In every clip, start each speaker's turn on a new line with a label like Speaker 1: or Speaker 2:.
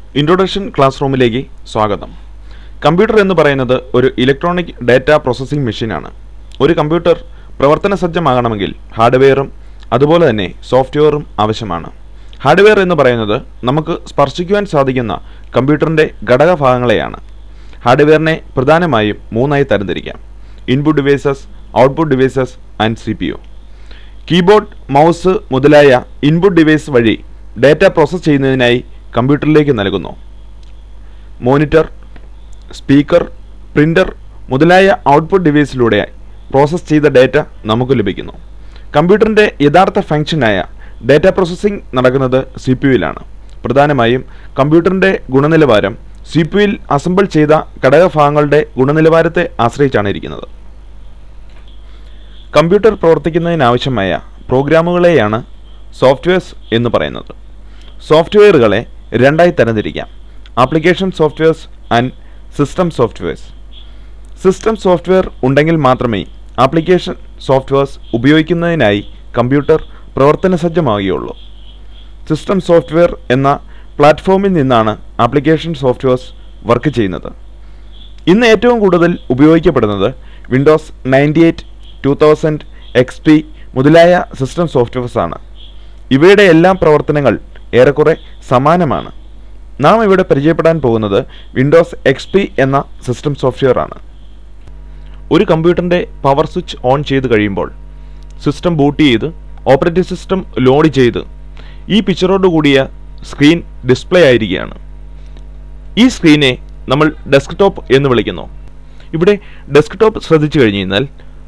Speaker 1: introduction class റൂമിലേക്ക് സ്വാഗതം computer എന്ന് പറയുന്നത് ഒരു ഇലക്ട്രോണിക് ഡാറ്റ പ്രോസസ്സിംഗ് മെഷീനാണ് ഒരു കമ്പ്യൂട്ടർ പ്രവർത്തന സജ്ജമാകണമെങ്കിൽ ഹാർഡ്വെയറും അതുപോലെ തന്നെ സോഫ്റ്റ്വെയറും ആവശ്യമാണ് ഹാർഡ്വെയർ എന്ന് പറയുന്നത് നമുക്ക് സ്പർശിക്കുവാൻ സാധിക്കുന്ന കമ്പ്യൂട്ടറിൻ്റെ ഘടകഭാഗങ്ങളെയാണ് ഹാർഡ്വെയറിനെ പ്രധാനമായും മൂന്നായി തരംതിരിക്കാം input devices output devices and C P U keyboard mouse മുതലായ ഇൻപുട്ട് ഡിവൈസ് വഴി ഡാറ്റ പ്രോസസ്സ് ചെയ്യുന്നതിനായി കമ്പ്യൂട്ടറിലേക്ക് നൽകുന്നു മോണിറ്റർ സ്പീക്കർ പ്രിൻ്റർ മുതലായ ഔട്ട്പുട്ട് ഡിവൈസിലൂടെ പ്രോസസ്സ് ചെയ്ത ഡാറ്റ നമുക്ക് ലഭിക്കുന്നു കമ്പ്യൂട്ടറിൻ്റെ യഥാർത്ഥ ഫംഗ്ഷനായ ഡാറ്റ പ്രോസസ്സിംഗ് നടക്കുന്നത് സി പി യുയിലാണ് പ്രധാനമായും കമ്പ്യൂട്ടറിൻ്റെ ഗുണനിലവാരം സി പി യുയിൽ അസംബിൾ ചെയ്ത ഘടകഭാഗങ്ങളുടെ ഗുണനിലവാരത്തെ ആശ്രയിച്ചാണ് ഇരിക്കുന്നത് കമ്പ്യൂട്ടർ പ്രവർത്തിക്കുന്നതിനാവശ്യമായ പ്രോഗ്രാമുകളെയാണ് സോഫ്റ്റ്വെയർസ് എന്ന് പറയുന്നത് സോഫ്റ്റ്വെയറുകളെ രണ്ടായി തരംതിരിക്കാം application softwares and system softwares system software ഉണ്ടെങ്കിൽ മാത്രമേ ആപ്ലിക്കേഷൻ സോഫ്റ്റ്വെയർസ് ഉപയോഗിക്കുന്നതിനായി കമ്പ്യൂട്ടർ പ്രവർത്തന സജ്ജമാവുകയുള്ളൂ സിസ്റ്റം സോഫ്റ്റ്വെയർ എന്ന പ്ലാറ്റ്ഫോമിൽ നിന്നാണ് ആപ്ലിക്കേഷൻ സോഫ്റ്റ്വെയർസ് വർക്ക് ചെയ്യുന്നത് ഇന്ന് ഏറ്റവും കൂടുതൽ ഉപയോഗിക്കപ്പെടുന്നത് Windows ninety eight two thousand X P മുതലായ സിസ്റ്റം സോഫ്റ്റ്വെയർസ് ആണ് ഇവയുടെ എല്ലാം പ്രവർത്തനങ്ങൾ ഏറെക്കുറെ സമാനമാണ് നാം ഇവിടെ പരിചയപ്പെടാൻ പോകുന്നത് വിൻഡോസ് എക്സ് പി എന്ന സിസ്റ്റം സോഫ്റ്റ്വെയർ ആണ് ഒരു കമ്പ്യൂട്ടറിൻ്റെ പവർ സ്വിച്ച് ഓൺ ചെയ്ത് കഴിയുമ്പോൾ സിസ്റ്റം ബൂട്ട് ചെയ്ത് ഓപ്പറേറ്റിംഗ് സിസ്റ്റം ലോഡ് ചെയ്ത് ഈ പിക്ചറോട് കൂടിയ സ്ക്രീൻ ഡിസ്പ്ലേ ആയിരിക്കുകയാണ് ഈ സ്ക്രീനെ നമ്മൾ ഡെസ്ക്ടോപ്പ് എന്ന് വിളിക്കുന്നു ഇവിടെ ഡെസ്ക്ടോപ്പ് ശ്രദ്ധിച്ചു കഴിഞ്ഞു കഴിഞ്ഞാൽ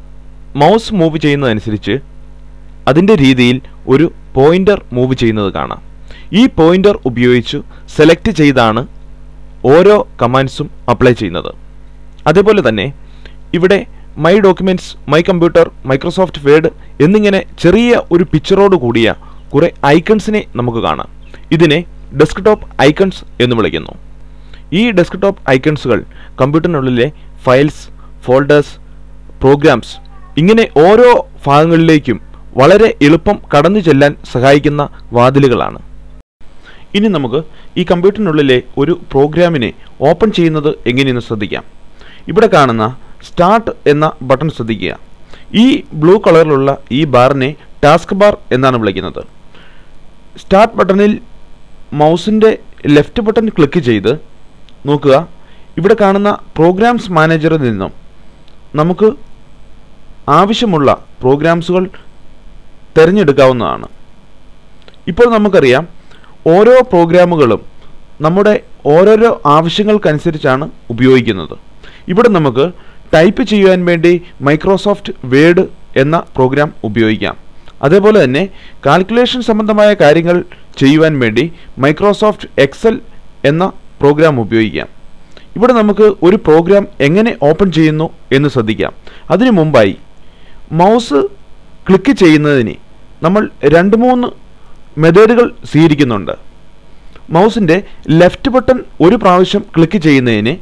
Speaker 1: മൗസ് മൂവ് ചെയ്യുന്നതനുസരിച്ച് അതിൻ്റെ രീതിയിൽ ഒരു പോയിൻ്റർ മൂവ് ചെയ്യുന്നത് കാണാം ഈ പോയിൻ്റർ ഉപയോഗിച്ച് സെലക്ട് ചെയ്താണ് ഓരോ കമാൻഡ്സും അപ്ലൈ ചെയ്യുന്നത് അതേപോലെ തന്നെ ഇവിടെ my documents my computer Microsoft Word എന്നിങ്ങനെ ചെറിയ ഒരു പിക്ചറോട് കൂടിയ കുറേ ഐക്കൺസിനെ നമുക്ക് കാണാം ഇതിനെ ഡെസ്ക്ടോപ്പ് ഐക്കൺസ് എന്ന് വിളിക്കുന്നു ഈ ഡെസ്ക്ടോപ്പ് ഐക്കൺസുകൾ കമ്പ്യൂട്ടറിനുള്ളിലെ ഫയൽസ് ഫോൾഡേഴ്സ് പ്രോഗ്രാംസ് ഇങ്ങനെ ഓരോ ഭാഗങ്ങളിലേക്കും വളരെ എളുപ്പം കടന്നു ചെല്ലാൻ സഹായിക്കുന്ന വാതിലുകളാണ് ഇനി നമുക്ക് ഈ കമ്പ്യൂട്ടറിനുള്ളിലെ ഒരു പ്രോഗ്രാമിനെ ഓപ്പൺ ചെയ്യുന്നത് എങ്ങനെയെന്ന് ശ്രദ്ധിക്കാം ഇവിടെ കാണുന്ന സ്റ്റാർട്ട് എന്ന ബട്ടൺ ശ്രദ്ധിക്കുക ഈ ബ്ലൂ കളറിലുള്ള ഈ ബാറിനെ ടാസ്ക് ബാർ എന്നാണ് വിളിക്കുന്നത് സ്റ്റാർട്ട് ബട്ടണിൽ മൗസിൻ്റെ ലെഫ്റ്റ് ബട്ടൺ ക്ലിക്ക് ചെയ്ത് നോക്കുക ഇവിടെ കാണുന്ന പ്രോഗ്രാംസ് മാനേജറിൽ നിന്നും നമുക്ക് ആവശ്യമുള്ള പ്രോഗ്രാംസുകൾ തിരഞ്ഞെടുക്കാവുന്നതാണ് ഇപ്പോൾ നമുക്കറിയാം ഓരോ പ്രോഗ്രാമുകളും നമ്മുടെ ഓരോരോ ആവശ്യങ്ങൾക്കനുസരിച്ചാണ് ഉപയോഗിക്കുന്നത് ഇവിടെ നമുക്ക് ടൈപ്പ് ചെയ്യുവാൻ വേണ്ടി മൈക്രോസോഫ്റ്റ് വേഡ് എന്ന പ്രോഗ്രാം ഉപയോഗിക്കാം അതേപോലെ തന്നെ കാൽക്കുലേഷൻ സംബന്ധമായ കാര്യങ്ങൾ ചെയ്യുവാൻ വേണ്ടി മൈക്രോസോഫ്റ്റ് എക്സൽ എന്ന പ്രോഗ്രാം ഉപയോഗിക്കാം ഇവിടെ നമുക്ക് ഒരു പ്രോഗ്രാം എങ്ങനെ ഓപ്പൺ ചെയ്യുന്നു എന്ന് ശ്രദ്ധിക്കാം അതിനു മുമ്പായി മൗസ് ക്ലിക്ക് ചെയ്യുന്നതിന് നമ്മൾ രണ്ട് മൂന്ന് മെത്തേഡുകൾ സ്വീകരിക്കുന്നുണ്ട് മൗസിൻ്റെ ലെഫ്റ്റ് ബട്ടൺ ഒരു പ്രാവശ്യം ക്ലിക്ക് ചെയ്യുന്നതിന്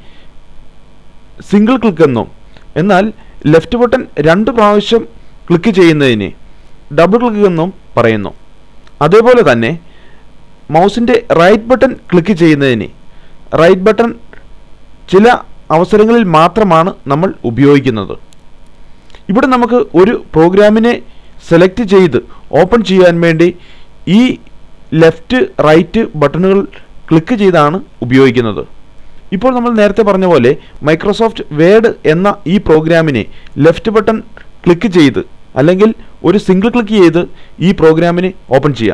Speaker 1: സിംഗിൾ ക്ലിക്ക് എന്നും എന്നാൽ ലെഫ്റ്റ് ബട്ടൺ രണ്ട് പ്രാവശ്യം ക്ലിക്ക് ചെയ്യുന്നതിന് ഡബിൾ ക്ലിക്ക് എന്നും പറയുന്നു അതേപോലെ തന്നെ മൗസിൻ്റെ റൈറ്റ് ബട്ടൺ ക്ലിക്ക് ചെയ്യുന്നതിന് റൈറ്റ് ബട്ടൺ ചില അവസരങ്ങളിൽ മാത്രമാണ് നമ്മൾ ഉപയോഗിക്കുന്നത് ഇവിടെ നമുക്ക് ഒരു പ്രോഗ്രാമിനെ സെലക്ട് ചെയ്ത് ഓപ്പൺ ചെയ്യാൻ വേണ്ടി ഈ ലെഫ്റ്റ് റൈറ്റ് ബട്ടണുകൾ ക്ലിക്ക് ചെയ്താണ് ഉപയോഗിക്കുന്നത് ഇപ്പോൾ നമ്മൾ നേരത്തെ പറഞ്ഞ പോലെ മൈക്രോസോഫ്റ്റ് വേഡ് എന്ന ഈ പ്രോഗ്രാമിനെ ലെഫ്റ്റ് ബട്ടൺ ക്ലിക്ക് ചെയ്ത് അല്ലെങ്കിൽ ഒരു സിംഗിൾ ക്ലിക്ക് ചെയ്ത് ഈ പ്രോഗ്രാമിനെ ഓപ്പൺ ചെയ്യാം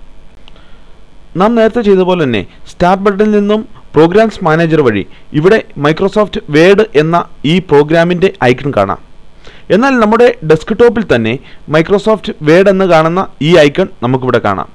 Speaker 1: നാം നേരത്തെ ചെയ്ത പോലെ തന്നെ സ്റ്റാർട്ട് ബട്ടണിൽ നിന്നും പ്രോഗ്രാംസ് മാനേജർ വഴി ഇവിടെ മൈക്രോസോഫ്റ്റ് വേഡ് എന്ന ഈ പ്രോഗ്രാമിൻ്റെ ഐക്കൺ കാണാം എന്നാൽ നമ്മുടെ ഡെസ്ക്ടോപ്പിൽ തന്നെ മൈക്രോസോഫ്റ്റ് വേഡ് എന്ന് കാണുന്ന ഈ ഐക്കൺ നമുക്കിവിടെ കാണാം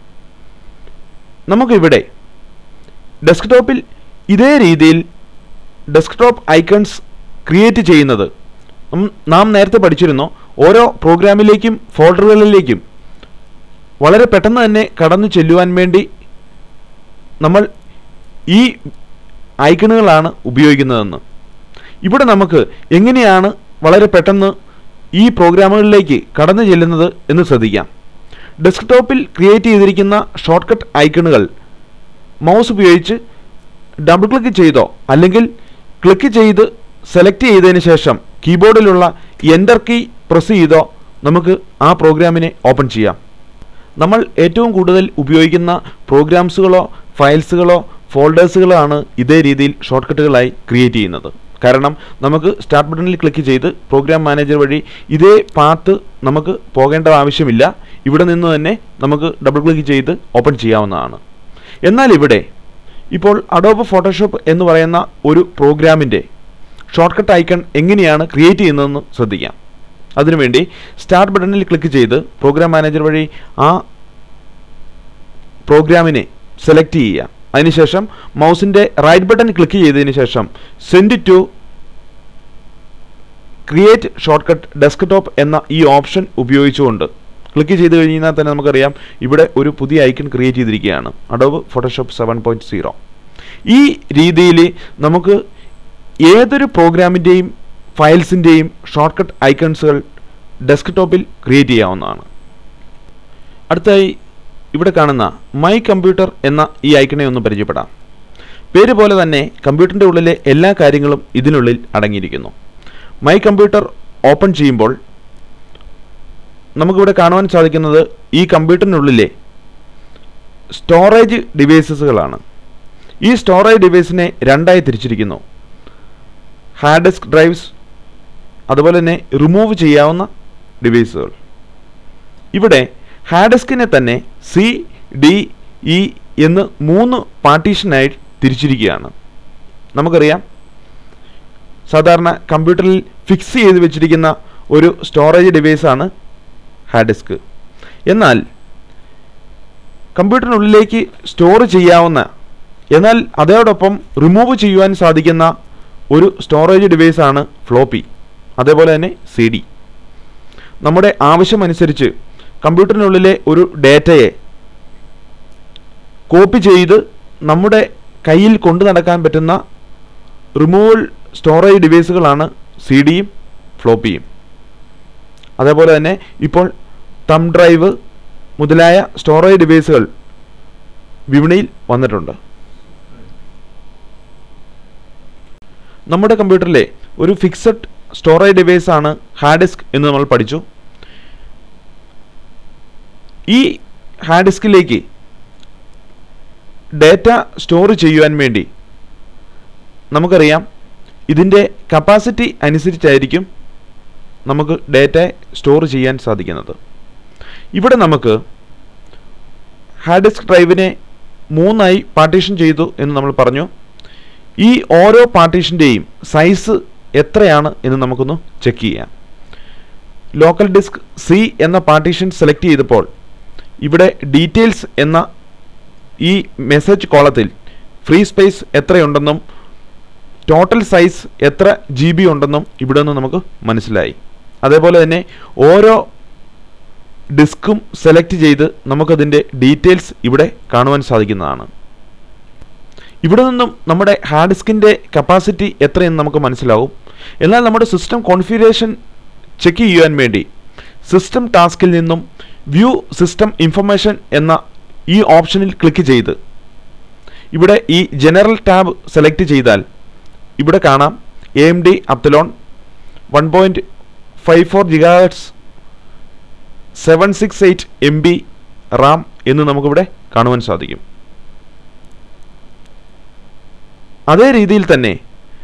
Speaker 1: നമുക്കിവിടെ ഡെസ്ക്ടോപ്പിൽ ഇതേ രീതിയിൽ ഡെസ്ക്ടോപ്പ് ഐക്കൺസ് ക്രിയേറ്റ് ചെയ്യുന്നത് നാം നേരത്തെ പഠിച്ചിരുന്നു ഓരോ പ്രോഗ്രാമിലേക്കും ഫോൾഡറുകളിലേക്കും വളരെ പെട്ടെന്ന് തന്നെ കടന്നു ചെല്ലുവാൻ വേണ്ടി നമ്മൾ ഈ ഐക്കണുകളാണ് ഉപയോഗിക്കുന്നതെന്ന് ഇവിടെ നമുക്ക് എങ്ങനെയാണ് വളരെ പെട്ടെന്ന് ഈ പ്രോഗ്രാമുകളിലേക്ക് കടന്നു ചെല്ലുന്നത് എന്ന് ശ്രദ്ധിക്കാം ഡെസ്ക്ടോപ്പിൽ ക്രിയേറ്റ് ചെയ്തിരിക്കുന്ന ഷോർട്ട് കട്ട് ഐക്കണുകൾ മൗസ് ഉപയോഗിച്ച് ഡബിൾ ക്ലിക്ക് ചെയ്തോ അല്ലെങ്കിൽ ക്ലിക്ക് ചെയ്ത് സെലക്ട് ചെയ്തതിന് ശേഷം കീബോർഡിലുള്ള എൻ്റർ കീ പ്രസ് ചെയ്തോ നമുക്ക് ആ പ്രോഗ്രാമിനെ ഓപ്പൺ ചെയ്യാം നമ്മൾ ഏറ്റവും കൂടുതൽ ഉപയോഗിക്കുന്ന പ്രോഗ്രാംസുകളോ ഫയൽസുകളോ ഫോൾഡേഴ്സുകളോ ആണ് ഇതേ രീതിയിൽ ഷോർട്ട് കട്ടുകളായി ക്രിയേറ്റ് ചെയ്യുന്നത് കാരണം നമുക്ക് സ്റ്റാർട്ട് ബട്ടണിൽ ക്ലിക്ക് ചെയ്ത് പ്രോഗ്രാം മാനേജർ വഴി ഇതേ പാത്ത് നമുക്ക് പോകേണ്ട ആവശ്യമില്ല ഇവിടെ നിന്ന് തന്നെ നമുക്ക് ഡബിൾ ക്ലിക്ക് ചെയ്ത് ഓപ്പൺ ചെയ്യാവുന്നതാണ് എന്നാൽ ഇവിടെ ഇപ്പോൾ അഡോബ് ഫോട്ടോഷോപ്പ് എന്ന് പറയുന്ന ഒരു പ്രോഗ്രാമിൻ്റെ ഷോർട്ട് കട്ട് ഐക്കൺ എങ്ങനെയാണ് ക്രിയേറ്റ് ചെയ്യുന്നതെന്ന് ശ്രദ്ധിക്കാം അതിനുവേണ്ടി സ്റ്റാർട്ട് ബട്ടണിൽ ക്ലിക്ക് ചെയ്ത് പ്രോഗ്രാം മാനേജർ വഴി ആ പ്രോഗ്രാമിനെ സെലക്ട് ചെയ്യുക അതിനുശേഷം മൗസിൻ്റെ റൈറ്റ് ബട്ടൺ ക്ലിക്ക് ചെയ്തതിന് ശേഷം send to create shortcut desktop എന്ന ഈ ഓപ്ഷൻ ഉപയോഗിച്ചുകൊണ്ട് ക്ലിക്ക് ചെയ്ത് കഴിഞ്ഞാൽ തന്നെ നമുക്കറിയാം ഇവിടെ ഒരു പുതിയ ഐക്കൺ ക്രിയേറ്റ് ചെയ്തിരിക്കുകയാണ് Adobe Photoshop seven point zero ഈ രീതിയിൽ നമുക്ക് ഏതൊരു പ്രോഗ്രാമിൻ്റെയും ഫയൽസിൻ്റെയും ഷോർട്ട് കട്ട് ഐക്കൺസുകൾ ഡെസ്ക്ടോപ്പിൽ ക്രിയേറ്റ് ചെയ്യാവുന്നതാണ് അടുത്തായി ഇവിടെ കാണുന്ന മൈ കമ്പ്യൂട്ടർ എന്ന ഈ ഐക്കണെ ഒന്ന് പരിചയപ്പെടാം പേര് പോലെ തന്നെ കമ്പ്യൂട്ടറിൻ്റെ ഉള്ളിലെ എല്ലാ കാര്യങ്ങളും ഇതിനുള്ളിൽ അടങ്ങിയിരിക്കുന്നു മൈ കമ്പ്യൂട്ടർ ഓപ്പൺ ചെയ്യുമ്പോൾ നമുക്കിവിടെ കാണുവാൻ സാധിക്കുന്നത് ഈ കമ്പ്യൂട്ടറിനുള്ളിലെ സ്റ്റോറേജ് ഡിവൈസസുകളാണ് ഈ സ്റ്റോറേജ് ഡിവൈസിനെ രണ്ടായി തിരിച്ചിരിക്കുന്നു ഹാർഡ് ഡിസ്ക് ഡ്രൈവ്സ് അതുപോലെ തന്നെ റിമൂവ് ചെയ്യാവുന്ന ഡിവൈസുകൾ ഇവിടെ ഹാർഡ് ഡിസ്കിനെ തന്നെ സി ഡി ഇ എന്ന് മൂന്ന് പാർട്ടീഷനായി തിരിച്ചിരിക്കുകയാണ് നമുക്കറിയാം സാധാരണ കമ്പ്യൂട്ടറിൽ ഫിക്സ് ചെയ്ത് വെച്ചിരിക്കുന്ന ഒരു സ്റ്റോറേജ് ഡിവൈസാണ് ഹാർഡ് ഡിസ്ക് എന്നാൽ കമ്പ്യൂട്ടറിനുള്ളിലേക്ക് സ്റ്റോർ ചെയ്യാവുന്ന എന്നാൽ അതോടൊപ്പം റിമൂവ് ചെയ്യുവാൻ സാധിക്കുന്ന ഒരു സ്റ്റോറേജ് ഡിവൈസാണ് ഫ്ലോപ്പി അതേപോലെ തന്നെ സി ഡി നമ്മുടെ ആവശ്യമനുസരിച്ച് കമ്പ്യൂട്ടറിനുള്ളിലെ ഒരു ഡേറ്റയെ കോപ്പി ചെയ്ത് നമ്മുടെ കയ്യിൽ കൊണ്ടു നടക്കാൻ പറ്റുന്ന റിമൂവൽ സ്റ്റോറേജ് ഡിവൈസുകളാണ് സി ഡിയും ഫ്ലോപ്പിയും അതേപോലെ തന്നെ ഇപ്പോൾ തം ഡ്രൈവ് മുതലായ സ്റ്റോറേജ് ഡിവൈസുകൾ വിപണിയിൽ വന്നിട്ടുണ്ട് നമ്മുടെ കമ്പ്യൂട്ടറിലെ ഒരു ഫിക്സഡ് സ്റ്റോറേജ് ഡിവൈസ് ആണ് ഹാർഡ് ഡിസ്ക് എന്ന് നമ്മൾ പഠിച്ചു ഈ ഹാർഡ് ഡിസ്കിലേക്ക് ഡേറ്റ സ്റ്റോർ ചെയ്യുവാൻ വേണ്ടി നമുക്കറിയാം ഇതിൻ്റെ കപ്പാസിറ്റി അനുസരിച്ചായിരിക്കും നമുക്ക് ഡേറ്റ സ്റ്റോർ ചെയ്യാൻ സാധിക്കുന്നത് ഇവിടെ നമുക്ക് ഹാർഡ് ഡിസ്ക് ഡ്രൈവിനെ മൂന്നായി പാർട്ടീഷൻ ചെയ്തു എന്ന് നമ്മൾ പറഞ്ഞു ഈ ഓരോ പാർട്ടീഷൻ്റെയും സൈസ് എത്രയാണ് എന്ന് നമുക്കൊന്ന് ചെക്ക് ചെയ്യാം ലോക്കൽ ഡിസ്ക് സി എന്ന പാർട്ടീഷൻ സെലക്ട് ചെയ്തപ്പോൾ ഇവിടെ ഡീറ്റെയിൽസ് എന്ന ഈ മെസ്സേജ് കോളത്തിൽ ഫ്രീ സ്പേസ് എത്രയുണ്ടെന്നും ടോട്ടൽ സൈസ് എത്ര ജി ബി ഉണ്ടെന്നും ഇവിടെ നിന്ന് നമുക്ക് മനസ്സിലായി അതേപോലെ തന്നെ ഓരോ ഡിസ്കും സെലക്ട് ചെയ്ത് നമുക്കതിൻ്റെ ഡീറ്റെയിൽസ് ഇവിടെ കാണുവാൻ സാധിക്കുന്നതാണ് ഇവിടെ നിന്നും നമ്മുടെ ഹാർഡ് ഡിസ്കിൻ്റെ കപ്പാസിറ്റി എത്രയെന്ന് നമുക്ക് മനസ്സിലാവും എന്നാൽ നമ്മുടെ സിസ്റ്റം കോൺഫിഗറേഷൻ ചെക്ക് ചെയ്യുവാൻ വേണ്ടി സിസ്റ്റം ടാസ്കിൽ നിന്നും വ്യൂ സിസ്റ്റം ഇൻഫർമേഷൻ എന്ന ഈ ഓപ്ഷനിൽ ക്ലിക്ക് ചെയ്ത് ഇവിടെ ഈ ജനറൽ ടാബ് സെലക്ട് ചെയ്താൽ ഇവിടെ കാണാം A M D Athlon one point five four gigahertz seven six eight M B RAM എന്ന് നമുക്കിവിടെ കാണുവാൻ സാധിക്കും അതേ രീതിയിൽ തന്നെ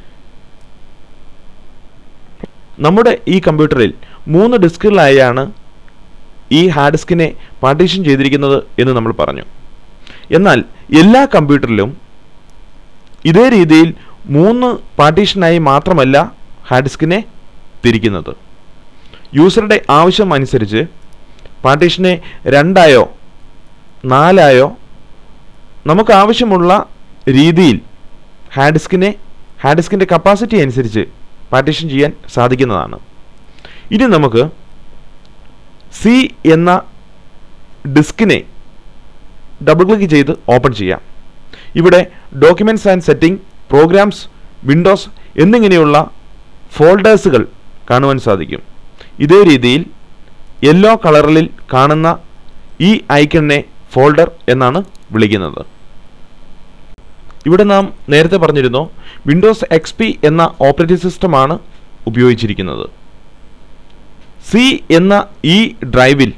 Speaker 1: നമ്മുടെ ഈ കമ്പ്യൂട്ടറിൽ മൂന്ന് ഡിസ്കുകളായാണ് ഈ ഹാർഡ് ഡിസ്കിനെ പാർട്ടീഷൻ ചെയ്തിരിക്കുന്നത് എന്ന് നമ്മൾ പറഞ്ഞു എന്നാൽ എല്ലാ കമ്പ്യൂട്ടറിലും ഇതേ രീതിയിൽ മൂന്ന് പാർട്ടീഷനായി മാത്രമല്ല ഹാർഡ് ഡിസ്കിനെ തിരിക്കുന്നത് യൂസറുടെ ആവശ്യം അനുസരിച്ച് പാർട്ടീഷനെ രണ്ടായോ നാലായോ നമുക്ക് ആവശ്യമുള്ള രീതിയിൽ ഹാർഡ് ഡിസ്കിനെ ഹാർഡ് ഡിസ്കിൻ്റെ കപ്പാസിറ്റി അനുസരിച്ച് പാർട്ടീഷൻ ചെയ്യാൻ സാധിക്കുന്നതാണ് ഇനി നമുക്ക് സി എന്ന ഡിസ്കിനെ ഡബിൾ ക്ലിക്ക് ചെയ്ത് ഓപ്പൺ ചെയ്യാം ഇവിടെ documents and setting programs Windows എന്നിങ്ങനെയുള്ള ഫോൾഡേഴ്സുകൾ കാണുവാൻ സാധിക്കും ഇതേ രീതിയിൽ യെല്ലോ കളറിൽ കാണുന്ന ഈ ഐക്കണിനെ ഫോൾഡർ എന്നാണ് വിളിക്കുന്നത് ഇവിടെ നാം നേരത്തെ പറഞ്ഞിരുന്നു വിൻഡോസ് എക്സ് പി എന്ന ഓപ്പറേറ്റിംഗ് സിസ്റ്റമാണ് ഉപയോഗിച്ചിരിക്കുന്നത് സി എന്ന ഈ ഡ്രൈവിൽ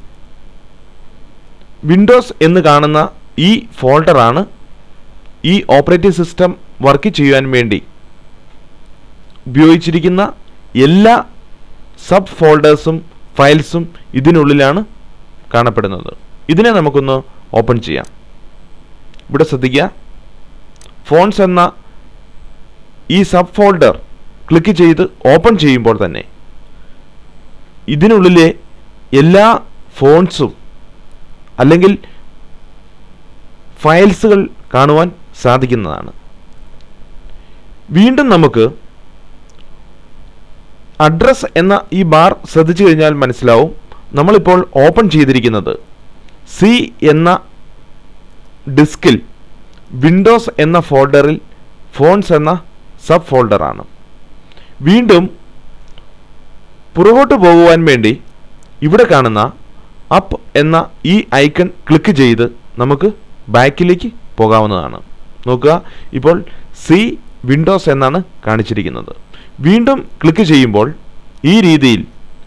Speaker 1: വിൻഡോസ് എന്ന് കാണുന്ന ഈ ഫോൾഡറാണ് ഈ ഓപ്പറേറ്റിംഗ് സിസ്റ്റം വർക്ക് ചെയ്യുവാൻ വേണ്ടി ഉപയോഗിച്ചിരിക്കുന്ന എല്ലാ സബ് ഫോൾഡേഴ്സും ഫയൽസും ഇതിനുള്ളിലാണ് കാണപ്പെടുന്നത് ഇതിനെ നമുക്കൊന്ന് ഓപ്പൺ ചെയ്യാം ഇവിടെ ശ്രദ്ധിക്കുക ഫോൺസ് എന്ന ഈ സബ് ഫോൾഡർ ക്ലിക്ക് ചെയ്ത് ഓപ്പൺ ചെയ്യുമ്പോൾ തന്നെ ഇതിനുള്ളിലെ എല്ലാ ഫോൺസും അല്ലെങ്കിൽ ഫയൽസുകൾ കാണുവാൻ സാധിക്കുന്നതാണ് വീണ്ടും നമുക്ക് അഡ്രസ് എന്ന ഈ ബാർ ശ്രദ്ധിച്ചു കഴിഞ്ഞാൽ മനസ്സിലാവും നമ്മളിപ്പോൾ ഓപ്പൺ ചെയ്തിരിക്കുന്നത് സി എന്ന ഡിസ്കിൽ വിൻഡോസ് എന്ന ഫോൾഡറിൽ ഫോൺസ് എന്ന സബ് ഫോൾഡറാണ് വീണ്ടും പുറകോട്ട് പോകുവാൻ വേണ്ടി ഇവിടെ കാണുന്ന അപ്പ് എന്ന ഈ ഐക്കൺ ക്ലിക്ക് ചെയ്ത് നമുക്ക് ബാക്കിലേക്ക് പോകാവുന്നതാണ് നോക്കുക ഇപ്പോൾ സി വിൻഡോസ് എന്നാണ് കാണിച്ചിരിക്കുന്നത് വീണ്ടും ക്ലിക്ക് ചെയ്യുമ്പോൾ ഈ രീതിയിൽ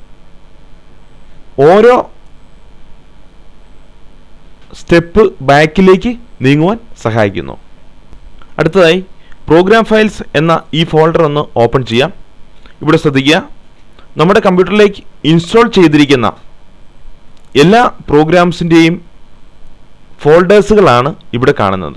Speaker 1: ഓരോ സ്റ്റെപ്പ് ബാക്കിലേക്ക് നീങ്ങുവാൻ സഹായിക്കുന്നു അടുത്തതായി പ്രോഗ്രാം ഫയൽസ് എന്ന ഈ ഫോൾഡർ ഒന്ന് ഓപ്പൺ ചെയ്യാം ഇവിടെ ശ്രദ്ധിക്കുക നമ്മുടെ കമ്പ്യൂട്ടറിലേക്ക് ഇൻസ്റ്റാൾ ചെയ്തിരിക്കുന്ന എല്ലാ പ്രോഗ്രാംസിൻ്റെയും ഫോൾഡേഴ്സുകളാണ് ഇവിടെ കാണുന്നത്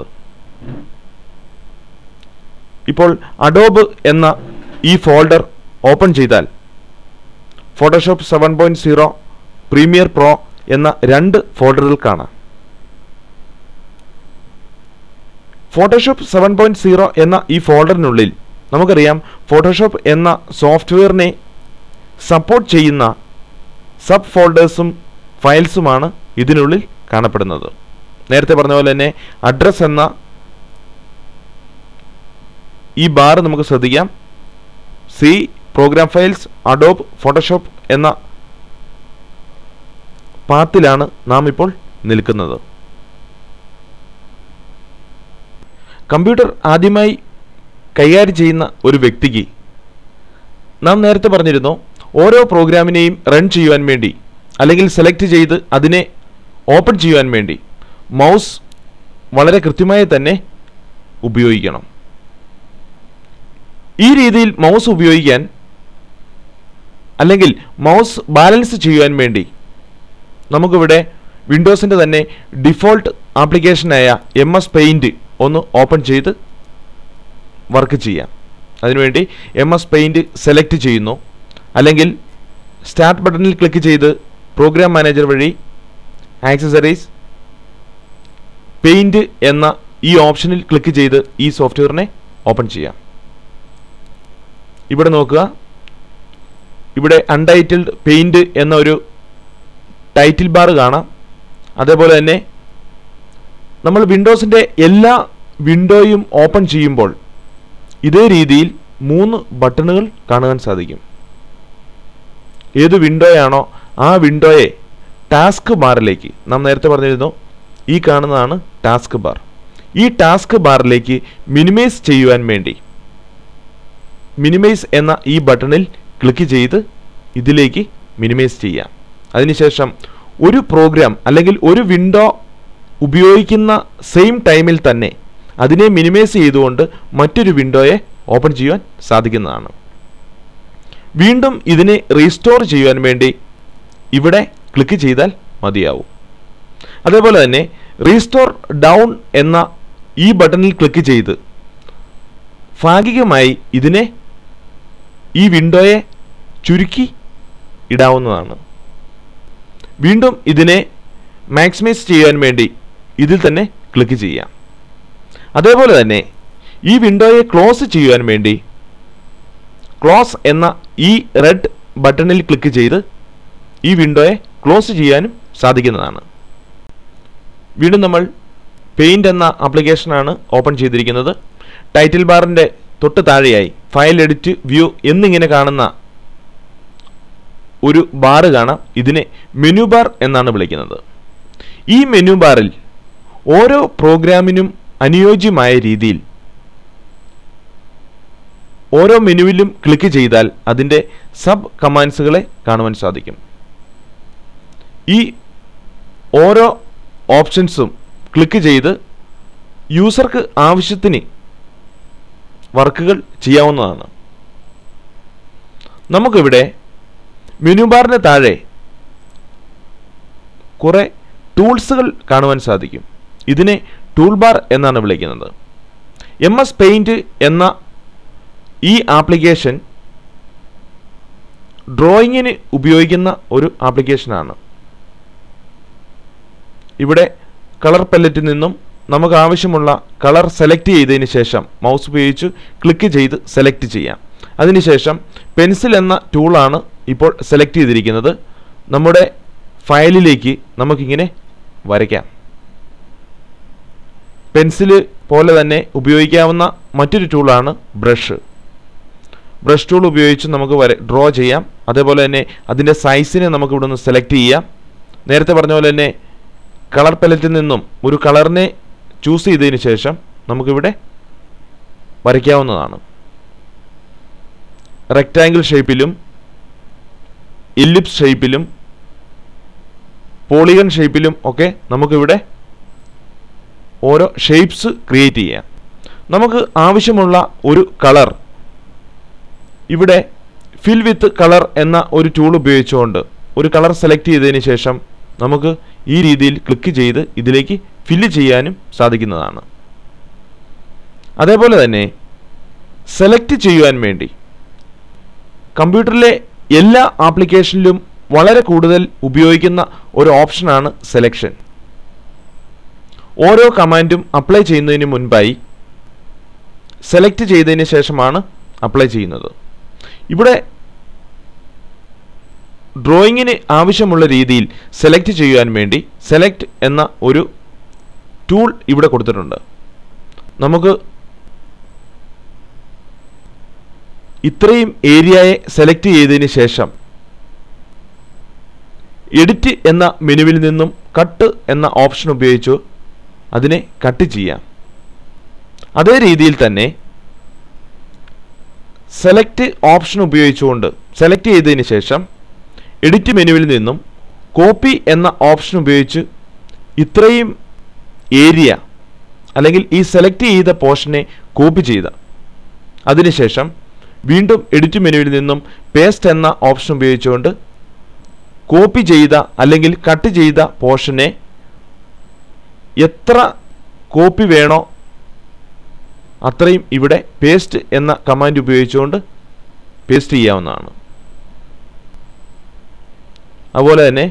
Speaker 1: ഇപ്പോൾ അഡോബ് എന്ന ഈ ഫോൾഡർ ഓപ്പൺ ചെയ്താൽ Photoshop seven point zero Premiere Pro എന്ന രണ്ട് ഫോൾഡറുകൾ കാണാം ഫോട്ടോഷോപ്പ് സെവൻ പോയിൻറ്റ് സീറോ എന്ന ഈ ഫോൾഡറിനുള്ളിൽ നമുക്കറിയാം ഫോട്ടോഷോപ്പ് എന്ന സോഫ്റ്റ്വെയറിനെ സപ്പോർട്ട് ചെയ്യുന്ന സബ് ഫോൾഡേഴ്സും ഫയൽസുമാണ് ഇതിനുള്ളിൽ കാണപ്പെടുന്നത് നേരത്തെ പറഞ്ഞ പോലെ തന്നെ അഡ്രസ് എന്ന ഈ ബാർ നമുക്ക് ശ്രദ്ധിക്കാം C program files Adobe Photoshop എന്ന പാത്തിലാണ് നാം ഇപ്പോൾ നിൽക്കുന്നത് കമ്പ്യൂട്ടർ ആദ്യമായി കൈകാര്യം ചെയ്യുന്ന ഒരു വ്യക്തിക്ക് നാം നേരത്തെ പറഞ്ഞിരുന്നു ഓരോ പ്രോഗ്രാമിനെയും റൺ ചെയ്യുവാൻ വേണ്ടി അല്ലെങ്കിൽ സെലക്ട് ചെയ്ത് അതിനെ ഓപ്പൺ ചെയ്യുവാൻ വേണ്ടി മൗസ് വളരെ കൃത്യമായി തന്നെ ഉപയോഗിക്കണം ഈ രീതിയിൽ മൗസ് ഉപയോഗിക്കാൻ അല്ലെങ്കിൽ മൗസ് ബാലൻസ് ചെയ്യുവാൻ വേണ്ടി നമുക്കിവിടെ വിൻഡോസിൻ്റെ തന്നെ ഡിഫോൾട്ട് ആപ്ലിക്കേഷനായ എം എസ് പെയിൻറ്റ് ഒന്ന് ഓപ്പൺ ചെയ്ത് വർക്ക് ചെയ്യാം അതിനുവേണ്ടി എം എസ് പെയിൻറ്റ് സെലക്ട് ചെയ്യുന്നു അല്ലെങ്കിൽ സ്റ്റാർട്ട് ബട്ടണിൽ ക്ലിക്ക് ചെയ്ത് പ്രോഗ്രാം മാനേജർ വഴി ആക്സസറീസ് പെയിൻറ്റ് എന്ന ഈ ഓപ്ഷനിൽ ക്ലിക്ക് ചെയ്ത് ഈ സോഫ്റ്റ്വെയറിനെ ഓപ്പൺ ചെയ്യാം ഇവിടെ നോക്കുക ഇവിടെ അൺടൈറ്റിൽഡ് പെയിൻറ്റ് എന്ന ഒരു ടൈറ്റിൽ ബാർ കാണാം അതേപോലെ തന്നെ നമ്മൾ വിൻഡോസിൻ്റെ എല്ലാ വിൻഡോയും ഓപ്പൺ ചെയ്യുമ്പോൾ ഇതേ രീതിയിൽ മൂന്ന് ബട്ടണുകൾ കാണുവാൻ സാധിക്കും ഏത് വിൻഡോയാണോ ആ വിൻഡോയെ ടാസ്ക് ബാറിലേക്ക് നാം നേരത്തെ പറഞ്ഞിരുന്നു ഈ കാണുന്നതാണ് ടാസ്ക് ബാർ ഈ ടാസ്ക് ബാറിലേക്ക് മിനിമൈസ് ചെയ്യുവാൻ വേണ്ടി മിനിമൈസ് എന്ന ഈ ബട്ടണിൽ ക്ലിക്ക് ചെയ്ത് ഇതിലേക്ക് മിനിമൈസ് ചെയ്യാം അതിനുശേഷം ഒരു പ്രോഗ്രാം അല്ലെങ്കിൽ ഒരു വിൻഡോ ഉപയോഗിക്കുന്ന സെയിം ടൈമിൽ തന്നെ അതിനെ മിനിമൈസ് ചെയ്തുകൊണ്ട് മറ്റൊരു വിൻഡോയെ ഓപ്പൺ ചെയ്യുവാൻ സാധിക്കുന്നതാണ് വീണ്ടും ഇതിനെ റീസ്റ്റോർ ചെയ്യുവാൻ വേണ്ടി ഇവിടെ ക്ലിക്ക് ചെയ്താൽ മതിയാവും അതേപോലെ തന്നെ റീസ്റ്റോർ ഡൗൺ എന്ന ഈ ബട്ടണിൽ ക്ലിക്ക് ചെയ്ത് ഭാഗികമായി ഇതിനെ ഈ വിൻഡോയെ ചുരുക്കി ഇടാവുന്നതാണ് വീണ്ടും ഇതിനെ മാക്സിമൈസ് ചെയ്യാൻ വേണ്ടി ഇതിൽ തന്നെ ക്ലിക്ക് ചെയ്യാം അതേപോലെ തന്നെ ഈ വിൻഡോയെ ക്ലോസ് ചെയ്യുവാൻ വേണ്ടി ക്ലോസ് എന്ന ഈ റെഡ് ബട്ടണിൽ ക്ലിക്ക് ചെയ്ത് ഈ വിൻഡോയെ ക്ലോസ് ചെയ്യാനും സാധിക്കുന്നതാണ് വീണ്ടും നമ്മൾ പെയിൻറ് എന്ന ആപ്ലിക്കേഷനാണ് ഓപ്പൺ ചെയ്തിരിക്കുന്നത് ടൈറ്റിൽ ബാറിൻ്റെ തൊട്ട് താഴെയായി ഫയൽ എഡിറ്റ് വ്യൂ എന്നിങ്ങനെ കാണുന്ന ഒരു ബാറ് കാണാം ഇതിനെ മെനു ബാർ എന്നാണ് വിളിക്കുന്നത് ഈ മെനു ബാറിൽ ഓരോ പ്രോഗ്രാമിനും അനുയോജ്യമായ രീതിയിൽ ഓരോ മെനുവിലും ക്ലിക്ക് ചെയ്താൽ അതിൻ്റെ സബ് കമാൻഡ്സുകളെ കാണുവാൻ സാധിക്കും ഈ ഓരോ ഓപ്ഷൻസും ക്ലിക്ക് ചെയ്ത് യൂസർക്ക് ആവശ്യത്തിന് വർക്കുകൾ ചെയ്യാവുന്നതാണ് നമുക്കിവിടെ മെനു ബാറിന് താഴെ കുറേ ടൂൾസുകൾ കാണുവാൻ സാധിക്കും ഇതിനെ ടൂൾ ബാർ എന്നാണ് വിളിക്കുന്നത് എം എസ് പെയിൻറ്റ് എന്ന ഈ ആപ്ലിക്കേഷൻ ഡ്രോയിങ്ങിന് ഉപയോഗിക്കുന്ന ഒരു ആപ്ലിക്കേഷനാണ് ഇവിടെ കളർ പല്ലറ്റിൽ നിന്നും നമുക്ക് ആവശ്യമുള്ള കളർ സെലക്ട് ചെയ്തതിന് ശേഷം മൗസ് ഉപയോഗിച്ച് ക്ലിക്ക് ചെയ്ത് സെലക്ട് ചെയ്യാം അതിനുശേഷം പെൻസിൽ എന്ന ടൂളാണ് ഇപ്പോൾ സെലക്ട് ചെയ്തിരിക്കുന്നത് നമ്മുടെ ഫയലിലേക്ക് നമുക്കിങ്ങനെ വരയ്ക്കാം പെൻസില് പോലെ തന്നെ ഉപയോഗിക്കാവുന്ന മറ്റൊരു ടൂളാണ് ബ്രഷ് ബ്രഷ് ടൂൾ ഉപയോഗിച്ച് നമുക്ക് വര ഡ്രോ ചെയ്യാം അതേപോലെ തന്നെ അതിൻ്റെ സൈസിനെ നമുക്ക് ഇവിടെ നിന്ന് സെലക്ട് ചെയ്യാം നേരത്തെ പറഞ്ഞ പോലെ തന്നെ കളർ പലറ്റിൽ നിന്നും ഒരു കളറിനെ ചൂസ് ചെയ്തതിന് ശേഷം നമുക്കിവിടെ വരയ്ക്കാവുന്നതാണ് റെക്റ്റാങ്കിൾ ഷേപ്പിലും ഇല്ലിപ്സ് ഷേപ്പിലും പോളിഗൺ ഷേപ്പിലും ഒക്കെ നമുക്കിവിടെ ഓരോ ഷേപ്സ് ക്രിയേറ്റ് ചെയ്യാം നമുക്ക് ആവശ്യമുള്ള ഒരു കളർ ഇവിടെ ഫിൽ വിത്ത് കളർ എന്ന ഒരു ടൂൾ ഉപയോഗിച്ചുകൊണ്ട് ഒരു കളർ സെലക്ട് ചെയ്തതിന് ശേഷം നമുക്ക് ഈ രീതിയിൽ ക്ലിക്ക് ചെയ്ത് ഇതിലേക്ക് ഫില്ല് ചെയ്യാനും സാധിക്കുന്നതാണ് അതേപോലെ തന്നെ സെലക്ട് ചെയ്യുവാൻ വേണ്ടി കമ്പ്യൂട്ടറിലെ എല്ലാ ആപ്ലിക്കേഷനിലും വളരെ കൂടുതൽ ഉപയോഗിക്കുന്ന ഒരു ഓപ്ഷനാണ് സെലക്ഷൻ ഓരോ കമാൻഡും അപ്ലൈ ചെയ്യുന്നതിന് മുൻപായി സെലക്ട് ചെയ്തതിന് ശേഷമാണ് അപ്ലൈ ചെയ്യുന്നത് ഇവിടെ ഡ്രോയിങ്ങിന് ആവശ്യമുള്ള രീതിയിൽ സെലക്ട് ചെയ്യുവാൻ വേണ്ടി സെലക്ട് എന്ന ഒരു ടൂൾ ഇവിടെ കൊടുത്തിട്ടുണ്ട് നമുക്ക് ഇത്രയും ഏരിയയെ സെലക്ട് ചെയ്തതിന് ശേഷം എഡിറ്റ് എന്ന മെനുവിൽ നിന്നും കട്ട് എന്ന ഓപ്ഷൻ ഉപയോഗിച്ച് അതിനെ കട്ട് ചെയ്യാം അതേ രീതിയിൽ തന്നെ സെലക്ട് ഓപ്ഷൻ ഉപയോഗിച്ചുകൊണ്ട് സെലക്ട് ചെയ്തതിന് ശേഷം എഡിറ്റ് മെനുവിൽ നിന്നും കോപ്പി എന്ന ഓപ്ഷൻ ഉപയോഗിച്ച് ഇത്രയും ഏരിയ അല്ലെങ്കിൽ ഈ സെലക്ട് ചെയ്ത പോർഷനെ കോപ്പി ചെയ്ത അതിനുശേഷം വീണ്ടും എഡിറ്റ് മെനുവിൽ നിന്നും പേസ്റ്റ് എന്ന ഓപ്ഷൻ ഉപയോഗിച്ചുകൊണ്ട് കോപ്പി ചെയ്ത അല്ലെങ്കിൽ കട്ട് ചെയ്ത പോർഷനെ എത്ര കോപ്പി വേണോ അത്രയും ഇവിടെ പേസ്റ്റ് എന്ന കമാൻഡ് ഉപയോഗിച്ചുകൊണ്ട് പേസ്റ്റ് ചെയ്യാവുന്നതാണ് അതുപോലെ തന്നെ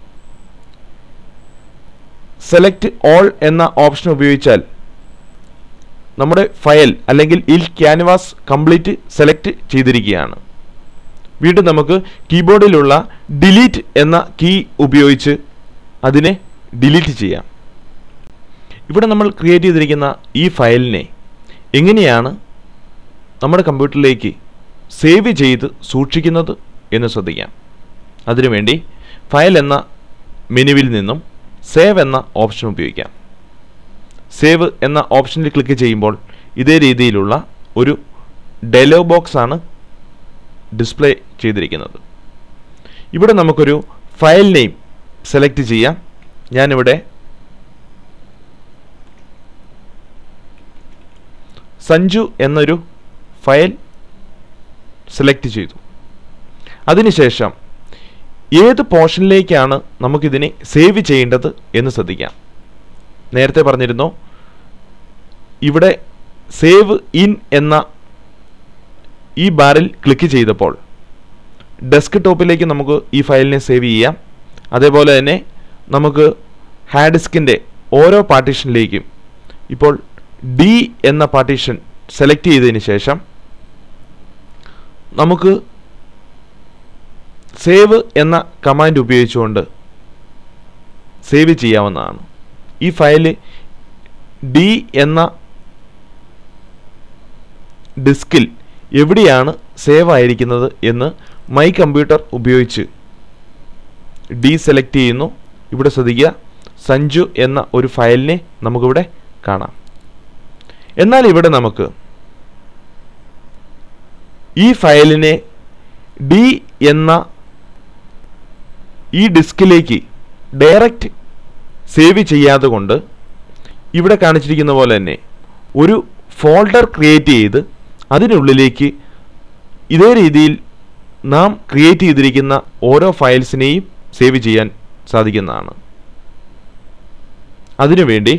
Speaker 1: സെലക്ട് ഓൾ എന്ന ഓപ്ഷൻ ഉപയോഗിച്ചാൽ നമ്മുടെ ഫയൽ അല്ലെങ്കിൽ ഈ ക്യാൻവാസ് കംപ്ലീറ്റ് സെലക്ട് ചെയ്തിരിക്കുകയാണ് വീണ്ടും നമുക്ക് കീബോർഡിലുള്ള ഡിലീറ്റ് എന്ന കീ ഉപയോഗിച്ച് അതിനെ ഡിലീറ്റ് ചെയ്യാം ഇവിടെ നമ്മൾ ക്രിയേറ്റ് ചെയ്തിരിക്കുന്ന ഈ ഫയലിനെ എങ്ങനെയാണ് നമ്മുടെ കമ്പ്യൂട്ടറിലേക്ക് സേവ് ചെയ്ത് സൂക്ഷിക്കുന്നത് എന്ന് ശ്രദ്ധിക്കാം അതിനുവേണ്ടി ഫയൽ എന്ന മെനുവിൽ നിന്നും സേവ് എന്ന ഓപ്ഷൻ ഉപയോഗിക്കാം സേവ് എന്ന ഓപ്ഷനിൽ ക്ലിക്ക് ചെയ്യുമ്പോൾ ഇതേ രീതിയിലുള്ള ഒരു ഡെലോ ബോക്സ് ആണ് ഡിസ്പ്ലേ ചെയ്തിരിക്കുന്നത് ഇവിടെ നമുക്കൊരു ഫയൽ നെയിം സെലക്ട് ചെയ്യാം ഞാനിവിടെ സഞ്ജു എന്നൊരു ഫയൽ സെലക്ട് ചെയ്തു അതിനുശേഷം ഏത് പോർഷനിലേക്കാണ് നമുക്കിതിനെ സേവ് ചെയ്യേണ്ടത് എന്ന് ശ്രദ്ധിക്കാം നേരത്തെ പറഞ്ഞിരുന്നു ഇവിടെ സേവ് ഇൻ എന്ന ഈ ബാറിൽ ക്ലിക്ക് ചെയ്തപ്പോൾ ഡെസ്ക് ടോപ്പിലേക്ക് നമുക്ക് ഈ ഫയലിനെ സേവ് ചെയ്യാം അതേപോലെ തന്നെ നമുക്ക് ഹാർഡ് ഡിസ്കിൻ്റെ ഓരോ പാർട്ടീഷനിലേക്കും ഇപ്പോൾ ഡി എന്ന പാർട്ടീഷൻ സെലക്ട് ചെയ്തതിന് ശേഷം നമുക്ക് സേവ് എന്ന കമാൻഡ് ഉപയോഗിച്ചുകൊണ്ട് സേവ് ചെയ്യാവുന്നതാണ് ഈ ഫയൽ ഡി എന്ന ഡിസ്കിൽ എവിടെയാണ് സേവ് ആയിരിക്കുന്നത് എന്ന് മൈ കമ്പ്യൂട്ടർ ഉപയോഗിച്ച് ഡി സെലക്ട് ചെയ്യുന്നു ഇവിടെ ശ്രദ്ധിക്കുക സഞ്ജു എന്ന ഒരു ഫയലിനെ നമുക്കിവിടെ കാണാം എന്നാൽ ഇവിടെ നമുക്ക് ഈ ഫയലിനെ ഡി എന്ന ഈ ഡിസ്കിലേക്ക് ഡയറക്റ്റ് സേവ് ചെയ്യാതെ കൊണ്ട് ഇവിടെ കാണിച്ചിരിക്കുന്ന പോലെ തന്നെ ഒരു ഫോൾഡർ ക്രിയേറ്റ് ചെയ്ത് അതിനുള്ളിലേക്ക് ഇതേ രീതിയിൽ നാം ക്രിയേറ്റ് ചെയ്തിരിക്കുന്ന ഓരോ ഫയൽസിനെയും സേവ് ചെയ്യാൻ സാധിക്കുന്നതാണ് അതിനുവേണ്ടി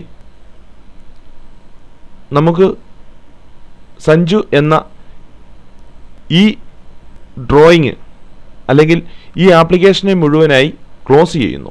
Speaker 1: നമുക്ക് സഞ്ജു എന്ന ഈ ഡ്രോയിങ് അല്ലെങ്കിൽ ഈ ആപ്ലിക്കേഷനെ മുഴുവനായി ക്ലോസ് ചെയ്യുന്നു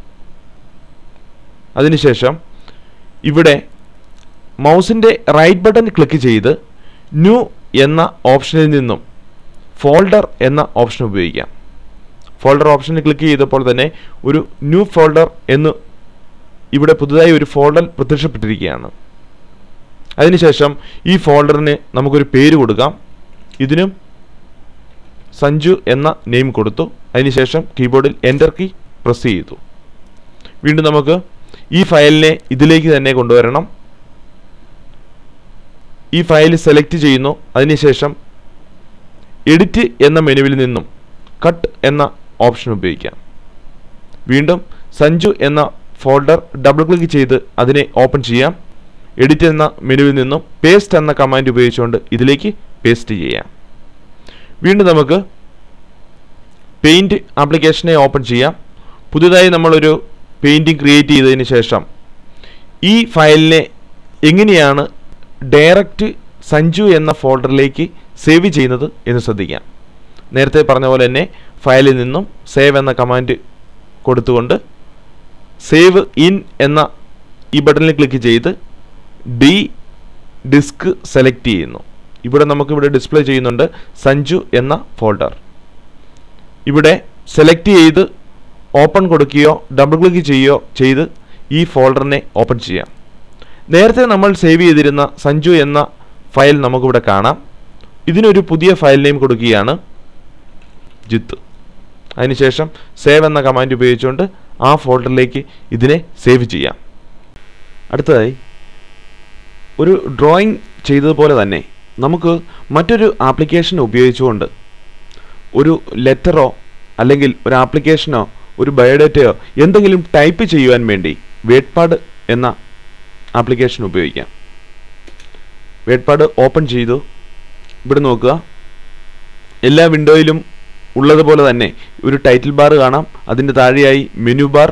Speaker 1: അതിനുശേഷം ഇവിടെ മൗസിൻ്റെ റൈറ്റ് ബട്ടൺ ക്ലിക്ക് ചെയ്ത് ന്യൂ എന്ന ഓപ്ഷനിൽ നിന്നും ഫോൾഡർ എന്ന ഓപ്ഷൻ ഉപയോഗിക്കാം ഫോൾഡർ ഓപ്ഷനിൽ ക്ലിക്ക് ചെയ്തപ്പോൾ തന്നെ ഒരു ന്യൂ ഫോൾഡർ എന്ന് ഇവിടെ പുതുതായി ഒരു ഫോൾഡർ പ്രത്യക്ഷപ്പെട്ടിരിക്കുകയാണ് അതിനുശേഷം ഈ ഫോൾഡറിന് നമുക്കൊരു പേര് കൊടുക്കാം ഇതിനും സഞ്ജു എന്ന നെയിം കൊടുത്തു അതിനുശേഷം കീബോർഡിൽ എൻ്റർ കീ പ്രസ് ചെയ്തു വീണ്ടും നമുക്ക് ഈ ഫയലിനെ ഇതിലേക്ക് തന്നെ കൊണ്ടുവരണം ഈ ഫയൽ സെലക്ട് ചെയ്യുന്നു അതിനുശേഷം എഡിറ്റ് എന്ന മെനുവിൽ നിന്നും കട്ട് എന്ന ഓപ്ഷൻ ഉപയോഗിക്കാം വീണ്ടും സഞ്ജു എന്ന ഫോൾഡർ ഡബിൾ ക്ലിക്ക് ചെയ്ത് അതിനെ ഓപ്പൺ ചെയ്യാം എഡിറ്റ് എന്ന മെനുവിൽ നിന്നും പേസ്റ്റ് എന്ന കമാൻഡ് ഉപയോഗിച്ചുകൊണ്ട് ഇതിലേക്ക് പേസ്റ്റ് ചെയ്യാം വീണ്ടും നമുക്ക് പെയിൻറ് ആപ്ലിക്കേഷനെ ഓപ്പൺ ചെയ്യാം പുതുതായി നമ്മളൊരു പെയിൻറ്റിങ് ക്രിയേറ്റ് ചെയ്തതിന് ശേഷം ഈ ഫയലിനെ എങ്ങനെയാണ് ഡയറക്റ്റ് സഞ്ജു എന്ന ഫോൾഡറിലേക്ക് സേവ് ചെയ്യുന്നത് എന്ന് ശ്രദ്ധിക്കാം നേരത്തെ പറഞ്ഞ പോലെ തന്നെ ഫയലിൽ നിന്നും സേവ് എന്ന കമാൻഡ് കൊടുത്തുകൊണ്ട് സേവ് ഇൻ എന്ന ഈ ബട്ടണിൽ ക്ലിക്ക് ചെയ്ത് ഡി ഡിസ്ക് സെലക്ട് ചെയ്യുന്നു ഇവിടെ നമുക്കിവിടെ ഡിസ്പ്ലേ ചെയ്യുന്നുണ്ട് സഞ്ജു എന്ന ഫോൾഡർ ഇവിടെ സെലക്ട് ചെയ്ത് ഓപ്പൺ കൊടുക്കുകയോ ഡബിൾ ക്ലിക്ക് ചെയ്യുകയോ ചെയ്ത് ഈ ഫോൾഡറിനെ ഓപ്പൺ ചെയ്യാം നേരത്തെ നമ്മൾ സേവ് ചെയ്തിരുന്ന സഞ്ജു എന്ന ഫയൽ നമുക്കിവിടെ കാണാം ഇതിനൊരു പുതിയ ഫയൽ നെയിം കൊടുക്കുകയാണ് ജിത്ത് അതിനുശേഷം സേവ് എന്ന കമാൻഡ് ഉപയോഗിച്ചുകൊണ്ട് ആ ഫോൾഡറിലേക്ക് ഇതിനെ സേവ് ചെയ്യാം അടുത്തതായി ഒരു ഡ്രോയിങ് ചെയ്തതുപോലെ തന്നെ നമുക്ക് മറ്റൊരു ആപ്ലിക്കേഷൻ ഉപയോഗിച്ചുകൊണ്ട് ഒരു ലെറ്ററോ അല്ലെങ്കിൽ ഒരു ആപ്ലിക്കേഷനോ ഒരു ബയോഡേറ്റയോ എന്തെങ്കിലും ടൈപ്പ് ചെയ്യുവാൻ വേണ്ടി വേഡ്പാഡ് എന്ന ആപ്ലിക്കേഷൻ ഉപയോഗിക്കാം വേഡ്പാഡ് ഓപ്പൺ ചെയ്തു ഇവിടെ നോക്കുക എല്ലാ വിൻഡോയിലും ഉള്ളതുപോലെ തന്നെ ഒരു ടൈറ്റിൽ ബാർ കാണാം അതിൻ്റെ താഴെയായി മെനു ബാർ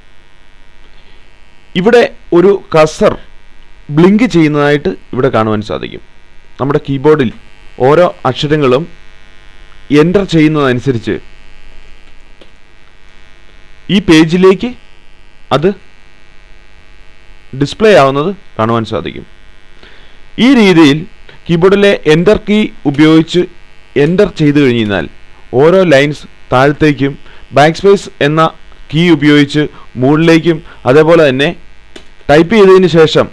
Speaker 1: ഇവിടെ ഒരു കസർ ബ്ലിങ്ക് ചെയ്യുന്നതായിട്ട് ഇവിടെ കാണുവാൻ സാധിക്കും നമ്മുടെ കീബോർഡിൽ ഓരോ അക്ഷരങ്ങളും എൻ്റർ ചെയ്യുന്നതനുസരിച്ച് ഈ പേജിലേക്ക് അത് ഡിസ്പ്ലേ ആവുന്നത് കാണുവാൻ സാധിക്കും ഈ രീതിയിൽ കീബോർഡിലെ എൻ്റർ കീ ഉപയോഗിച്ച് എൻ്റർ ചെയ്തു കഴിഞ്ഞാൽ ഓരോ ലൈൻസ് താഴത്തേക്കും ബാക്ക് സ്പേസ് എന്ന കീ ഉപയോഗിച്ച് മുകളിലേക്കും അതേപോലെ തന്നെ ടൈപ്പ് ചെയ്തതിന് ശേഷം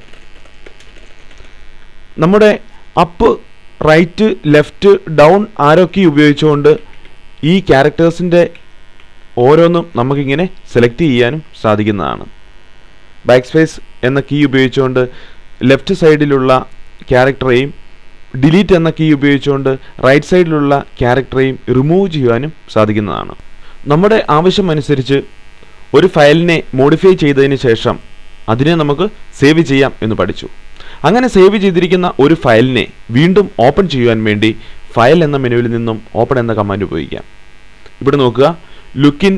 Speaker 1: നമ്മുടെ up right left down arrow key ഉപയോഗിച്ചുകൊണ്ട് ഈ ക്യാരക്ടേഴ്സിൻ്റെ ഓരോന്നും നമുക്കിങ്ങനെ സെലക്ട് ചെയ്യാനും സാധിക്കുന്നതാണ് ബാക്ക് സ്പേസ് എന്ന കീ ഉപയോഗിച്ചുകൊണ്ട് ലെഫ്റ്റ് സൈഡിലുള്ള ക്യാരക്ടറെയും ഡിലീറ്റ് എന്ന കീ ഉപയോഗിച്ചുകൊണ്ട് റൈറ്റ് സൈഡിലുള്ള ക്യാരക്ടറെയും റിമൂവ് ചെയ്യുവാനും സാധിക്കുന്നതാണ് നമ്മുടെ ആവശ്യം അനുസരിച്ച് ഒരു ഫയലിനെ മോഡിഫൈ ചെയ്തതിന് ശേഷം അതിനെ നമുക്ക് സേവ് ചെയ്യാം എന്ന് പഠിച്ചു അങ്ങനെ സേവ് ചെയ്തിരിക്കുന്ന ഒരു ഫയലിനെ വീണ്ടും ഓപ്പൺ ചെയ്യുവാൻ വേണ്ടി ഫയൽ എന്ന മെനുവിൽ നിന്നും ഓപ്പൺ എന്ന കമാൻഡ് ഉപയോഗിക്കാം ഇവിടെ നോക്കുക ലുക്കിൻ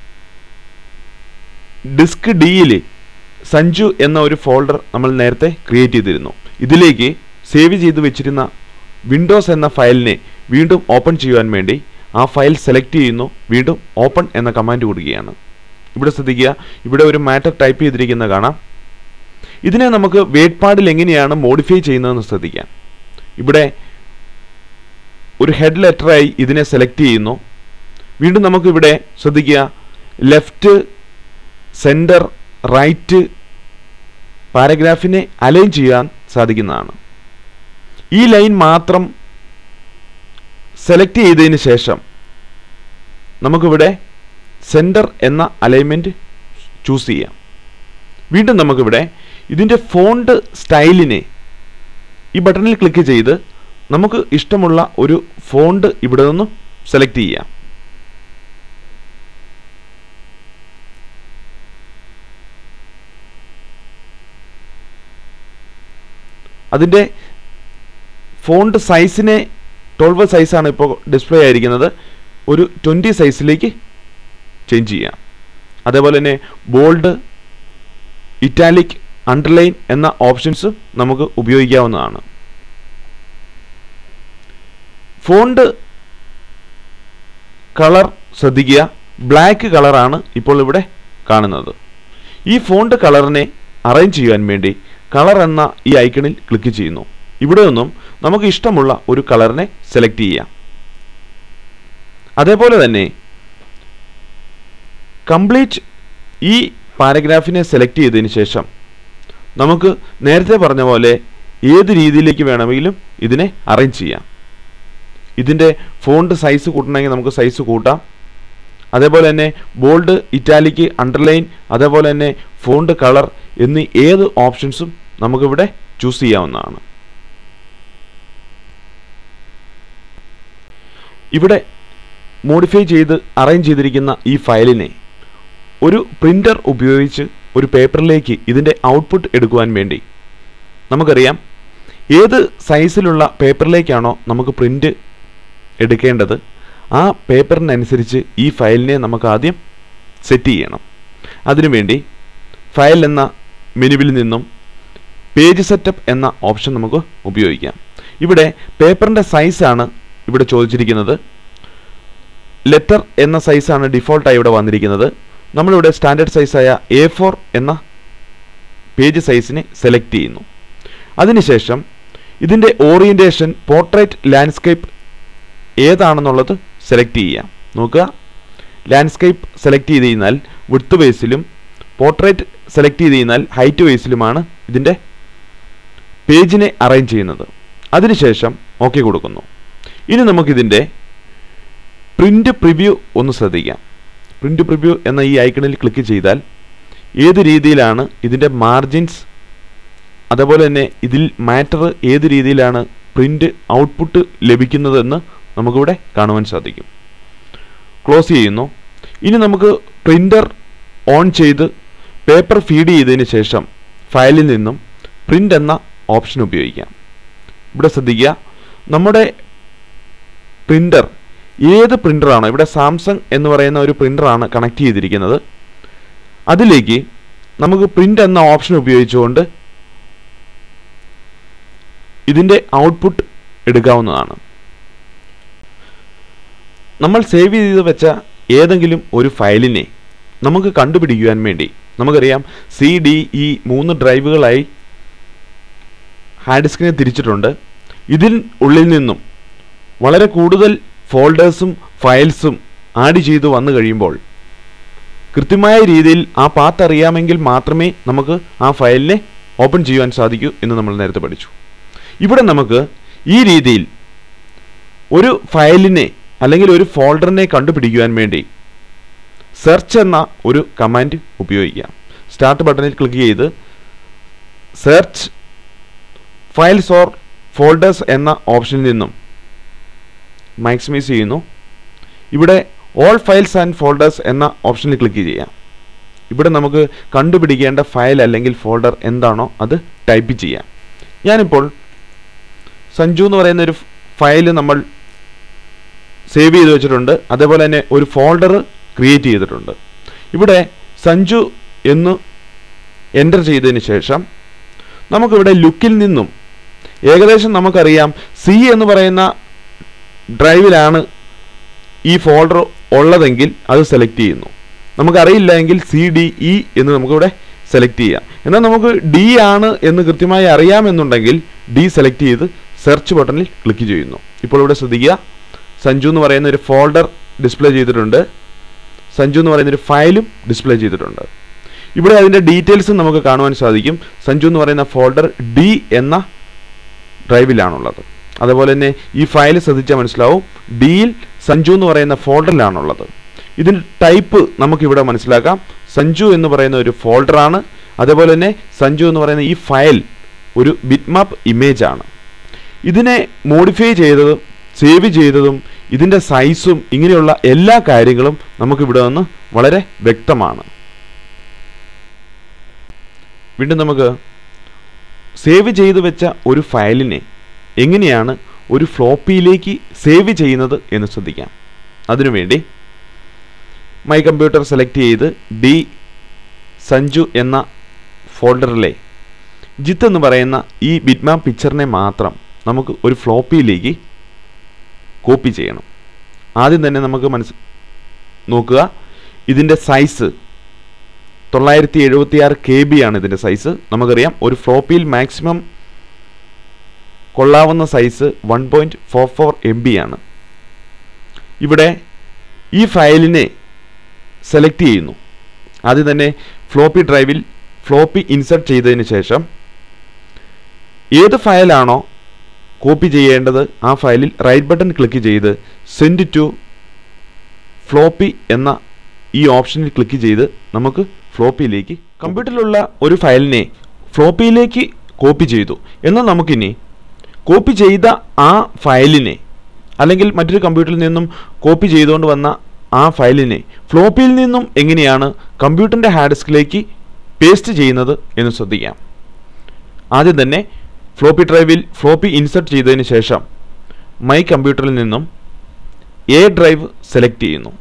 Speaker 1: ഡിസ്ക് ഡിയിൽ സഞ്ജു എന്ന ഒരു ഫോൾഡർ നമ്മൾ നേരത്തെ ക്രിയേറ്റ് ചെയ്തിരുന്നു ഇതിലേക്ക് സേവ് ചെയ്ത് വെച്ചിരുന്ന വിൻഡോസ് എന്ന ഫയലിനെ വീണ്ടും ഓപ്പൺ ചെയ്യുവാൻ വേണ്ടി ആ ഫയൽ സെലക്ട് ചെയ്യുന്നു വീണ്ടും ഓപ്പൺ എന്ന കമാൻഡ് കൊടുക്കുകയാണ് ഇവിടെ ശ്രദ്ധിക്കുക ഇവിടെ ഒരു മാറ്റർ ടൈപ്പ് ചെയ്തിരിക്കുന്ന കാണാം ഇതിനെ നമുക്ക് വേഡ് പാഡിൽ എങ്ങനെയാണ് മോഡിഫൈ ചെയ്യുന്നതെന്ന് ശ്രദ്ധിക്കാം ഇവിടെ ഒരു ഹെഡ് ലെറ്ററായി ഇതിനെ സെലക്ട് ചെയ്യുന്നു വീണ്ടും നമുക്കിവിടെ ശ്രദ്ധിക്കുക ലെഫ്റ്റ് സെൻറ്റർ റൈറ്റ് പാരഗ്രാഫിനെ അലൈൻ ചെയ്യാൻ സാധിക്കുന്നതാണ് ഈ ലൈൻ മാത്രം സെലക്ട് ചെയ്തതിന് ശേഷം നമുക്കിവിടെ സെൻറ്റർ എന്ന അലൈൻമെൻറ്റ് ചൂസ് ചെയ്യാം വീണ്ടും നമുക്കിവിടെ ഇതിൻ്റെ ഫോണ്ട് സ്റ്റൈലിനെ ഈ ബട്ടണിൽ ക്ലിക്ക് ചെയ്ത് നമുക്ക് ഇഷ്ടമുള്ള ഒരു ഫോണ്ട് ഇവിടെ നിന്ന് സെലക്ട് ചെയ്യാം അതിൻ്റെ ഫോണ്ട് സൈസിനെ ട്വൽവ് സൈസാണ് ഇപ്പോൾ ഡിസ്പ്ലേ ആയിരിക്കുന്നത് ഒരു ട്വൻറ്റി സൈസിലേക്ക് ചേഞ്ച് ചെയ്യാം അതേപോലെ തന്നെ ബോൾഡ് ഇറ്റാലിക് അണ്ടർലൈൻ എന്ന ഓപ്ഷൻസ് നമുക്ക് ഉപയോഗിക്കാവുന്നതാണ് ഫോണ്ട് കളർ ശ്രദ്ധിക്കുക ബ്ലാക്ക് കളറാണ് ഇപ്പോൾ ഇവിടെ കാണുന്നത് ഈ ഫോണ്ട് കളറിനെ അറേഞ്ച് ചെയ്യാൻ വേണ്ടി കളർ എന്ന ഈ ഐക്കണിൽ ക്ലിക്ക് ചെയ്യുന്നു ഇവിടെ നിന്നും നമുക്ക് ഇഷ്ടമുള്ള ഒരു കളറിനെ സെലക്ട് ചെയ്യാം അതേപോലെ തന്നെ കംപ്ലീറ്റ് ഈ പാരഗ്രാഫിനെ സെലക്ട് ചെയ്തതിന് ശേഷം നമുക്ക് നേരത്തെ പറഞ്ഞ പോലെ ഏത് രീതിയിലേക്ക് വേണമെങ്കിലും ഇതിനെ അറേഞ്ച് ചെയ്യാം ഇതിൻ്റെ ഫോണ്ട് സൈസ് കൂട്ടണമെങ്കിൽ നമുക്ക് സൈസ് കൂട്ടാം അതേപോലെ തന്നെ ബോൾഡ് ഇറ്റാലിക്ക് അണ്ടർലൈൻ അതേപോലെ തന്നെ ഫോണ്ട് കളർ എന്നീ ഏത് ഓപ്ഷൻസും നമുക്കിവിടെ ചൂസ് ചെയ്യാവുന്നതാണ് ഇവിടെ മോഡിഫൈ ചെയ്ത് അറേഞ്ച് ചെയ്തിരിക്കുന്ന ഈ ഫയലിനെ ഒരു പ്രിൻ്റർ ഉപയോഗിച്ച് ഒരു പേപ്പറിലേക്ക് ഇതിൻ്റെ ഔട്ട്പുട്ട് എടുക്കുവാൻ വേണ്ടി നമുക്കറിയാം ഏത് സൈസിലുള്ള പേപ്പറിലേക്കാണോ നമുക്ക് പ്രിൻ്റ് എടുക്കേണ്ടത് ആ പേപ്പറിനനുസരിച്ച് ഈ ഫയലിനെ നമുക്ക് ആദ്യം സെറ്റ് ചെയ്യണം അതിനുവേണ്ടി ഫയൽ എന്ന മെനുവിൽ നിന്നും പേജ് സെറ്റപ്പ് എന്ന ഓപ്ഷൻ നമുക്ക് ഉപയോഗിക്കാം ഇവിടെ പേപ്പറിൻ്റെ സൈസാണ് ഇവിടെ ചോദിച്ചിരിക്കുന്നത് ലെറ്റർ എന്ന സൈസാണ് ഡിഫോൾട്ടായി ഇവിടെ വന്നിരിക്കുന്നത് നമ്മളിവിടെ സ്റ്റാൻഡേർഡ് സൈസായ എ ഫോർ എന്ന പേജ് സൈസിനെ സെലക്ട് ചെയ്യുന്നു അതിനുശേഷം ഇതിൻ്റെ ഓറിയൻറ്റേഷൻ പോർട്രേറ്റ് ലാൻഡ്സ്കേപ്പ് ഏതാണെന്നുള്ളത് സെലക്ട് ചെയ്യാം നോക്കുക ലാൻഡ്സ്കേപ്പ് സെലക്ട് ചെയ്ത് കഴിഞ്ഞാൽ വിഡ്ത്ത് ബേസിലും പോർട്രേറ്റ് സെലക്ട് ചെയ്ത് കഴിഞ്ഞാൽ ഹൈറ്റ് ബേസിലുമാണ് ഇതിൻ്റെ പേജിനെ അറേഞ്ച് ചെയ്യുന്നത് അതിനുശേഷം ഓക്കെ കൊടുക്കുന്നു ഇനി നമുക്കിതിൻ്റെ പ്രിൻ്റ് പ്രിവ്യൂ ഒന്ന് ശ്രദ്ധിക്കാം പ്രിൻ്റ് പ്രിവ്യൂ എന്ന ഈ ഐക്കണിൽ ക്ലിക്ക് ചെയ്താൽ ഏത് രീതിയിലാണ് ഇതിൻ്റെ മാർജിൻസ് അതേപോലെ തന്നെ ഇതിൽ മാറ്റർ ഏത് രീതിയിലാണ് പ്രിൻ്റ് ഔട്ട്പുട്ട് ലഭിക്കുന്നതെന്ന് നമുക്കിവിടെ കാണുവാൻ സാധിക്കും ക്ലോസ് ചെയ്യുന്നു ഇനി നമുക്ക് പ്രിൻ്റർ ഓൺ ചെയ്ത് പേപ്പർ ഫീഡ് ചെയ്തതിന് ശേഷം ഫയലിൽ നിന്നും പ്രിൻ്റ് എന്ന ഓപ്ഷൻ ഉപയോഗിക്കാം ഇവിടെ ശ്രദ്ധിക്കുക നമ്മുടെ പ്രിൻ്റർ ഏത് പ്രിൻ്ററാണോ ഇവിടെ സാംസങ് എന്ന് പറയുന്ന ഒരു പ്രിൻ്ററാണ് കണക്ട് ചെയ്തിരിക്കുന്നത് അതിലേക്ക് നമുക്ക് പ്രിൻ്റ് എന്ന ഓപ്ഷൻ ഉപയോഗിച്ചുകൊണ്ട് ഇതിൻ്റെ ഔട്ട്പുട്ട് എടുക്കാവുന്നതാണ് നമ്മൾ സേവ് ചെയ്ത് വെച്ച ഏതെങ്കിലും ഒരു ഫയലിനെ നമുക്ക് കണ്ടുപിടിക്കുവാൻ വേണ്ടി നമുക്കറിയാം സി ഡി ഇ മൂന്ന് ഡ്രൈവുകളായി ഹാർഡ് ഡിസ്കിനെ തിരിച്ചിട്ടുണ്ട് ഇതിൽ ഉള്ളിൽ നിന്നും വളരെ കൂടുതൽ ഫോൾഡേഴ്സും ഫയൽസും ആഡ് ചെയ്ത് വന്നു കഴിയുമ്പോൾ കൃത്യമായ രീതിയിൽ ആ പാത്ത് അറിയാമെങ്കിൽ മാത്രമേ നമുക്ക് ആ ഫയലിനെ ഓപ്പൺ ചെയ്യുവാൻ സാധിക്കൂ എന്ന് നമ്മൾ നേരത്തെ പഠിച്ചു ഇവിടെ നമുക്ക് ഈ രീതിയിൽ ഒരു ഫയലിനെ അല്ലെങ്കിൽ ഒരു ഫോൾഡറിനെ കണ്ടുപിടിക്കുവാൻ വേണ്ടി സെർച്ച് എന്ന ഒരു കമാൻഡ് ഉപയോഗിക്കാം സ്റ്റാർട്ട് ബട്ടണിൽ ക്ലിക്ക് ചെയ്ത് സെർച്ച് ഫയൽസ് ഓർ ഫോൾഡേഴ്സ് എന്ന ഓപ്ഷനിൽ നിന്നും മാക്സിമൈസ് ചെയ്യുന്നു ഇവിടെ ഓൾ ഫയൽസ് ആൻഡ് ഫോൾഡേഴ്സ് എന്ന ഓപ്ഷനിൽ ക്ലിക്ക് ചെയ്യാം ഇവിടെ നമുക്ക് കണ്ടുപിടിക്കേണ്ട ഫയൽ അല്ലെങ്കിൽ ഫോൾഡർ എന്താണോ അത് ടൈപ്പ് ചെയ്യാം ഞാനിപ്പോൾ സഞ്ജു എന്ന് പറയുന്ന ഒരു ഫയൽ നമ്മൾ സേവ് ചെയ്ത് വെച്ചിട്ടുണ്ട് അതേപോലെ തന്നെ ഒരു ഫോൾഡർ ക്രിയേറ്റ് ചെയ്തിട്ടുണ്ട് ഇവിടെ സഞ്ജു എന്ന് എൻ്റർ ചെയ്തതിന് ശേഷം നമുക്കിവിടെ ലുക്കിൽ നിന്നും ഏകദേശം നമുക്കറിയാം സി എന്ന് പറയുന്ന ഡ്രൈവിലാണ് ഈ ഫോൾഡർ ഉള്ളതെങ്കിൽ അത് സെലക്ട് ചെയ്യുന്നു നമുക്കറിയില്ല എങ്കിൽ സി ഡി ഇ എന്ന് നമുക്കിവിടെ സെലക്ട് ചെയ്യാം എന്നാൽ നമുക്ക് ഡി ആണ് എന്ന് കൃത്യമായി അറിയാമെന്നുണ്ടെങ്കിൽ ഡി സെലക്ട് ചെയ്ത് സെർച്ച് ബട്ടണിൽ ക്ലിക്ക് ചെയ്യുന്നു ഇപ്പോൾ ഇവിടെ ശ്രദ്ധിക്കുക സഞ്ജു എന്ന് പറയുന്ന ഒരു ഫോൾഡർ ഡിസ്പ്ലേ ചെയ്തിട്ടുണ്ട് സഞ്ജു എന്ന് പറയുന്ന ഒരു ഫയലും ഡിസ്പ്ലേ ചെയ്തിട്ടുണ്ട് ഇവിടെ അതിൻ്റെ ഡീറ്റെയിൽസും നമുക്ക് കാണുവാൻ സാധിക്കും സഞ്ജു എന്ന് പറയുന്ന ഫോൾഡർ ഡി എന്ന ഡ്രൈവിലാണുള്ളത് അതുപോലെ തന്നെ ഈ ഫയൽ ശ്രദ്ധിച്ചാൽ മനസ്സിലാവും ഡിയിൽ സഞ്ജു എന്ന് പറയുന്ന ഫോൾഡറിലാണുള്ളത് ഇതിൻ്റെ ടൈപ്പ് നമുക്കിവിടെ മനസ്സിലാക്കാം സഞ്ജു എന്ന് പറയുന്ന ഒരു ഫോൾഡറാണ് അതേപോലെ തന്നെ സഞ്ജു എന്ന് പറയുന്ന ഈ ഫയൽ ഒരു ബിറ്റ്മാപ്പ് ഇമേജ് ആണ് ഇതിനെ മോഡിഫൈ ചെയ്തതും സേവ് ചെയ്തതും ഇതിൻ്റെ സൈസും ഇങ്ങനെയുള്ള എല്ലാ കാര്യങ്ങളും നമുക്കിവിടെ നിന്ന് വളരെ വ്യക്തമാണ് വീണ്ടും നമുക്ക് സേവ് ചെയ്തു വെച്ച ഒരു ഫയലിനെ എങ്ങനെയാണ് ഒരു ഫ്ലോപ്പിയിലേക്ക് സേവ് ചെയ്യുന്നത് എന്ന് ശ്രദ്ധിക്കാം അതിനുവേണ്ടി മൈ കമ്പ്യൂട്ടർ സെലക്ട് ചെയ്ത് ഡി സഞ്ജു എന്ന ഫോൾഡറിലെ ജിത്ത് എന്ന് പറയുന്ന ഈ ബിറ്റ്മാപ്പ് പിക്ചറിനെ മാത്രം നമുക്ക് ഒരു ഫ്ലോപ്പിയിലേക്ക് കോപ്പി ചെയ്യണം ആദ്യം തന്നെ നമുക്ക് മനസ്സ് നോക്കുക ഇതിൻ്റെ സൈസ് തൊള്ളായിരത്തി എഴുപത്തി ആറ് കെ ബി ആണ് ഇതിൻ്റെ സൈസ് നമുക്കറിയാം ഒരു ഫ്ലോപ്പിയിൽ മാക്സിമം കൊള്ളാവുന്ന size one point four four M B ആണ് ഇവിടെ ഈ ഫയലിനെ സെലക്ട് ചെയ്യുന്നു ആദ്യം തന്നെ ഫ്ലോപ്പി ഡ്രൈവിൽ ഫ്ലോപ്പി ഇൻസർട്ട് ചെയ്തതിന് ശേഷം ഏത് ഫയലാണോ കോപ്പി ചെയ്യേണ്ടത് ആ ഫയലിൽ റൈറ്റ് ബട്ടൺ ക്ലിക്ക് ചെയ്ത് സെൻഡ് ടു ഫ്ലോപ്പി എന്ന ഈ ഓപ്ഷനിൽ ക്ലിക്ക് ചെയ്ത് നമുക്ക് ഫ്ലോപ്പിയിലേക്ക് കമ്പ്യൂട്ടറിലുള്ള ഒരു ഫയലിനെ ഫ്ലോപ്പിയിലേക്ക് കോപ്പി ചെയ്തു എന്നാൽ നമുക്കിനി കോപ്പി ചെയ്ത ആ ഫയലിനെ അല്ലെങ്കിൽ മറ്റൊരു കമ്പ്യൂട്ടറിൽ നിന്നും കോപ്പി ചെയ്തുകൊണ്ട് വന്ന ആ ഫയലിനെ ഫ്ലോപ്പിയിൽ നിന്നും എങ്ങനെയാണ് കമ്പ്യൂട്ടറിൻ്റെ ഹാർഡ് ഡിസ്കിലേക്ക് പേസ്റ്റ് ചെയ്യുന്നത് എന്ന് ശ്രദ്ധിക്കാം ആദ്യം തന്നെ ഫ്ലോപ്പി ഡ്രൈവിൽ ഫ്ലോപ്പി ഇൻസർട്ട് ചെയ്തതിന് ശേഷം മൈ കമ്പ്യൂട്ടറിൽ നിന്നും എ ഡ്രൈവ് സെലക്ട് ചെയ്യുന്നു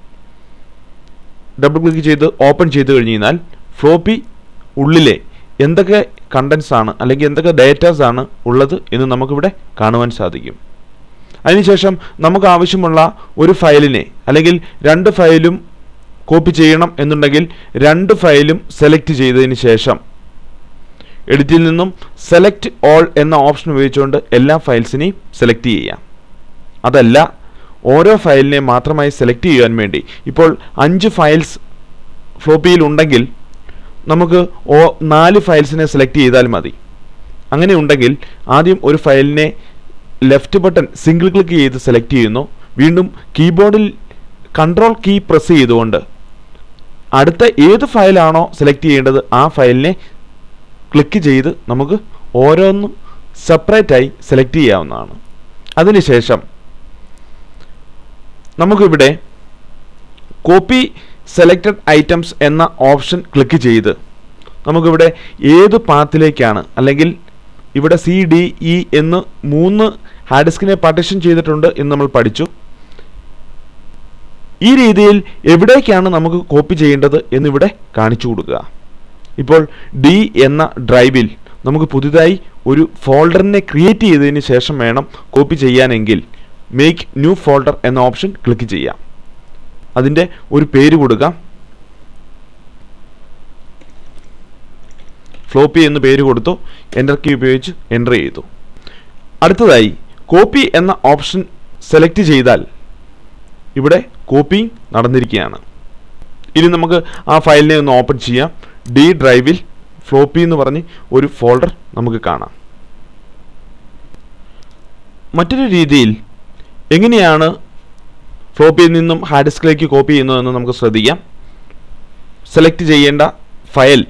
Speaker 1: ഡബിൾ ക്ലിക്ക് ചെയ്ത് ഓപ്പൺ ചെയ്ത് കഴിഞ്ഞ് കഴിഞ്ഞാൽ ഫ്ലോപ്പി ഉള്ളിലെ എന്തൊക്കെ കണ്ടൻസ് ആണ് അല്ലെങ്കിൽ എന്തൊക്കെ ഡേറ്റാസ് ആണ് ഉള്ളത് എന്ന് നമുക്കിവിടെ കാണുവാൻ സാധിക്കും അതിനുശേഷം നമുക്ക് ആവശ്യമുള്ള ഒരു ഫയലിനെ അല്ലെങ്കിൽ രണ്ട് ഫയലും കോപ്പി ചെയ്യണം എന്നുണ്ടെങ്കിൽ രണ്ട് ഫയലും സെലക്ട് ചെയ്തതിന് ശേഷം എഡിറ്റിൽ നിന്നും സെലക്ട് ഓൾ എന്ന ഓപ്ഷൻ ഉപയോഗിച്ചുകൊണ്ട് എല്ലാ ഫയൽസിനെയും സെലക്ട് ചെയ്യാം അതല്ല ഓരോ ഫയലിനെ മാത്രമായി സെലക്ട് ചെയ്യാൻ വേണ്ടി ഇപ്പോൾ അഞ്ച് ഫയൽസ് ഫ്ലോപ്പിയിൽ ഉണ്ടെങ്കിൽ നമുക്ക് ഓ നാല് ഫയൽസിനെ സെലക്ട് ചെയ്താൽ മതി അങ്ങനെ ഉണ്ടെങ്കിൽ ആദ്യം ഒരു ഫയലിനെ ലെഫ്റ്റ് ബട്ടൺ സിംഗിൾ ക്ലിക്ക് ചെയ്ത് സെലക്ട് ചെയ്യുന്നു വീണ്ടും കീബോർഡിൽ കൺട്രോൾ കീ പ്രസ് ചെയ്തുകൊണ്ട് അടുത്ത ഏത് ഫയലാണോ സെലക്ട് ചെയ്യേണ്ടത് ആ ഫയലിനെ ക്ലിക്ക് ചെയ്ത് നമുക്ക് ഓരോന്നും സെപ്പറേറ്റായി സെലക്ട് ചെയ്യാവുന്നതാണ് അതിനുശേഷം നമുക്കിവിടെ കോപ്പി സെലക്റ്റഡ് ഐറ്റംസ് എന്ന ഓപ്ഷൻ ക്ലിക്ക് ചെയ്ത് നമുക്കിവിടെ ഏത് പാത്തിലേക്കാണ് അല്ലെങ്കിൽ ഇവിടെ സി ഡി ഇ എന്ന് മൂന്ന് ഹാർഡ് ഡിസ്കിനെ പാർട്ടിഷൻ ചെയ്തിട്ടുണ്ട് എന്ന് നമ്മൾ പഠിച്ചു ഈ രീതിയിൽ എവിടേക്കാണ് നമുക്ക് കോപ്പി ചെയ്യേണ്ടത് എന്നിവിടെ കാണിച്ചു കൊടുക്കുക ഇപ്പോൾ ഡി എന്ന ഡ്രൈവിൽ നമുക്ക് പുതുതായി ഒരു ഫോൾഡറിനെ ക്രിയേറ്റ് ചെയ്തതിന് ശേഷം വേണം കോപ്പി ചെയ്യാനെങ്കിൽ മേക്ക് ന്യൂ ഫോൾഡർ എന്ന ഓപ്ഷൻ ക്ലിക്ക് ചെയ്യാം അതിൻ്റെ ഒരു പേര് കൊടുക്കാം ഫ്ലോപ്പി എന്ന് പേര് കൊടുത്തു എൻ്റർ കീ ഉപയോഗിച്ച് എൻ്റർ ചെയ്തു അടുത്തതായി കോപ്പി എന്ന ഓപ്ഷൻ സെലക്ട് ചെയ്താൽ ഇവിടെ കോപ്പി നടന്നിരിക്കുകയാണ് ഇനി നമുക്ക് ആ ഫയലിനെ ഒന്ന് ഓപ്പൺ ചെയ്യാം ഡി ഡ്രൈവിൽ ഫ്ലോപ്പി എന്ന് പറഞ്ഞ് ഒരു ഫോൾഡർ നമുക്ക് കാണാം മറ്റൊരു രീതിയിൽ എങ്ങനെയാണ് ഫ്ലോപ്പിയിൽ നിന്നും ഹാർഡ് ഡിസ്കിലേക്ക് കോപ്പി ചെയ്യുന്നതെന്ന് നമുക്ക് ശ്രദ്ധിക്കാം സെലക്ട് ചെയ്യേണ്ട ഫയൽ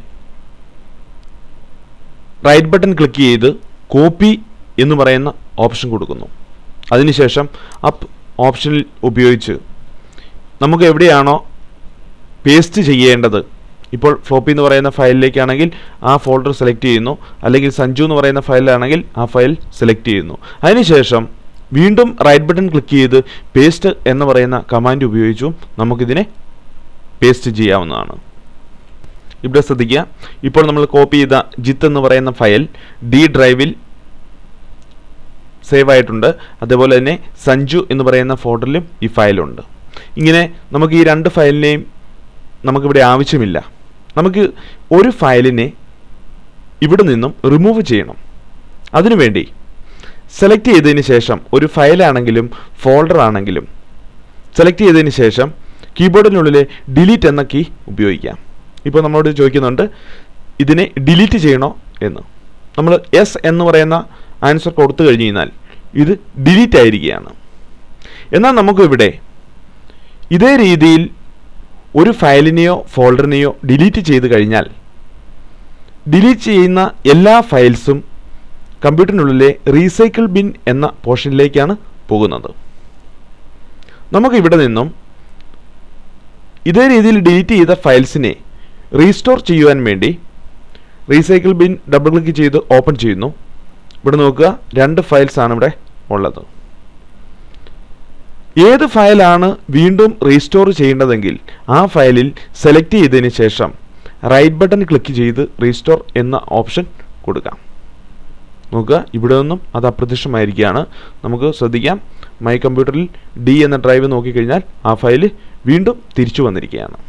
Speaker 1: റൈറ്റ് ബട്ടൺ ക്ലിക്ക് ചെയ്ത് കോപ്പി എന്ന് പറയുന്ന ഓപ്ഷൻ കൊടുക്കുന്നു അതിനുശേഷം അപ്പ് ഓപ്ഷനിൽ ഉപയോഗിച്ച് നമുക്ക് എവിടെയാണോ പേസ്റ്റ് ചെയ്യേണ്ടത് ഇപ്പോൾ ഫ്ലോപ്പി എന്ന് പറയുന്ന ഫയലിലേക്കാണെങ്കിൽ ആ ഫോൾഡർ സെലക്ട് ചെയ്യുന്നു അല്ലെങ്കിൽ സഞ്ജു എന്ന് പറയുന്ന ഫയലാണെങ്കിൽ ആ ഫയൽ സെലക്ട് ചെയ്യുന്നു അതിനുശേഷം വീണ്ടും റൈറ്റ് ബട്ടൺ ക്ലിക്ക് ചെയ്ത് പേസ്റ്റ് എന്ന് പറയുന്ന കമാൻഡ് ഉപയോഗിച്ചും നമുക്കിതിനെ പേസ്റ്റ് ചെയ്യാവുന്നതാണ് ഇവിടെ ശ്രദ്ധിക്കുക ഇപ്പോൾ നമ്മൾ കോപ്പി ചെയ്ത ജിത്ത് എന്ന് പറയുന്ന ഫയൽ ഡി ഡ്രൈവിൽ സേവ് ആയിട്ടുണ്ട് അതേപോലെ തന്നെ സഞ്ജു എന്ന് പറയുന്ന ഫോൾഡറിലും ഈ ഫയലുണ്ട് ഇങ്ങനെ നമുക്ക് ഈ രണ്ട് ഫയലിനെയും നമുക്കിവിടെ ആവശ്യമില്ല നമുക്ക് ഒരു ഫയലിനെ ഇവിടെ നിന്നും റിമൂവ് ചെയ്യണം അതിനുവേണ്ടി സെലക്ട് ചെയ്തതിന് ശേഷം ഒരു ഫയലാണെങ്കിലും ഫോൾഡർ ആണെങ്കിലും സെലക്ട് ചെയ്തതിന് ശേഷം കീബോർഡിനുള്ളിലെ ഡിലീറ്റ് എന്ന കീ ഉപയോഗിക്കാം ഇപ്പോൾ നമ്മളോട് ചോദിക്കുന്നുണ്ട് ഇതിനെ ഡിലീറ്റ് ചെയ്യണോ എന്ന് നമ്മൾ എസ് എന്ന് പറയുന്ന ആൻസർ കൊടുത്തു കഴിഞ്ഞ് കഴിഞ്ഞാൽ ഇത് ഡിലീറ്റ് ആയിരിക്കുകയാണ് എന്നാൽ നമുക്ക് ഇവിടെ ഇതേ രീതിയിൽ ഒരു ഫയലിനെയോ ഫോൾഡറിനെയോ ഡിലീറ്റ് ചെയ്ത് കഴിഞ്ഞാൽ ഡിലീറ്റ് ചെയ്യുന്ന എല്ലാ ഫയൽസും കമ്പ്യൂട്ടറിനുള്ളിലെ റീസൈക്കിൾ ബിൻ എന്ന പോർഷനിലേക്കാണ് പോകുന്നത് നമുക്ക് ഇവിടെ നിന്നും ഇതേ രീതിയിൽ ഡിലീറ്റ് ചെയ്ത ഫയൽസിനെ റീസ്റ്റോർ ചെയ്യുവാൻ വേണ്ടി റീസൈക്കിൾ ബിൻ ഡബിൾ ക്ലിക്ക് ചെയ്ത് ഓപ്പൺ ചെയ്യുന്നു ഇവിടെ നോക്കുക രണ്ട് ഫയൽസ് ആണ് ഇവിടെ ഉള്ളത് ഏത് ഫയലാണ് വീണ്ടും റീസ്റ്റോർ ചെയ്യേണ്ടതെങ്കിൽ ആ ഫയലിൽ സെലക്ട് ചെയ്തതിന് ശേഷം റൈറ്റ് ബട്ടൺ ക്ലിക്ക് ചെയ്ത് റീസ്റ്റോർ എന്ന ഓപ്ഷൻ കൊടുക്കാം നോക്കുക ഇവിടെ നിന്നും അത് അപ്രത്യക്ഷമായിരിക്കുകയാണ് നമുക്ക് ശ്രദ്ധിക്കാം മൈ കമ്പ്യൂട്ടറിൽ ഡി എന്ന ഡ്രൈവ് നോക്കിക്കഴിഞ്ഞാൽ ആ ഫയൽ വീണ്ടും തിരിച്ചു വന്നിരിക്കുകയാണ്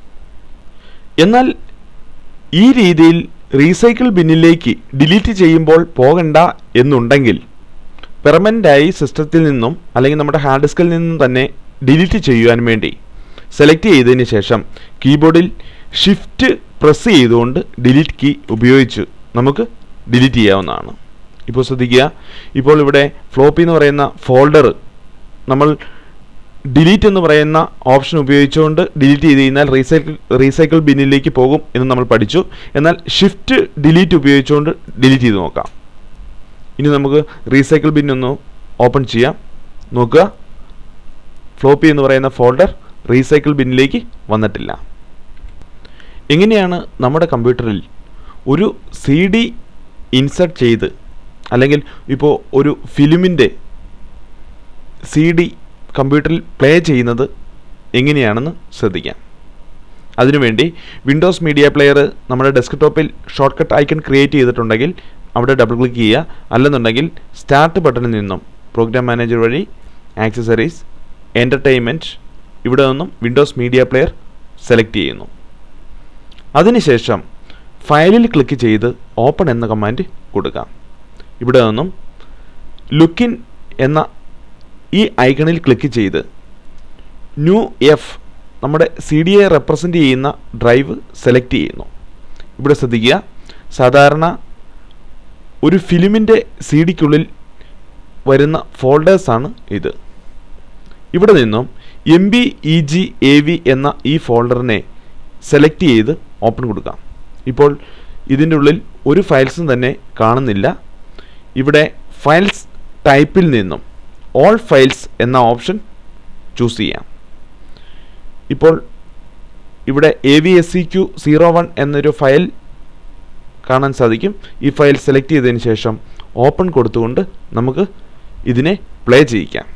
Speaker 1: എന്നാൽ ഈ രീതിയിൽ റീസൈക്കിൾ ബിന്നിലേക്ക് ഡിലീറ്റ് ചെയ്യുമ്പോൾ പോകണ്ട എന്നുണ്ടെങ്കിൽ പെർമനൻ്റായി സിസ്റ്റത്തിൽ നിന്നും അല്ലെങ്കിൽ നമ്മുടെ ഹാർഡ് ഡിസ്കിൽ നിന്നും തന്നെ ഡിലീറ്റ് ചെയ്യുവാൻ വേണ്ടി സെലക്ട് ചെയ്തതിന് ശേഷം കീബോർഡിൽ ഷിഫ്റ്റ് പ്രസ് ചെയ്തുകൊണ്ട് ഡിലീറ്റ് കീ ഉപയോഗിച്ച് നമുക്ക് ഡിലീറ്റ് ചെയ്യാവുന്നതാണ് ഇപ്പോൾ ശ്രദ്ധിക്കുക ഇപ്പോൾ ഇവിടെ ഫ്ലോപ്പി എന്ന് പറയുന്ന ഫോൾഡർ നമ്മൾ ഡിലീറ്റ് എന്ന് പറയുന്ന ഓപ്ഷൻ ഉപയോഗിച്ചുകൊണ്ട് ഡിലീറ്റ് ചെയ്ത് കഴിഞ്ഞാൽ റീസൈക്കിൾ റീസൈക്കിൾ ബിന്നിലേക്ക് പോകും എന്ന് നമ്മൾ പഠിച്ചു എന്നാൽ ഷിഫ്റ്റ് ഡിലീറ്റ് ഉപയോഗിച്ചുകൊണ്ട് ഡിലീറ്റ് ചെയ്ത് നോക്കാം ഇനി നമുക്ക് റീസൈക്കിൾ ബിൻ ഒന്ന് ഓപ്പൺ ചെയ്യാം നോക്കുക ഫ്ലോപ്പി എന്ന് പറയുന്ന ഫോൾഡർ റീസൈക്കിൾ ബിന്നിലേക്ക് വന്നിട്ടില്ല എങ്ങനെയാണ് നമ്മുടെ കമ്പ്യൂട്ടറിൽ ഒരു സി ഡി ഇൻസർട്ട് ചെയ്ത് അല്ലെങ്കിൽ ഇപ്പോൾ ഒരു ഫിലിമിൻ്റെ സി ഡി കമ്പ്യൂട്ടറിൽ പ്ലേ ചെയ്യുന്നത് എങ്ങനെയാണെന്ന് ശ്രദ്ധിക്കാം അതിനുവേണ്ടി വിൻഡോസ് മീഡിയ പ്ലെയർ നമ്മുടെ ഡെസ്ക്ടോപ്പിൽ ഷോർട്ട് കട്ട് ഐക്കൺ ക്രിയേറ്റ് ചെയ്തിട്ടുണ്ടെങ്കിൽ അവിടെ ഡബിൾ ക്ലിക്ക് ചെയ്യുക അല്ലെന്നുണ്ടെങ്കിൽ സ്റ്റാർട്ട് ബട്ടണിൽ നിന്നും പ്രോഗ്രാം മാനേജർ വഴി ആക്സസറീസ് എൻ്റർടൈൻമെൻറ്റ് ഇവിടെ നിന്നും വിൻഡോസ് മീഡിയ പ്ലെയർ സെലക്ട് ചെയ്യുന്നു അതിനുശേഷം ഫയലിൽ ക്ലിക്ക് ചെയ്ത് ഓപ്പൺ എന്ന കമാൻഡ് കൊടുക്കാം ഇവിടെ നിന്നും ലുക്കിൻ എന്ന ഈ ഐക്കണിൽ ക്ലിക്ക് ചെയ്ത് ന്യൂ എഫ് നമ്മുടെ സി ഡി എ റെപ്രസെൻ്റ് ചെയ്യുന്ന ഡ്രൈവ് സെലക്ട് ചെയ്യുന്നു ഇവിടെ ശ്രദ്ധിക്കുക സാധാരണ ഒരു ഫിലിമിൻ്റെ സി ഡിക്കുള്ളിൽ വരുന്ന ഫോൾഡേഴ്സാണ് ഇത് ഇവിടെ നിന്നും M B E G A V എന്ന ഈ ഫോൾഡറിനെ സെലക്ട് ചെയ്ത് ഓപ്പൺ കൊടുക്കാം ഇപ്പോൾ ഇതിൻ്റെ ഉള്ളിൽ ഒരു ഫയൽസും തന്നെ കാണുന്നില്ല ഇവിടെ ഫയൽസ് ടൈപ്പിൽ നിന്നും ഓൾ ഫയൽസ് എന്ന ഓപ്ഷൻ ചൂസ് ചെയ്യാം ഇപ്പോൾ ഇവിടെ A V S C Q zero one എന്നൊരു ഫയൽ കാണാൻ സാധിക്കും ഈ ഫയൽ സെലക്ട് ചെയ്തതിന് ശേഷം ഓപ്പൺ കൊടുത്തുകൊണ്ട് നമുക്ക് ഇതിനെ പ്ലേ ചെയ്യിക്കാം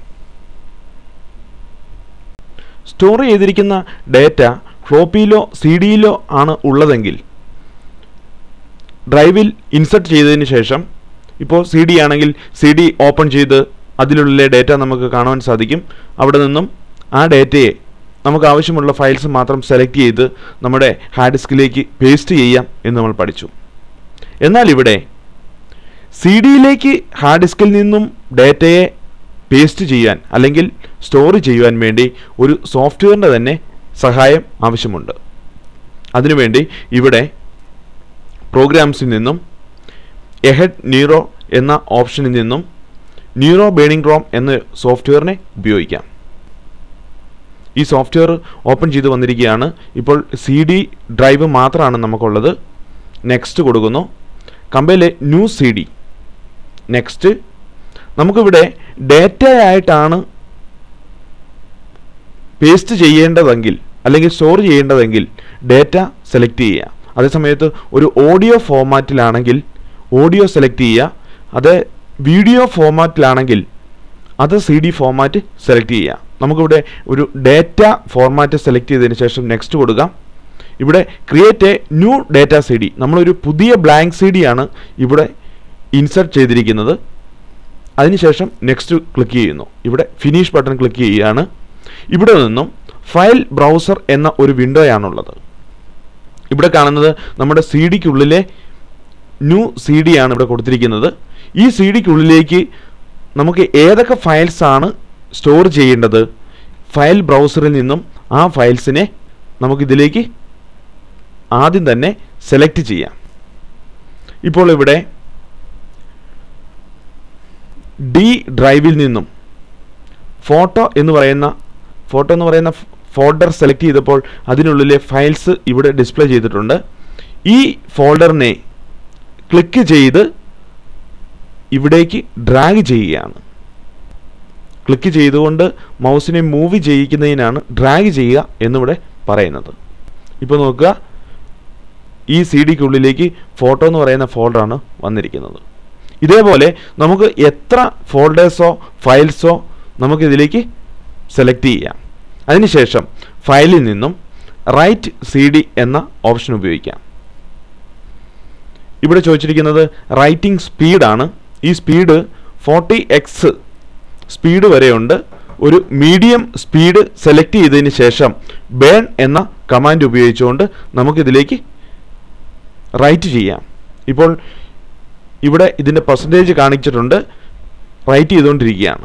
Speaker 1: സ്റ്റോർ ചെയ്തിരിക്കുന്ന ഡേറ്റ ഫ്ലോപ്പിയിലോ സി ഡിയിലോ ആണ് ഉള്ളതെങ്കിൽ ഡ്രൈവിൽ ഇൻസർട്ട് ചെയ്തതിന് ശേഷം ഇപ്പോൾ സി ഡി ആണെങ്കിൽ സി ഡി ഓപ്പൺ ചെയ്ത് അതിലുള്ള ഡേറ്റ നമുക്ക് കാണുവാൻ സാധിക്കും അവിടെ നിന്നും ആ ഡേറ്റയെ നമുക്ക് ആവശ്യമുള്ള ഫയൽസ് മാത്രം സെലക്ട് ചെയ്ത് നമ്മുടെ ഹാർഡ് ഡിസ്കിലേക്ക് പേസ്റ്റ് ചെയ്യാം എന്ന് നമ്മൾ പഠിച്ചു എന്നാൽ ഇവിടെ സി ഡിയിലേക്ക് ഹാർഡ് ഡിസ്കിൽ നിന്നും ഡേറ്റയെ പേസ്റ്റ് ചെയ്യാൻ അല്ലെങ്കിൽ സ്റ്റോർ ചെയ്യുവാൻ വേണ്ടി ഒരു സോഫ്റ്റ്വെയറിൻ്റെ തന്നെ സഹായം ആവശ്യമുണ്ട് അതിനുവേണ്ടി ഇവിടെ പ്രോഗ്രാംസിൽ നിന്നും എഹെഡ് നീറോ എന്ന ഓപ്ഷനിൽ നിന്നും നീറോ ബേണിംഗ് റോം എന്ന സോഫ്റ്റ്വെയറിനെ ഉപയോഗിക്കാം ഈ സോഫ്റ്റ്വെയർ ഓപ്പൺ ചെയ്ത് വന്നിരിക്കുകയാണ് ഇപ്പോൾ സി ഡി ഡ്രൈവ് മാത്രമാണ് നമുക്കുള്ളത് നെക്സ്റ്റ് കൊടുക്കുന്നു compile new C D next നമുക്കിവിടെ ഡേറ്റ ആയിട്ടാണ് പേസ്റ്റ് ചെയ്യേണ്ടതെങ്കിൽ അല്ലെങ്കിൽ സ്റ്റോർ ചെയ്യേണ്ടതെങ്കിൽ ഡേറ്റ സെലക്ട് ചെയ്യുക അതേസമയത്ത് ഒരു ഓഡിയോ ഫോമാറ്റിലാണെങ്കിൽ ഓഡിയോ സെലക്ട് ചെയ്യുക അത് വീഡിയോ ഫോമാറ്റിലാണെങ്കിൽ അത് സി ഡി ഫോമാറ്റ് സെലക്ട് ചെയ്യുക നമുക്കിവിടെ ഒരു ഡേറ്റ ഫോർമാറ്റ് സെലക്ട് ചെയ്തതിന് ശേഷം നെക്സ്റ്റ് കൊടുക്കാം ഇവിടെ create a new data C D നമ്മളൊരു പുതിയ ബ്ലാങ്ക് സി ഡി ആണ് ഇവിടെ ഇൻസർട്ട് ചെയ്തിരിക്കുന്നത് അതിനുശേഷം നെക്സ്റ്റ് ക്ലിക്ക് ചെയ്യുന്നു ഇവിടെ ഫിനിഷ് ബട്ടൺ ക്ലിക്ക് ചെയ്യുകയാണ് ഇവിടെ നിന്നും ഫയൽ ബ്രൗസർ എന്ന ഒരു വിൻഡോയാണുള്ളത് ഇവിടെ കാണുന്നത് നമ്മുടെ സി ഡിക്കുള്ളിലെ ന്യൂ സി ഡി ആണ് ഇവിടെ കൊടുത്തിരിക്കുന്നത് ഈ സി ഡിക്കുള്ളിലേക്ക് നമുക്ക് ഏതൊക്കെ ഫയൽസ് ആണ് സ്റ്റോർ ചെയ്യേണ്ടത് ഫയൽ ബ്രൗസറിൽ നിന്നും ആ ഫയൽസിനെ നമുക്കിതിലേക്ക് ആദ്യം തന്നെ സെലക്ട് ചെയ്യാം ഇപ്പോൾ ഇവിടെ ഡി ഡ്രൈവിൽ നിന്നും ഫോട്ടോ എന്ന് പറയുന്ന ഫോട്ടോ എന്ന് പറയുന്ന ഫോൾഡർ സെലക്ട് ചെയ്തപ്പോൾ അതിനുള്ളിലെ ഫയൽസ് ഇവിടെ ഡിസ്പ്ലേ ചെയ്തിട്ടുണ്ട് ഈ ഫോൾഡറിനെ ക്ലിക്ക് ചെയ്ത് ഇവിടേക്ക് ഡ്രാഗ് ചെയ്യുകയാണ് ക്ലിക്ക് ചെയ്തുകൊണ്ട് മൗസിനെ മൂവ് ചെയ്യിക്കുന്നതിനാണ് ഡ്രാഗ് ചെയ്യുക എന്നിവിടെ പറയുന്നത് ഇപ്പോൾ നോക്കുക ഈ സി ഡിക്കുള്ളിലേക്ക് ഫോട്ടോ എന്ന് പറയുന്ന ഫോൾഡറാണ് വന്നിരിക്കുന്നത് ഇതേപോലെ നമുക്ക് എത്ര ഫോൾഡേഴ്സോ ഫയൽസോ നമുക്കിതിലേക്ക് സെലക്ട് ചെയ്യാം അതിനുശേഷം ഫയലിൽ നിന്നും റൈറ്റ് സി ഡി എന്ന ഓപ്ഷൻ ഉപയോഗിക്കാം ഇവിടെ ചോദിച്ചിരിക്കുന്നത് റൈറ്റിംഗ് സ്പീഡാണ് ഈ സ്പീഡ് ഫോർട്ടി എക്സ് സ്പീഡ് വരെയുണ്ട് ഒരു മീഡിയം സ്പീഡ് സെലക്ട് ചെയ്തതിന് ശേഷം ബേൺ എന്ന കമാൻഡ് ഉപയോഗിച്ചുകൊണ്ട് നമുക്കിതിലേക്ക് റൈറ്റ് ചെയ്യാം ഇപ്പോൾ ഇവിടെ ഇതിൻ്റെ പെർസെൻറ്റേജ് കാണിച്ചിട്ടുണ്ട് റൈറ്റ് ചെയ്തുകൊണ്ടിരിക്കുകയാണ്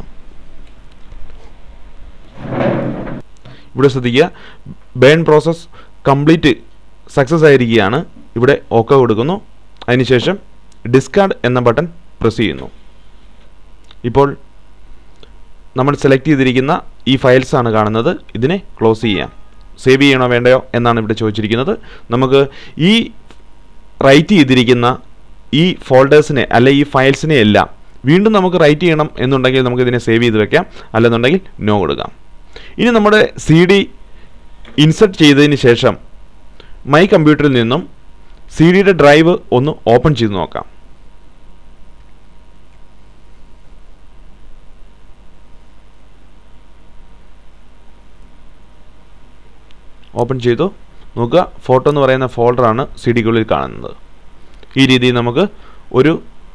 Speaker 1: ഇവിടെ ശ്രദ്ധിക്കുക ബേൺ പ്രോസസ് കംപ്ലീറ്റ് സക്സസ് ആയിരിക്കുകയാണ് ഇവിടെ ഓക്കെ കൊടുക്കുന്നു അതിനുശേഷം ഡിസ്കാർഡ് എന്ന ബട്ടൺ പ്രസ് ചെയ്യുന്നു ഇപ്പോൾ നമ്മൾ സെലക്ട് ചെയ്തിരിക്കുന്ന ഈ ഫയൽസ് ആണ് കാണുന്നത് ഇതിനെ ക്ലോസ് ചെയ്യാം സേവ് ചെയ്യണോ വേണ്ടയോ എന്നാണ് ഇവിടെ ചോദിച്ചിരിക്കുന്നത് നമുക്ക് ഈ റൈറ്റ് ചെയ്തിരിക്കുന്ന ഈ ഫോൾഡേഴ്സിനെ അല്ലെ ഈ ഫയൽസിനെ എല്ലാം വീണ്ടും നമുക്ക് റൈറ്റ് ചെയ്യണം എന്നുണ്ടെങ്കിൽ നമുക്ക് ഇതിനെ സേവ് ചെയ്ത് വെക്കാം അല്ലെന്നുണ്ടെങ്കിൽ നോ കൊടുക്കാം ഇനി നമ്മുടെ സി ഡി ഇൻസെർട്ട് ചെയ്തതിന് ശേഷം മൈ കമ്പ്യൂട്ടറിൽ നിന്നും സി ഡിയുടെ ഡ്രൈവ് ഒന്ന് ഓപ്പൺ ചെയ്ത് നോക്കാം ഓപ്പൺ ചെയ്തു നോക്കുക ഫോട്ടോ എന്ന് പറയുന്ന ഫോൾഡറാണ് സി ഡിക്കുള്ളിൽ കാണുന്നത് ഈ രീതിയിൽ നമുക്ക് ഒരു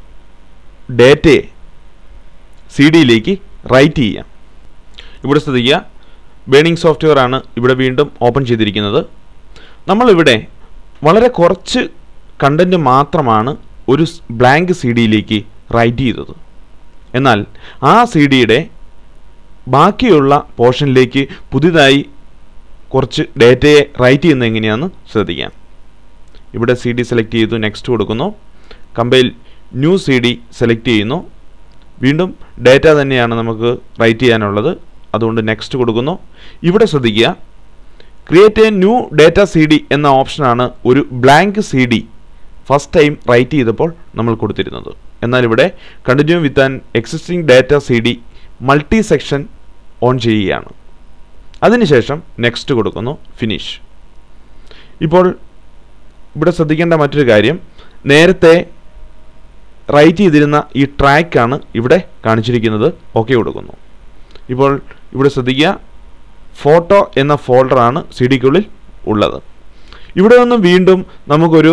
Speaker 1: ഡേറ്റയെ സി ഡിയിലേക്ക് റൈറ്റ് ചെയ്യാം ഇവിടെ ശ്രദ്ധിക്കുക ബേണിംഗ് സോഫ്റ്റ്വെയർ ആണ് ഇവിടെ വീണ്ടും ഓപ്പൺ ചെയ്തിരിക്കുന്നത് നമ്മളിവിടെ വളരെ കുറച്ച് കണ്ടൻറ്റ് മാത്രമാണ് ഒരു ബ്ലാങ്ക് സി ഡിയിലേക്ക് റൈറ്റ് ചെയ്തത് എന്നാൽ ആ സി ഡിയുടെ ബാക്കിയുള്ള പോർഷനിലേക്ക് പുതിയതായി കുറച്ച് ഡേറ്റയെ റൈറ്റ് ചെയ്യുന്നത് എങ്ങനെയാണെന്ന് ശ്രദ്ധിക്കാം ഇവിടെ സി ഡി സെലക്ട് ചെയ്തു നെക്സ്റ്റ് കൊടുക്കുന്നു compile new C D select ചെയ്യുന്നു വീണ്ടും ഡേറ്റ തന്നെയാണ് നമുക്ക് റൈറ്റ് ചെയ്യാനുള്ളത് അതുകൊണ്ട് നെക്സ്റ്റ് കൊടുക്കുന്നു ഇവിടെ ശ്രദ്ധിക്കുക create a new data C D എന്ന ഓപ്ഷനാണ് ഒരു blank C D first time write ചെയ്തപ്പോൾ നമ്മൾ കൊടുത്തിരുന്നത് എന്നാൽ ഇവിടെ continue with an existing data C D multi section on ചെയ്യുകയാണ് അതിനുശേഷം നെക്സ്റ്റ് കൊടുക്കുന്നു ഫിനിഷ് ഇപ്പോൾ ഇവിടെ ശ്രദ്ധിക്കേണ്ട മറ്റൊരു കാര്യം നേരത്തെ റൈറ്റ് ചെയ്തിരുന്ന ഈ ട്രാക്കാണ് ഇവിടെ കാണിച്ചിരിക്കുന്നത് ഓക്കെ കൊടുക്കുന്നു ഇപ്പോൾ ഇവിടെ ശ്രദ്ധിക്കുക ഫോട്ടോ എന്ന ഫോൾഡറാണ് സി ഡിക്കുള്ളിൽ ഉള്ളത് ഇവിടെ നിന്നും വീണ്ടും നമുക്കൊരു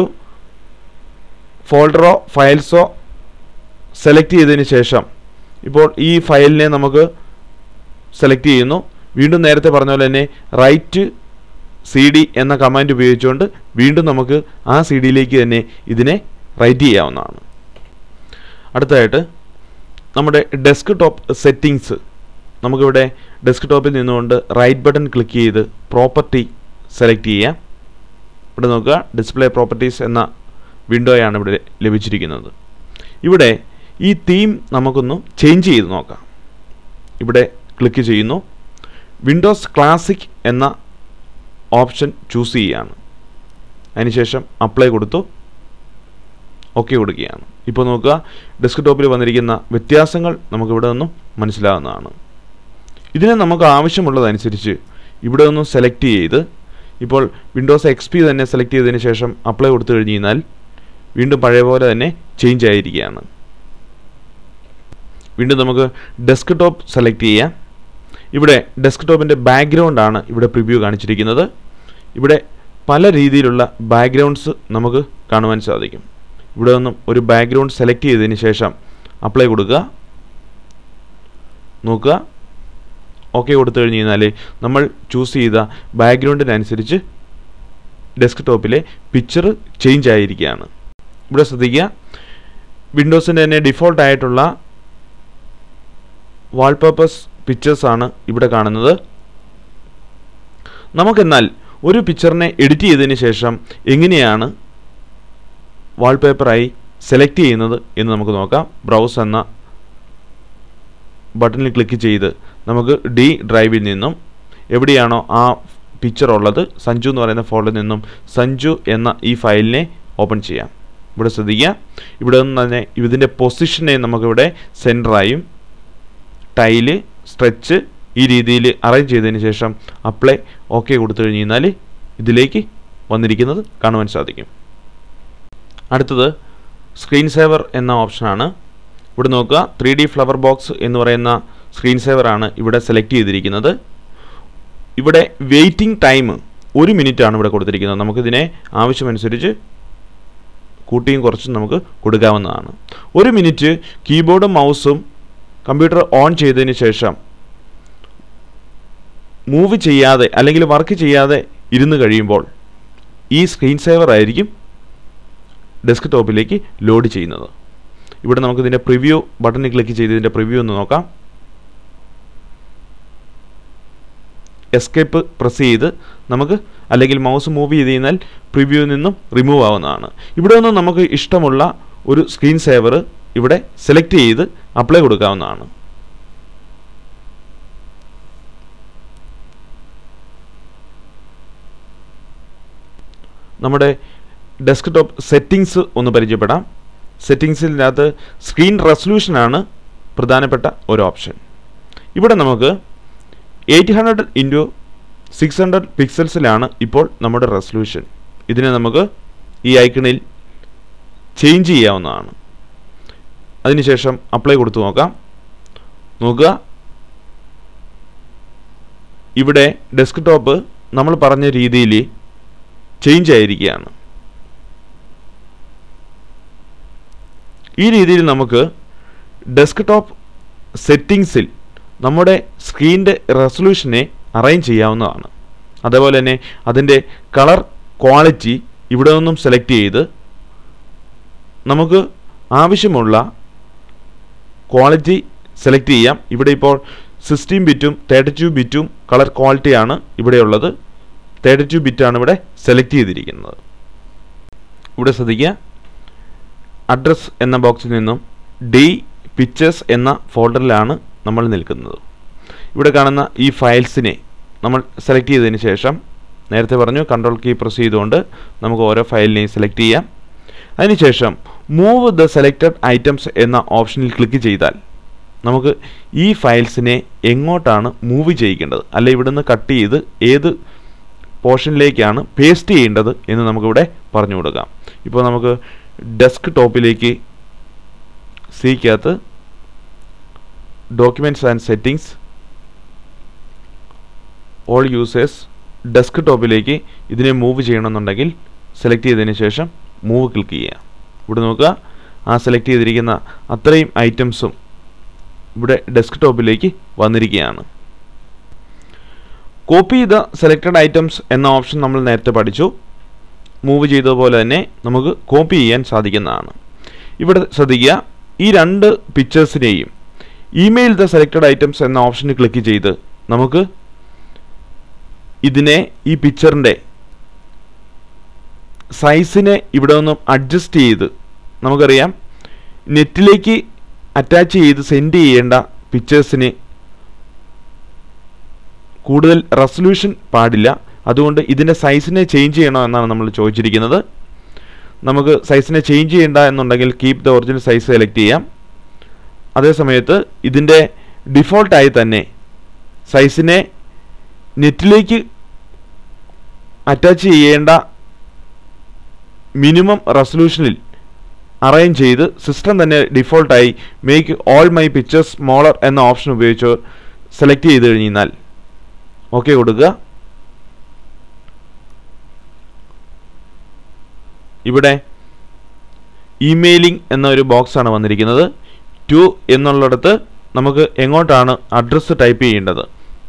Speaker 1: ഫോൾഡറോ ഫയൽസോ സെലക്ട് ചെയ്തതിന് ശേഷം ഇപ്പോൾ ഈ ഫയലിനെ നമുക്ക് സെലക്ട് ചെയ്യുന്നു വീണ്ടും നേരത്തെ പറഞ്ഞ പോലെ തന്നെ റൈറ്റ് സി ഡി എന്ന കമാൻഡ് ഉപയോഗിച്ചുകൊണ്ട് വീണ്ടും നമുക്ക് ആ സി ഡിയിലേക്ക് തന്നെ ഇതിനെ റൈറ്റ് ചെയ്യാവുന്നതാണ് അടുത്തതായിട്ട് നമ്മുടെ ഡെസ്ക് ടോപ്പ് സെറ്റിങ്സ് നമുക്കിവിടെ ഡെസ്ക് ടോപ്പിൽ നിന്നുകൊണ്ട് റൈറ്റ് ബട്ടൺ ക്ലിക്ക് ചെയ്ത് പ്രോപ്പർട്ടി സെലക്ട് ചെയ്യാം ഇവിടെ നോക്കുക ഡിസ്പ്ലേ പ്രോപ്പർട്ടീസ് എന്ന വിൻഡോയാണ് ഇവിടെ ലഭിച്ചിരിക്കുന്നത് ഇവിടെ ഈ തീം നമുക്കൊന്ന് ചേഞ്ച് ചെയ്ത് നോക്കാം ഇവിടെ ക്ലിക്ക് ചെയ്യുന്നു വിൻഡോസ് ക്ലാസിക് എന്ന ഓപ്ഷൻ ചൂസ് ചെയ്യുകയാണ് അതിനുശേഷം അപ്ലൈ കൊടുത്തു ഓക്കെ കൊടുക്കുകയാണ് ഇപ്പോൾ നോക്കുക ഡെസ്ക്ടോപ്പിൽ വന്നിരിക്കുന്ന വ്യത്യാസങ്ങൾ നമുക്കിവിടെ നിന്നും മനസ്സിലാകുന്നതാണ് ഇതിനെ നമുക്ക് ആവശ്യമുള്ളതനുസരിച്ച് ഇവിടെ നിന്നും സെലക്ട് ചെയ്ത് ഇപ്പോൾ വിൻഡോസ് എക്സ് പി തന്നെ സെലക്ട് ചെയ്തതിന് ശേഷം അപ്ലൈ കൊടുത്തു കഴിഞ്ഞ് കഴിഞ്ഞാൽ വീണ്ടും പഴയ പോലെ തന്നെ ചേഞ്ച് ആയിരിക്കുകയാണ് വീണ്ടും നമുക്ക് ഡെസ്ക് ടോപ്പ് സെലക്ട് ചെയ്യാം ഇവിടെ ഡെസ്ക് ടോപ്പിൻ്റെ ബാക്ക്ഗ്രൗണ്ടാണ് ഇവിടെ പ്രിവ്യൂ കാണിച്ചിരിക്കുന്നത് ഇവിടെ പല രീതിയിലുള്ള ബാക്ക്ഗ്രൗണ്ട്സ് നമുക്ക് കാണുവാൻ സാധിക്കും ഇവിടെ നിന്നും ഒരു ബാക്ക്ഗ്രൗണ്ട് സെലക്ട് ചെയ്തതിന് ശേഷം അപ്ലൈ കൊടുക്കുക നോക്കുക ഓക്കെ കൊടുത്തു കഴിഞ്ഞ് കഴിഞ്ഞാൽ നമ്മൾ ചൂസ് ചെയ്ത ബാക്ക്ഗ്രൗണ്ടിനനുസരിച്ച് ഡെസ്ക് ടോപ്പിലെ പിക്ചർ ചേഞ്ച് ആയിരിക്കുകയാണ് ഇവിടെ ശ്രദ്ധിക്കുക വിൻഡോസിൻ്റെ തന്നെ ഡിഫോൾട്ട് ആയിട്ടുള്ള വാൾപേപ്പേഴ്സ് പിക്ചേഴ്സാണ് ഇവിടെ കാണുന്നത് നമുക്കെന്നാൽ ഒരു പിക്ചറിനെ എഡിറ്റ് ചെയ്തതിന് ശേഷം എങ്ങനെയാണ് വാൾപേപ്പറായി സെലക്ട് ചെയ്യുന്നത് എന്ന് നമുക്ക് നോക്കാം ബ്രൗസ് എന്ന ബട്ടണിൽ ക്ലിക്ക് ചെയ്ത് നമുക്ക് ഡി ഡ്രൈവിൽ നിന്നും എവിടെയാണോ ആ പിക്ചർ ഉള്ളത് സഞ്ജു എന്ന് പറയുന്ന ഫോൾഡറിൽ നിന്നും സഞ്ജു എന്ന ഈ ഫയലിനെ ഓപ്പൺ ചെയ്യാം ഇവിടെ ശ്രദ്ധിക്കുക ഇവിടെ നിന്ന് തന്നെ ഇതിൻ്റെ പൊസിഷനെ നമുക്കിവിടെ സെൻറ്ററായും ടൈല് സ്ട്രെച്ച് ഈ രീതിയിൽ അറേഞ്ച് ചെയ്തതിന് ശേഷം അപ്ലൈ ഓക്കെ കൊടുത്തു കഴിഞ്ഞ് കഴിഞ്ഞാൽ ഇതിലേക്ക് വന്നിരിക്കുന്നത് കാണുവാൻ സാധിക്കും അടുത്തത് സ്ക്രീൻ സേവർ എന്ന ഓപ്ഷനാണ് ഇവിടെ നോക്കുക ത്രീ ഡി ഫ്ലവർ ബോക്സ് എന്ന് പറയുന്ന സ്ക്രീൻ സേവർ ആണ് ഇവിടെ സെലക്ട് ചെയ്തിരിക്കുന്നത് ഇവിടെ വെയിറ്റിംഗ് ടൈം ഒരു മിനിറ്റ് ആണ് ഇവിടെ കൊടുത്തിരിക്കുന്നത് നമുക്കിതിനെ ആവശ്യമനുസരിച്ച് കൂട്ടിയും കുറച്ചും നമുക്ക് കൊടുക്കാവുന്നതാണ് ഒരു മിനിറ്റ് കീബോർഡും മൗസും കമ്പ്യൂട്ടർ ഓൺ ചെയ്തതിന് ശേഷം മൂവ് ചെയ്യാതെ അല്ലെങ്കിൽ വർക്ക് ചെയ്യാതെ ഇരുന്ന് കഴിയുമ്പോൾ ഈ സ്ക്രീൻ സേവർ ആയിരിക്കും ഡെസ്ക് ടോപ്പിലേക്ക് ലോഡ് ചെയ്യുന്നത് ഇവിടെ നമുക്ക് ഇതിൻ്റെ പ്രിവ്യൂ ബട്ടണിൽ ക്ലിക്ക് ചെയ്ത് ഇതിൻ്റെ പ്രിവ്യൂ ഒന്ന് നോക്കാം എസ്കേപ്പ് പ്രസ് ചെയ്ത് നമുക്ക് അല്ലെങ്കിൽ മൗസ് മൂവ് ചെയ്ത് കഴിഞ്ഞാൽ പ്രിവ്യൂവിൽ നിന്നും റിമൂവ് ആവുന്നതാണ് ഇവിടെ നിന്ന് നമുക്ക് ഇഷ്ടമുള്ള ഒരു സ്ക്രീൻ സേവർ ഇവിടെ സെലക്ട് ചെയ്ത് അപ്ലൈ കൊടുക്കാവുന്നതാണ് നമ്മുടെ ഡെസ്ക്ടോപ്പ് സെറ്റിങ്സ് ഒന്ന് പരിചയപ്പെടാം സെറ്റിങ്സിനകത്ത് സ്ക്രീൻ റെസൊല്യൂഷനാണ് പ്രധാനപ്പെട്ട ഒരു ഓപ്ഷൻ ഇവിടെ നമുക്ക് eight hundred into six hundred പിക്സൽസിലാണ് ഇപ്പോൾ നമ്മുടെ റെസൊല്യൂഷൻ ഇതിനെ നമുക്ക് ഈ ഐക്കണിൽ ചേഞ്ച് ചെയ്യാവുന്നതാണ് അതിനുശേഷം അപ്ലൈ കൊടുത്തു നോക്കാം നോക്കുക ഇവിടെ ഡെസ്ക്ടോപ്പ് നമ്മൾ പറഞ്ഞ രീതിയിൽ ചേഞ്ച് ആയിരിക്കുകയാണ് ഈ രീതിയിൽ നമുക്ക് ഡെസ്ക്ടോപ്പ് സെറ്റിങ്സിൽ നമ്മുടെ സ്ക്രീനിൻ്റെ റെസൊല്യൂഷനെ അറേഞ്ച് ചെയ്യാവുന്നതാണ് അതേപോലെ തന്നെ അതിൻ്റെ കളർ ക്വാളിറ്റി ഇവിടെ നിന്നും സെലക്ട് ചെയ്ത് നമുക്ക് ആവശ്യമുള്ള ക്വാളിറ്റി സെലക്ട് ചെയ്യാം ഇവിടെ ഇപ്പോൾ സിക്സ്റ്റീൻ ബിറ്റും തേർട്ടി ടു ബിറ്റും കളർ ക്വാളിറ്റിയാണ് ഇവിടെയുള്ളത് തേർട്ടി ടു ബിറ്റാണ് ഇവിടെ സെലക്ട് ചെയ്തിരിക്കുന്നത് ഇവിടെ ശ്രദ്ധിക്കുക അഡ്രസ് എന്ന ബോക്സിൽ നിന്നും ഡി പിക്ചേഴ്സ് എന്ന ഫോൾഡറിലാണ് നമ്മൾ നിൽക്കുന്നത് ഇവിടെ കാണുന്ന ഈ ഫയൽസിനെ നമ്മൾ സെലക്ട് ചെയ്തതിന് ശേഷം നേരത്തെ പറഞ്ഞു കൺട്രോൾ കീ പ്രസ് ചെയ്തുകൊണ്ട് നമുക്ക് ഓരോ ഫയലിനെയും സെലക്ട് ചെയ്യാം അതിനുശേഷം മൂവ് ദ സെലക്റ്റഡ് ഐറ്റംസ് എന്ന ഓപ്ഷനിൽ ക്ലിക്ക് ചെയ്താൽ നമുക്ക് ഈ ഫയൽസിനെ എങ്ങോട്ടാണ് മൂവ് ചെയ്യിക്കേണ്ടത് അല്ല ഇവിടുന്ന് കട്ട് ചെയ്ത് ഏത് പോർഷനിലേക്കാണ് പേസ്റ്റ് ചെയ്യേണ്ടത് എന്ന് നമുക്കിവിടെ പറഞ്ഞു കൊടുക്കാം ഇപ്പോൾ നമുക്ക് ഡെസ്ക് ടോപ്പിലേക്ക് സിക്കകത്ത് documents and settings all users ഡെസ്ക് ടോപ്പിലേക്ക് ഇതിനെ മൂവ് ചെയ്യണമെന്നുണ്ടെങ്കിൽ സെലക്ട് ചെയ്തതിന് ശേഷം മൂവ് ക്ലിക്ക് ചെയ്യുക ഇവിടെ നോക്കുക ആ സെലക്ട് ചെയ്തിരിക്കുന്ന അത്രയും ഐറ്റംസും ഇവിടെ ഡെസ്ക് ടോപ്പിലേക്ക് വന്നിരിക്കുകയാണ് കോപ്പി ചെയ്ത സെലക്റ്റഡ് ഐറ്റംസ് എന്ന ഓപ്ഷൻ നമ്മൾ നേരത്തെ പഠിച്ചു മൂവ് ചെയ്തതുപോലെ തന്നെ നമുക്ക് കോപ്പി ചെയ്യാൻ സാധിക്കുന്നതാണ് ഇവിടെ ശ്രദ്ധിക്കുക ഈ രണ്ട് പിക്ചേഴ്സിനെയും ഇമെയിൽ ദ സെലക്റ്റഡ് ഐറ്റംസ് എന്ന ഓപ്ഷനിൽ ക്ലിക്ക് ചെയ്ത് നമുക്ക് ഇതിനെ ഈ പിക്ചറിൻ്റെ സൈസിനെ ഇവിടെ നിന്നും അഡ്ജസ്റ്റ് ചെയ്ത് നമുക്കറിയാം നെറ്റിലേക്ക് അറ്റാച്ച് ചെയ്ത് സെൻഡ് ചെയ്യേണ്ട പിക്ചേഴ്സിന് കൂടുതൽ റെസൊല്യൂഷൻ പാടില്ല അതുകൊണ്ട് ഇതിൻ്റെ സൈസിനെ ചേഞ്ച് ചെയ്യണോ എന്നാണ് നമ്മൾ ചോദിച്ചിരിക്കുന്നത് നമുക്ക് സൈസിനെ ചേഞ്ച് ചെയ്യേണ്ട എന്നുണ്ടെങ്കിൽ keep the original size select ചെയ്യാം അതേ സമയത്ത് ഇതിൻ്റെ ഡിഫോൾട്ടായി തന്നെ സൈസിനെ നെറ്റിലേക്ക് അറ്റാച്ച് ചെയ്യേണ്ട മിനിമം റെസൊല്യൂഷനിൽ അറേഞ്ച് ചെയ്ത് സിസ്റ്റം തന്നെ ഡിഫോൾട്ടായി make all my pictures smaller എന്ന ഓപ്ഷൻ ഉപയോഗിച്ച് സെലക്ട് ചെയ്ത് കഴിഞ്ഞാൽ ഓക്കെ കൊടുക്കുക ഇവിടെ ഇമെയിലിംഗ് എന്ന ഒരു ബോക്സാണ് വന്നിരിക്കുന്നത് ടു എന്നുള്ളിടത്ത് നമുക്ക് എങ്ങോട്ടാണ് അഡ്രസ്സ് ടൈപ്പ് ചെയ്യേണ്ടത്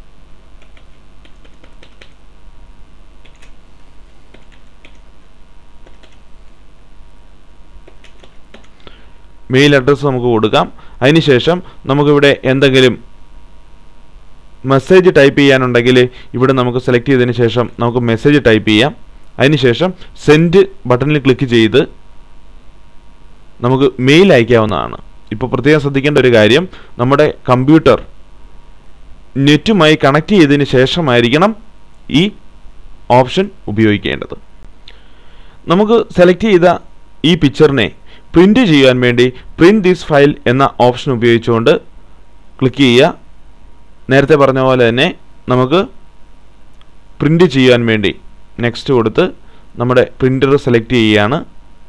Speaker 1: മെയിൽ അഡ്രസ്സ് നമുക്ക് കൊടുക്കാം അതിനുശേഷം നമുക്കിവിടെ എന്തെങ്കിലും മെസ്സേജ് ടൈപ്പ് ചെയ്യാനുണ്ടെങ്കിൽ ഇവിടെ നമുക്ക് സെലക്ട് ചെയ്തതിന് ശേഷം നമുക്ക് മെസ്സേജ് ടൈപ്പ് ചെയ്യാം അതിനുശേഷം സെൻഡ് ബട്ടണിൽ ക്ലിക്ക് ചെയ്ത് നമുക്ക് മെയിൽ അയക്കാവുന്നതാണ് ഇപ്പോൾ പ്രത്യേകം ശ്രദ്ധിക്കേണ്ട ഒരു കാര്യം നമ്മുടെ കമ്പ്യൂട്ടർ നെറ്റുമായി കണക്ട് ചെയ്തതിന് ശേഷമായിരിക്കണം ഈ ഓപ്ഷൻ ഉപയോഗിക്കേണ്ടത് നമുക്ക് സെലക്ട് ചെയ്ത ഈ പിക്ചറിനെ പ്രിൻ്റ് ചെയ്യാൻ വേണ്ടി പ്രിൻ്റ് ദിസ് ഫയൽ എന്ന ഓപ്ഷൻ ഉപയോഗിച്ചുകൊണ്ട് ക്ലിക്ക് ചെയ്യുക നേരത്തെ പറഞ്ഞ പോലെ തന്നെ നമുക്ക് പ്രിൻ്റ് ചെയ്യാൻ വേണ്ടി നെക്സ്റ്റ് കൊടുത്ത് നമ്മുടെ പ്രിൻ്റർ സെലക്ട് ചെയ്യുകയാണ്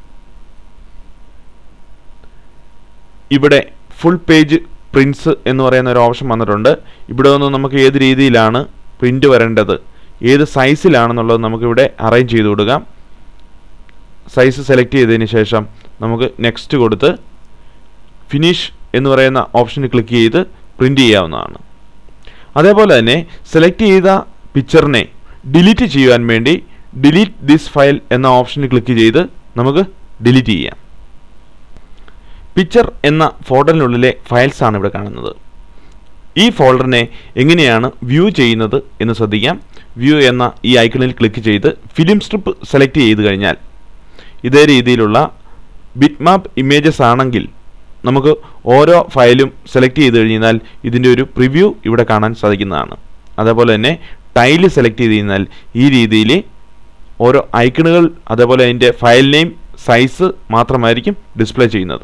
Speaker 1: ഇവിടെ ഫുൾ പേജ് പ്രിൻസ് എന്ന് പറയുന്ന ഒരു ഓപ്ഷൻ വന്നിട്ടുണ്ട് ഇവിടെ നിന്ന് നമുക്ക് ഏത് രീതിയിലാണ് പ്രിൻ്റ് വരേണ്ടത് ഏത് സൈസിലാണെന്നുള്ളത് നമുക്കിവിടെ അറേഞ്ച് ചെയ്ത് കൊടുക്കാം സൈസ് സെലക്ട് ചെയ്തതിന് ശേഷം നമുക്ക് നെക്സ്റ്റ് കൊടുത്ത് ഫിനിഷ് എന്ന് പറയുന്ന ഓപ്ഷനിൽ ക്ലിക്ക് ചെയ്ത് പ്രിൻ്റ് ചെയ്യാവുന്നതാണ് അതേപോലെ തന്നെ സെലക്ട് ചെയ്ത പിക്ചറിനെ ഡിലീറ്റ് ചെയ്യുവാൻ വേണ്ടി ഡിലീറ്റ് ദിസ് ഫയൽ എന്ന ഓപ്ഷനിൽ ക്ലിക്ക് ചെയ്ത് നമുക്ക് ഡിലീറ്റ് ചെയ്യാം പിക്ചർ എന്ന ഫോൾഡറിനുള്ളിലെ ഫയൽസ് ആണ് ഇവിടെ കാണുന്നത് ഈ ഫോൾഡറിനെ എങ്ങനെയാണ് വ്യൂ ചെയ്യുന്നത് എന്ന് ശ്രദ്ധിക്കാം വ്യൂ എന്ന ഈ ഐക്കണിൽ ക്ലിക്ക് ചെയ്ത് ഫിലിം സ്ട്രിപ്പ് സെലക്ട് ചെയ്ത് കഴിഞ്ഞാൽ ഇതേ രീതിയിലുള്ള ബിറ്റ് മാപ്പ് ഇമേജസ് ആണെങ്കിൽ നമുക്ക് ഓരോ ഫയലും സെലക്ട് ചെയ്ത് കഴിഞ്ഞാൽ ഇതിൻ്റെ ഒരു പ്രിവ്യൂ ഇവിടെ കാണാൻ സാധിക്കുന്നതാണ് അതേപോലെ തന്നെ ടൈല് സെലക്ട് ചെയ്ത് കഴിഞ്ഞാൽ ഈ രീതിയിൽ ഓരോ ഐക്കണുകൾ അതേപോലെ അതിൻ്റെ ഫയൽ നെയിം സൈസ് മാത്രമായിരിക്കും ഡിസ്പ്ലേ ചെയ്യുന്നത്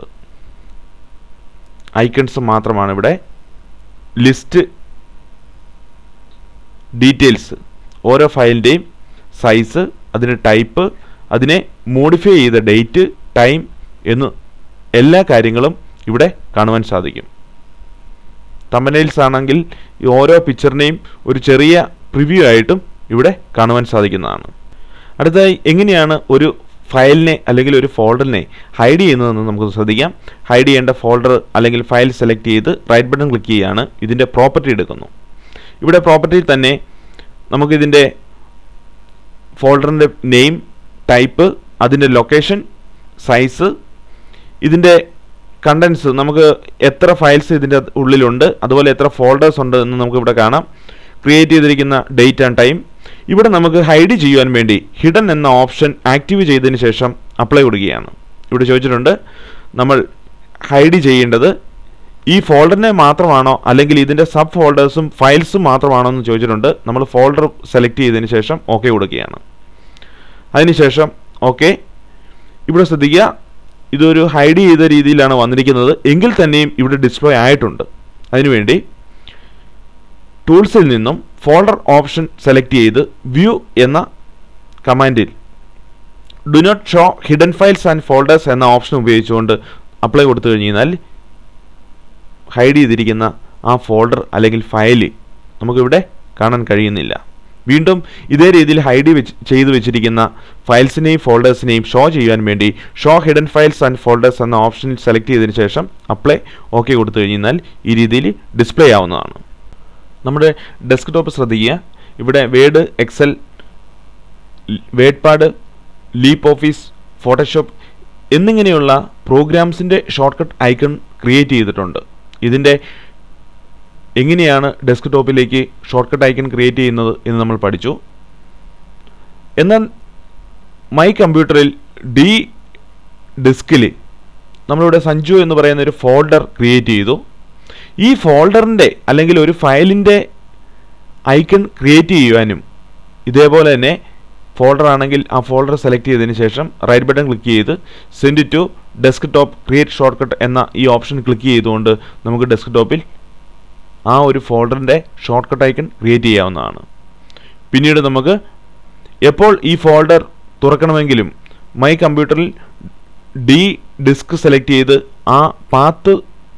Speaker 1: ഐക്കൺസ് മാത്രമാണ് ഇവിടെ ലിസ്റ്റ് ഡീറ്റെയിൽസ് ഓരോ ഫയലിൻ്റെയും സൈസ് അതിൻ്റെ ടൈപ്പ് അതിനെ മോഡിഫൈ ചെയ്ത ഡേറ്റ് ടൈം എന്ന് എല്ലാ കാര്യങ്ങളും ഇവിടെ കാണുവാൻ സാധിക്കും തമ്പനയിൽസ് ആണെങ്കിൽ ഈ ഓരോ പിക്ചറിനെയും ഒരു ചെറിയ പ്രിവ്യൂ ആയിട്ടും ഇവിടെ കാണുവാൻ സാധിക്കുന്നതാണ് അടുത്തതായി എങ്ങനെയാണ് ഒരു ഫയലിനെ അല്ലെങ്കിൽ ഒരു ഫോൾഡറിനെ ഹൈഡ് ചെയ്യുന്നതെന്ന് നമുക്ക് ശ്രദ്ധിക്കാം ഹൈഡ് ചെയ്യേണ്ട ഫോൾഡർ അല്ലെങ്കിൽ ഫയൽ സെലക്ട് ചെയ്ത് റൈറ്റ് ബട്ടൺ ക്ലിക്ക് ചെയ്യുകയാണ് ഇതിൻ്റെ പ്രോപ്പർട്ടി എടുക്കുന്നു ഇവിടെ പ്രോപ്പർട്ടിയിൽ തന്നെ നമുക്കിതിൻ്റെ ഫോൾഡറിൻ്റെ നെയിം ടൈപ്പ് അതിൻ്റെ ലൊക്കേഷൻ സൈസ് ഇതിൻ്റെ കണ്ടൻസ് നമുക്ക് എത്ര ഫയൽസ് ഇതിൻ്റെ ഉള്ളിലുണ്ട് അതുപോലെ എത്ര ഫോൾഡേഴ്സ് ഉണ്ട് എന്ന് നമുക്ക് ഇവിടെ കാണാം ക്രിയേറ്റ് ചെയ്തിരിക്കുന്ന ഡേറ്റ് ആൻഡ് ടൈം ഇവിടെ നമുക്ക് ഹൈഡ് ചെയ്യുവാൻ വേണ്ടി ഹിഡൻ എന്ന ഓപ്ഷൻ ആക്റ്റീവ് ചെയ്തതിന് ശേഷം അപ്ലൈ കൊടുക്കുകയാണ് ഇവിടെ ചോദിച്ചിട്ടുണ്ട് നമ്മൾ ഹൈഡ് ചെയ്യേണ്ടത് ഈ ഫോൾഡറിനെ മാത്രമാണോ അല്ലെങ്കിൽ ഇതിൻ്റെ സബ് ഫോൾഡേഴ്സും ഫയൽസും മാത്രമാണോ എന്ന് ചോദിച്ചിട്ടുണ്ട് നമ്മൾ ഫോൾഡർ സെലക്ട് ചെയ്തതിന് ശേഷം ഓക്കെ കൊടുക്കുകയാണ് അതിനുശേഷം ഓക്കെ ഇവിടെ ശ്രദ്ധിക്കുക ഇതൊരു ഹൈഡ് ചെയ്ത രീതിയിലാണ് വന്നിരിക്കുന്നത് എങ്കിൽ തന്നെയും ഇവിടെ ഡിസ്പ്ലേ ആയിട്ടുണ്ട് അതിനുവേണ്ടി ടൂൾസിൽ നിന്നും ഫോൾഡർ ഓപ്ഷൻ സെലക്ട് ചെയ്ത് വ്യൂ എന്ന കമാൻഡിൽ do not show hidden files and folders എന്ന ഓപ്ഷൻ ഉപയോഗിച്ചുകൊണ്ട് അപ്ലൈ കൊടുത്തു കഴിഞ്ഞാൽ ഹൈഡ് ചെയ്തിരിക്കുന്ന ആ ഫോൾഡർ അല്ലെങ്കിൽ ഫയല് നമുക്കിവിടെ കാണാൻ കഴിയുന്നില്ല വീണ്ടും ഇതേ രീതിയിൽ ഹൈഡ് വെച്ച് ചെയ്തു വെച്ചിരിക്കുന്ന ഫയൽസിനെയും ഫോൾഡേഴ്സിനെയും ഷോ ചെയ്യാൻ വേണ്ടി show hidden files and folders എന്ന ഓപ്ഷനിൽ സെലക്ട് ചെയ്തതിന് ശേഷം അപ്ലൈ ഓക്കെ കൊടുത്തു കഴിഞ്ഞാൽ ഈ രീതിയിൽ ഡിസ്പ്ലേ ആവുന്നതാണ് നമ്മുടെ ഡെസ്ക്ടോപ്പ് ശ്രദ്ധിക്കുക ഇവിടെ Word Excel WordPad Leap Office Photoshop എന്നിങ്ങനെയുള്ള പ്രോഗ്രാംസിൻ്റെ ഷോർട്ട് കട്ട് ഐക്കൺ ക്രിയേറ്റ് ചെയ്തിട്ടുണ്ട് ഇതിൻ്റെ എങ്ങനെയാണ് ഡെസ്ക്ടോപ്പിലേക്ക് ഷോർട്ട് കട്ട് ഐക്കൺ ക്രിയേറ്റ് ചെയ്യുന്നത് എന്ന് നമ്മൾ പഠിച്ചു എന്നാൽ മൈ കമ്പ്യൂട്ടറിൽ ഡി ഡിസ്കിൽ നമ്മളിവിടെ സഞ്ജു എന്ന് പറയുന്ന ഒരു ഫോൾഡർ ക്രിയേറ്റ് ചെയ്തു ഈ ഫോൾഡറിൻ്റെ അല്ലെങ്കിൽ ഒരു ഫയലിൻ്റെ ഐക്കൺ ക്രിയേറ്റ് ചെയ്യുവാനും ഇതേപോലെ തന്നെ ഫോൾഡർ ആണെങ്കിൽ ആ ഫോൾഡർ സെലക്ട് ചെയ്തതിന് ശേഷം റൈറ്റ് ബട്ടൺ ക്ലിക്ക് ചെയ്ത് send to desktop create shortcut എന്ന ഈ ഓപ്ഷൻ ക്ലിക്ക് ചെയ്തുകൊണ്ട് നമുക്ക് ഡെസ്ക് ടോപ്പിൽ ആ ഒരു ഫോൾഡറിൻ്റെ ഷോർട്ട് കട്ട് ഐക്കൺ ക്രിയേറ്റ് ചെയ്യാവുന്നതാണ് പിന്നീട് നമുക്ക് എപ്പോൾ ഈ ഫോൾഡർ തുറക്കണമെങ്കിലും മൈ കമ്പ്യൂട്ടറിൽ ഡി ഡിസ്ക് സെലക്ട് ചെയ്ത് ആ പാത്ത്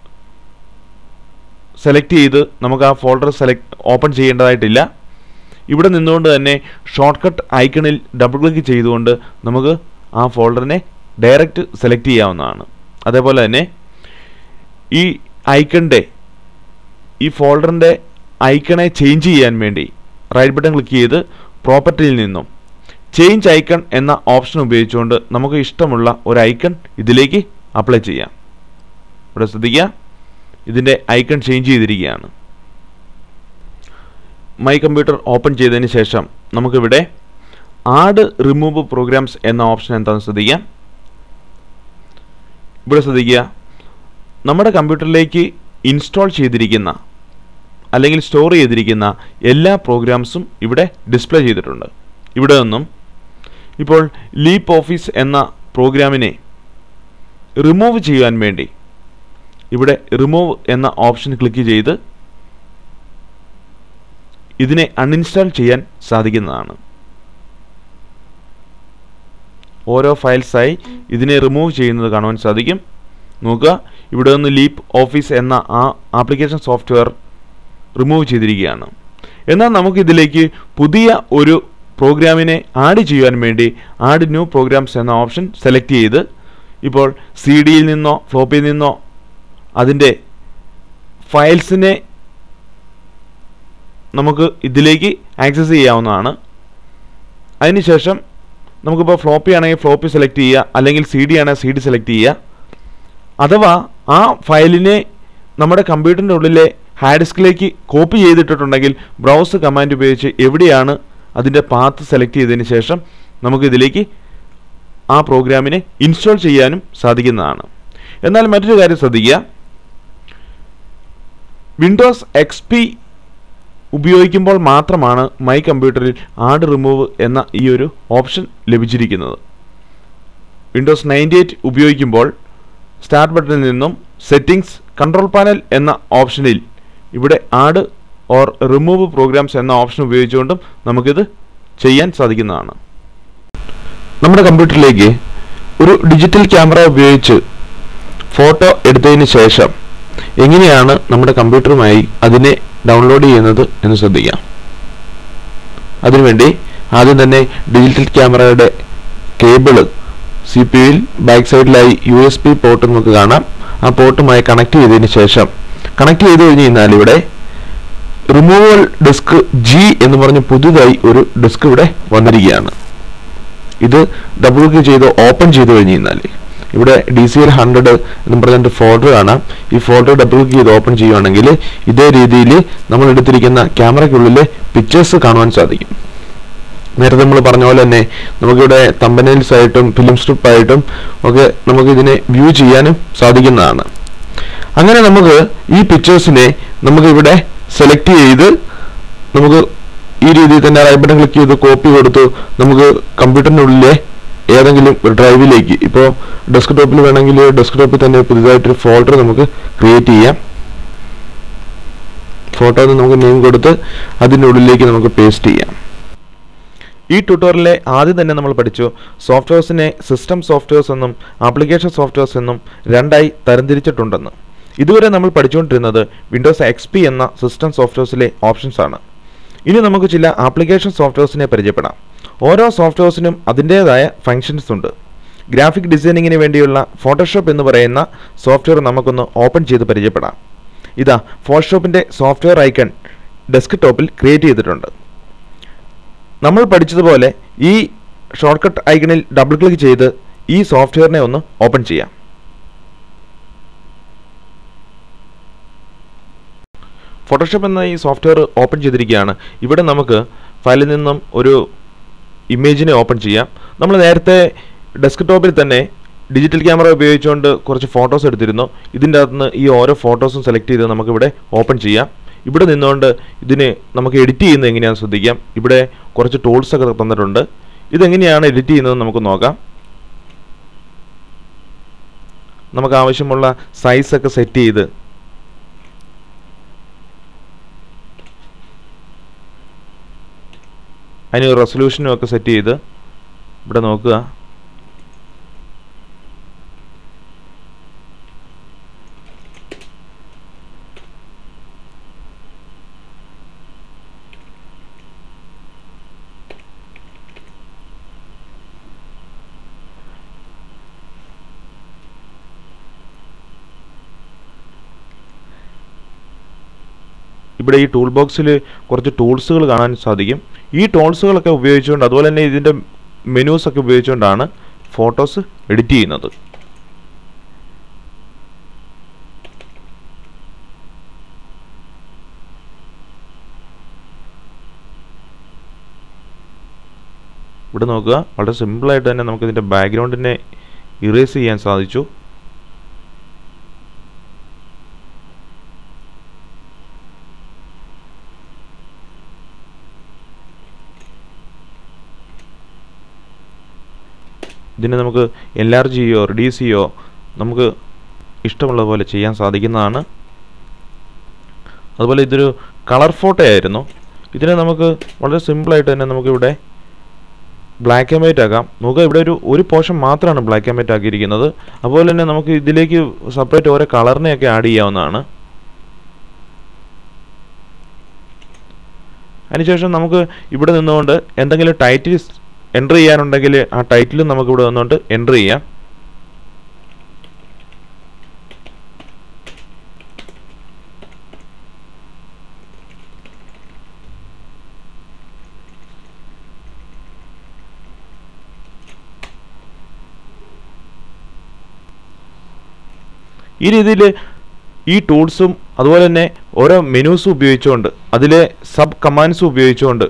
Speaker 1: സെലക്ട് ചെയ്ത് നമുക്ക് ആ ഫോൾഡർ സെലക്ട് ഓപ്പൺ ചെയ്യേണ്ടതായിട്ടില്ല ഇവിടെ നിന്നുകൊണ്ട് തന്നെ ഷോർട്ട് കട്ട് ഐക്കണിൽ ഡബിൾ ക്ലിക്ക് ചെയ്തുകൊണ്ട് നമുക്ക് ആ ഫോൾഡറിനെ ഡയറക്റ്റ് സെലക്ട് ചെയ്യാവുന്നതാണ് അതേപോലെ തന്നെ ഈ ഐക്കണിൻ്റെ ഈ ഫോൾഡറിൻ്റെ ഐക്കണെ ചേഞ്ച് ചെയ്യാൻ വേണ്ടി റൈറ്റ് ബട്ടൺ ക്ലിക്ക് ചെയ്ത് പ്രോപ്പർട്ടിയിൽ നിന്നും ചേഞ്ച് ഐക്കൺ എന്ന ഓപ്ഷൻ ഉപയോഗിച്ചുകൊണ്ട് നമുക്ക് ഇഷ്ടമുള്ള ഒരു ഐക്കൺ ഇതിലേക്ക് അപ്ലൈ ചെയ്യാം ഇവിടെ ശ്രദ്ധിക്കുക ഇതിൻ്റെ ഐക്കൺ ചേഞ്ച് ചെയ്തിരിക്കുകയാണ് മൈ കമ്പ്യൂട്ടർ ഓപ്പൺ ചെയ്തതിന് ശേഷം നമുക്കിവിടെ ആഡ് റിമൂവ് പ്രോഗ്രാംസ് എന്ന ഓപ്ഷൻ എന്താണെന്ന് ശ്രദ്ധിക്കാം ഇവിടെ ശ്രദ്ധിക്കുക നമ്മുടെ കമ്പ്യൂട്ടറിലേക്ക് ഇൻസ്റ്റാൾ ചെയ്തിരിക്കുന്ന അല്ലെങ്കിൽ സ്റ്റോർ ചെയ്തിരിക്കുന്ന എല്ലാ പ്രോഗ്രാംസും ഇവിടെ ഡിസ്പ്ലേ ചെയ്തിട്ടുണ്ട് ഇവിടെ നിന്നും ഇപ്പോൾ ലീപ്പ് ഓഫീസ് എന്ന പ്രോഗ്രാമിനെ റിമൂവ് ചെയ്യാൻ വേണ്ടി ഇവിടെ റിമൂവ് എന്ന ഓപ്ഷൻ ക്ലിക്ക് ചെയ്ത് ഇതിനെ അൺഇൻസ്റ്റാൾ ചെയ്യാൻ സാധിക്കുന്നതാണ് ഓരോ ഫയൽസായി ഇതിനെ റിമൂവ് ചെയ്യുന്നത് കാണുവാൻ സാധിക്കും നോക്കുക ഇവിടെ നിന്ന് ലീപ്പ് ഓഫീസ് എന്ന ആ ആപ്ലിക്കേഷൻ സോഫ്റ്റ്വെയർ റിമൂവ് ചെയ്തിരിക്കുകയാണ് എന്നാൽ നമുക്കിതിലേക്ക് പുതിയ ഒരു പ്രോഗ്രാമിനെ ആഡ് ചെയ്യുവാൻ വേണ്ടി ആഡ് ന്യൂ പ്രോഗ്രാംസ് എന്ന ഓപ്ഷൻ സെലക്ട് ചെയ്ത് ഇപ്പോൾ സി ഡിയിൽ നിന്നോ ഫ്ലോപ്പിൽ നിന്നോ അതിൻ്റെ ഫയൽസിനെ നമുക്ക് ഇതിലേക്ക് ആക്സസ് ചെയ്യാവുന്നതാണ് അതിനുശേഷം നമുക്കിപ്പോൾ ഫ്ലോപ്പി ആണെങ്കിൽ ഫ്ലോപ്പി സെലക്ട് ചെയ്യുക അല്ലെങ്കിൽ സി ഡി ആണെങ്കിൽ സി ഡി സെലക്ട് ചെയ്യുക അഥവാ ആ ഫയലിനെ നമ്മുടെ കമ്പ്യൂട്ടറിൻ്റെ ഉള്ളിലെ ഹാർഡ് ഡിസ്കിലേക്ക് കോപ്പി ചെയ്തിട്ടിട്ടുണ്ടെങ്കിൽ ബ്രൗസ് കമാൻഡ് ഉപയോഗിച്ച് എവിടെയാണ് അതിൻ്റെ പാത്ത് സെലക്ട് ചെയ്തതിന് ശേഷം നമുക്ക് ഇതിലേക്ക് ആ പ്രോഗ്രാമിനെ ഇൻസ്റ്റാൾ ചെയ്യാനും സാധിക്കുന്നതാണ് എന്നാൽ മറ്റൊരു കാര്യം ശ്രദ്ധിക്കുക വിൻഡോസ് എക്സ് പി ഉപയോഗിക്കുമ്പോൾ മാത്രമാണ് മൈ കമ്പ്യൂട്ടറിൽ ആഡ് റിമൂവ് എന്ന ഈ ഒരു ഓപ്ഷൻ ലഭിച്ചിരിക്കുന്നത് വിൻഡോസ് നയൻറ്റി എയ്റ്റ് ഉപയോഗിക്കുമ്പോൾ സ്റ്റാർട്ട് ബട്ടണിൽ നിന്നും സെറ്റിംഗ്സ് കൺട്രോൾ പാനൽ എന്ന ഓപ്ഷനിൽ ഇവിടെ ആഡ് ഓർ റിമൂവ് പ്രോഗ്രാംസ് എന്ന ഓപ്ഷൻ ഉപയോഗിച്ചുകൊണ്ടും നമുക്കിത് ചെയ്യാൻ സാധിക്കുന്നതാണ് നമ്മുടെ കമ്പ്യൂട്ടറിലേക്ക് ഒരു ഡിജിറ്റൽ ക്യാമറ ഉപയോഗിച്ച് ഫോട്ടോ എടുത്തതിന് ശേഷം എങ്ങനെയാണ് നമ്മുടെ കമ്പ്യൂട്ടറുമായി അതിനെ ഡൗൺലോഡ് ചെയ്യുന്നത് എന്ന് ശ്രദ്ധിക്കാം അതിനുവേണ്ടി ആദ്യം തന്നെ ഡിജിറ്റൽ ക്യാമറയുടെ കേബിള് സി പി യുയിൽ ബാക്ക് സൈഡിലായി യു എസ് പി പോർട്ട് നമുക്ക് കാണാം ആ പോർട്ടുമായി കണക്ട് ചെയ്തതിന് ശേഷം കണക്ട് ചെയ്ത് കഴിഞ്ഞ് കഴിഞ്ഞാൽ ഇവിടെ റിമൂവൽ ഡിസ്ക് ജി എന്ന് പറഞ്ഞ് പുതുതായി ഒരു ഡിസ്ക് ഇവിടെ വന്നിരിക്കുകയാണ് ഇത് ഡബിൾ ക്ലിക്ക് ചെയ്ത് ഓപ്പൺ ചെയ്ത് കഴിഞ്ഞ് കഴിഞ്ഞാൽ ഇവിടെ ഡി സി എൽ ഹൺഡ്രഡ് എന്ന് പറഞ്ഞിട്ട് ഫോൾഡർ കാണാം ഈ ഫോൾഡർ ഡബിൾ ക്ലിക്ക് ചെയ്ത് ഓപ്പൺ ചെയ്യുവാണെങ്കിൽ ഇതേ രീതിയിൽ നമ്മൾ എടുത്തിരിക്കുന്ന ക്യാമറയ്ക്കുള്ളിലെ പിക്ചേഴ്സ് കാണുവാൻ സാധിക്കും നേരത്തെ നമ്മൾ പറഞ്ഞ പോലെ തന്നെ നമുക്കിവിടെ തമ്പനൈൽസ് ആയിട്ടും ഫിലിം സ്ട്രിപ്പ് ആയിട്ടും ഒക്കെ നമുക്ക് ഇതിനെ വ്യൂ ചെയ്യാനും സാധിക്കുന്നതാണ് അങ്ങനെ നമുക്ക് ഈ പിക്ചേഴ്സിനെ നമുക്ക് ഇവിടെ സെലക്ട് ചെയ്ത് നമുക്ക് ഈ രീതിയിൽ തന്നെ റൈറ്റ് ബട്ടൺ ക്ലിക്ക് ചെയ്ത് കോപ്പി കൊടുത്തു നമുക്ക് കമ്പ്യൂട്ടറിനുള്ളിലെ ഏതെങ്കിലും ഒരു ഡ്രൈവിലേക്ക് ഇപ്പോൾ ഡെസ്ക്ടോപ്പിൽ വേണമെങ്കിൽ ഡെസ്ക്ടോപ്പിൽ തന്നെ പുതിയതായിട്ടൊരു ഫോൾഡർ നമുക്ക് ക്രിയേറ്റ് ചെയ്യാം ഫോട്ടോ നമുക്ക് നെയിം കൊടുത്ത് അതിൻ്റെ ഉള്ളിലേക്ക് നമുക്ക് പേസ്റ്റ് ചെയ്യാം ഈ ട്യൂട്ടോറിയലിലെ ആദ്യം തന്നെ നമ്മൾ പഠിച്ചു സോഫ്റ്റ്വെയർസിനെ സിസ്റ്റം സോഫ്റ്റ്വെയർസ് എന്നും ആപ്ലിക്കേഷൻ സോഫ്റ്റ്വെയർസ് എന്നും രണ്ടായി തരംതിരിച്ചിട്ടുണ്ടെന്ന് ഇതുവരെ നമ്മൾ പഠിച്ചുകൊണ്ടിരുന്നത് വിൻഡോസ് എക്സ് പി എന്ന സിസ്റ്റം സോഫ്റ്റ്വെയർസിലെ ഓപ്ഷൻസ് ആണ് ഇനി നമുക്ക് ചില ആപ്ലിക്കേഷൻ സോഫ്റ്റ്വെയർസിനെ പരിചയപ്പെടാം ഓരോ സോഫ്റ്റ്വെയർസിനും അതിൻ്റേതായ ഫങ്ഷൻസ് ഉണ്ട് ഗ്രാഫിക് ഡിസൈനിങ്ങിന് വേണ്ടിയുള്ള ഫോട്ടോഷോപ്പ് എന്ന് പറയുന്ന സോഫ്റ്റ്വെയർ നമുക്കൊന്ന് ഓപ്പൺ ചെയ്ത് പരിചയപ്പെടാം ഇതാ ഫോട്ടോഷോപ്പിൻ്റെ സോഫ്റ്റ്വെയർ ഐക്കൺ ഡെസ്ക് ടോപ്പിൽ ക്രിയേറ്റ് ചെയ്തിട്ടുണ്ട് നമ്മൾ പഠിച്ചതുപോലെ ഈ ഷോർട്ട് കട്ട് ഐക്കണിൽ ഡബിൾ ക്ലിക്ക് ചെയ്ത് ഈ സോഫ്റ്റ്വെയറിനെ ഒന്ന് ഓപ്പൺ ചെയ്യാം ഫോട്ടോഷോപ്പ് എന്ന ഈ സോഫ്റ്റ്വെയർ ഓപ്പൺ ചെയ്തിരിക്കുകയാണ് ഇവിടെ നമുക്ക് ഫയലിൽ നിന്നും ഒരു ഇമേജിനെ ഓപ്പൺ ചെയ്യാം നമ്മൾ നേരത്തെ ഡെസ്ക്ടോപ്പിൽ തന്നെ ഡിജിറ്റൽ ക്യാമറ ഉപയോഗിച്ചുകൊണ്ട് കുറച്ച് ഫോട്ടോസ് എടുത്തിരുന്നു ഇതിൻ്റെ അകത്ത് നിന്ന് ഈ ഓരോ ഫോട്ടോസും സെലക്ട് ചെയ്ത് നമുക്കിവിടെ ഓപ്പൺ ചെയ്യാം ഇവിടെ നിന്നുകൊണ്ട് ഇതിന് നമുക്ക് എഡിറ്റ് ചെയ്യുന്നത് എങ്ങനെയാണെന്ന് ശ്രദ്ധിക്കാം ഇവിടെ കുറച്ച് ടൂൾസ് ഒക്കെ തന്നിട്ടുണ്ട് ഇതെങ്ങനെയാണ് എഡിറ്റ് ചെയ്യുന്നത് നമുക്ക് നോക്കാം നമുക്ക് ആവശ്യമുള്ള സൈസ് ഒക്കെ സെറ്റ് ചെയ്ത് അതിന് റെസൊല്യൂഷനും ഒക്കെ സെറ്റ് ചെയ്ത് ഇവിടെ നോക്കുക ഇവിടെ ഈ ടൂൾ ബോക്സിൽ കുറച്ച് ടൂൾസുകൾ കാണാൻ സാധിക്കും ഈ ടൂൾസുകളൊക്കെ ഉപയോഗിച്ചുകൊണ്ട് അതുപോലെ തന്നെ ഇതിൻ്റെ മെനൂസ് ഒക്കെ ഉപയോഗിച്ചുകൊണ്ടാണ് ഫോട്ടോസ് എഡിറ്റ് ചെയ്യുന്നത് ഇവിടെ നോക്കുക വളരെ സിമ്പിളായിട്ട് തന്നെ നമുക്ക് ഇതിൻ്റെ ബാക്ക്ഗ്രൗണ്ടിനെ ഇറേസ് ചെയ്യാൻ സാധിച്ചു ഇതിനെ നമുക്ക് എൽ ആർ ജിയോ റിഡ്യൂസ് ചെയ്യോ നമുക്ക് ഇഷ്ടമുള്ള പോലെ ചെയ്യാൻ സാധിക്കുന്നതാണ് അതുപോലെ ഇതൊരു കളർ ഫോട്ടോ ആയിരുന്നു ഇതിനെ നമുക്ക് വളരെ സിമ്പിളായിട്ട് തന്നെ നമുക്കിവിടെ ബ്ലാക്ക് ആൻഡ് വൈറ്റ് ആക്കാം നമുക്ക് ഇവിടെ ഒരു ഒരു പോർഷൻ മാത്രമാണ് ബ്ലാക്ക് ആൻഡ് വൈറ്റ് ആക്കിയിരിക്കുന്നത് അതുപോലെ തന്നെ നമുക്ക് ഇതിലേക്ക് സെപ്പറേറ്റ് ഓരോ കളറിനെയൊക്കെ ആഡ് ചെയ്യാവുന്നതാണ് അതിനുശേഷം നമുക്ക് ഇവിടെ നിന്നുകൊണ്ട് എന്തെങ്കിലും ടൈറ്റിൽ എൻ്റർ ചെയ്യാനുണ്ടെങ്കിൽ ആ ടൈറ്റിൽ നമുക്ക് ഇവിടെ നിന്നുകൊണ്ട് എൻ്റർ ചെയ്യാം ഈ രീതിയിൽ ഈ ടൂൾസും അതുപോലെ തന്നെ ഓരോ മെനൂസും ഉപയോഗിച്ചുകൊണ്ട് അതിലെ സബ് കമാൻഡ്സും ഉപയോഗിച്ചുകൊണ്ട്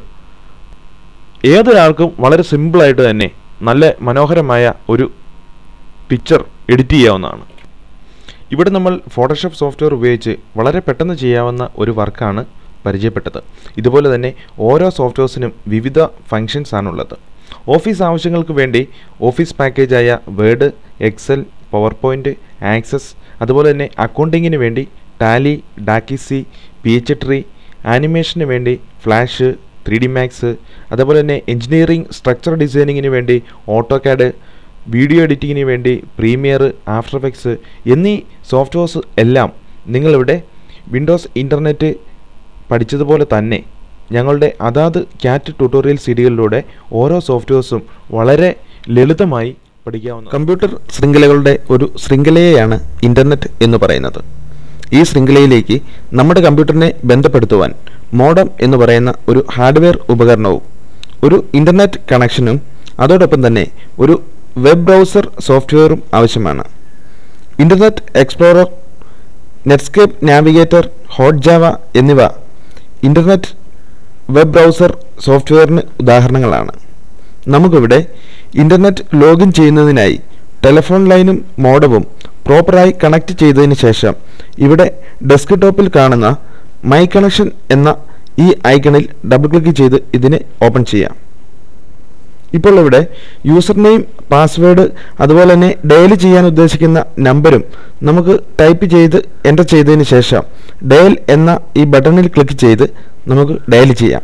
Speaker 1: ഏതൊരാൾക്കും വളരെ സിമ്പിളായിട്ട് തന്നെ നല്ല മനോഹരമായ ഒരു പിക്ചർ എഡിറ്റ് ചെയ്യാവുന്നതാണ് ഇവിടെ നമ്മൾ ഫോട്ടോഷോപ്പ് സോഫ്റ്റ്വെയർ ഉപയോഗിച്ച് വളരെ പെട്ടെന്ന് ചെയ്യാവുന്ന ഒരു വർക്കാണ് പരിചയപ്പെട്ടത് ഇതുപോലെ തന്നെ ഓരോ സോഫ്റ്റ്വെയർസിനും വിവിധ ഫങ്ഷൻസ് ആണുള്ളത് ഓഫീസ് ആവശ്യങ്ങൾക്ക് വേണ്ടി ഓഫീസ് പാക്കേജായ Word Excel PowerPoint Access അതുപോലെ തന്നെ അക്കൗണ്ടിങ്ങിന് വേണ്ടി ടാലി ഡാക്കിസി പി എച്ച് ട്രീ ആനിമേഷന് വേണ്ടി ഫ്ലാഷ് ത്രീ ഡി മാക്സ് അതുപോലെ തന്നെ എഞ്ചിനീയറിംഗ് സ്ട്രക്ചർ ഡിസൈനിങ്ങിന് വേണ്ടി ഓട്ടോ കാഡ് വീഡിയോ എഡിറ്റിങ്ങിന് വേണ്ടി പ്രീമിയർ ആഫ്റ്റർ എഫക്ട്സ് എന്നീ സോഫ്റ്റ്വെയർസ് എല്ലാം നിങ്ങളിവിടെ വിൻഡോസ് ഇൻ്റർനെറ്റ് പഠിച്ചതുപോലെ തന്നെ ഞങ്ങളുടെ അതാത് ക്യാറ്റ് ട്യൂട്ടോറിയൽ സീഡികളിലൂടെ ഓരോ സോഫ്റ്റ്വെയർസും വളരെ ലളിതമായി പഠിക്കാവുന്ന കമ്പ്യൂട്ടർ ശൃംഖലകളുടെ ഒരു ശൃംഖലയെയാണ് ഇൻ്റർനെറ്റ് എന്ന് പറയുന്നത് ഈ ശൃംഖലയിലേക്ക് നമ്മുടെ കമ്പ്യൂട്ടറിനെ ബന്ധപ്പെടുത്തുവാൻ മോഡം എന്ന് പറയുന്ന ഒരു ഹാർഡ്വെയർ ഉപകരണവും ഒരു ഇൻ്റർനെറ്റ് കണക്ഷനും അതോടൊപ്പം തന്നെ ഒരു വെബ് ബ്രൗസർ സോഫ്റ്റ്വെയറും ആവശ്യമാണ് Internet Explorer Netscape Navigator Hot Java എന്നിവ ഇൻ്റർനെറ്റ് വെബ് ബ്രൗസർ സോഫ്റ്റ്വെയറിന് ഉദാഹരണങ്ങളാണ് നമുക്കിവിടെ ഇൻ്റർനെറ്റ് ലോഗിൻ ചെയ്യുന്നതിനായി ടെലിഫോൺ ലൈനും മോഡവും പ്രോപ്പറായി കണക്ട് ചെയ്തതിന് ശേഷം ഇവിടെ ഡെസ്ക്ടോപ്പിൽ കാണുന്ന മൈ കണക്ഷൻ എന്ന ഈ ഐക്കണിൽ ഡബിൾ ക്ലിക്ക് ചെയ്ത് ഇതിനെ ഓപ്പൺ ചെയ്യാം ഇപ്പോൾ ഇവിടെ യൂസർ നെയിം പാസ്വേഡ് അതുപോലെ തന്നെ ഡയൽ ചെയ്യാൻ ഉദ്ദേശിക്കുന്ന നമ്പരും നമുക്ക് ടൈപ്പ് ചെയ്ത് എൻ്റർ ചെയ്തതിന് ശേഷം ഡയൽ എന്ന ഈ ബട്ടണിൽ ക്ലിക്ക് ചെയ്ത് നമുക്ക് ഡയൽ ചെയ്യാം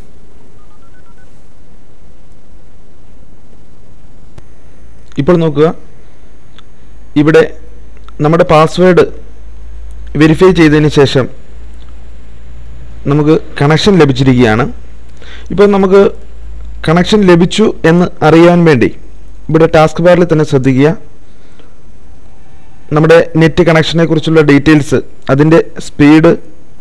Speaker 1: ഇപ്പോൾ നോക്കുക ഇവിടെ നമ്മുടെ പാസ്വേഡ് വെരിഫൈ ചെയ്തതിന് ശേഷം നമുക്ക് കണക്ഷൻ ലഭിച്ചിരിക്കുകയാണ് ഇപ്പോൾ നമുക്ക് കണക്ഷൻ ലഭിച്ചു എന്ന് അറിയാൻ വേണ്ടി ഇവിടെ ടാസ്ക് ബാറിൽ തന്നെ ശ്രദ്ധിക്കുക നമ്മുടെ നെറ്റ് കണക്ഷനെ കുറിച്ചുള്ള ഡീറ്റെയിൽസ് അതിൻ്റെ സ്പീഡ്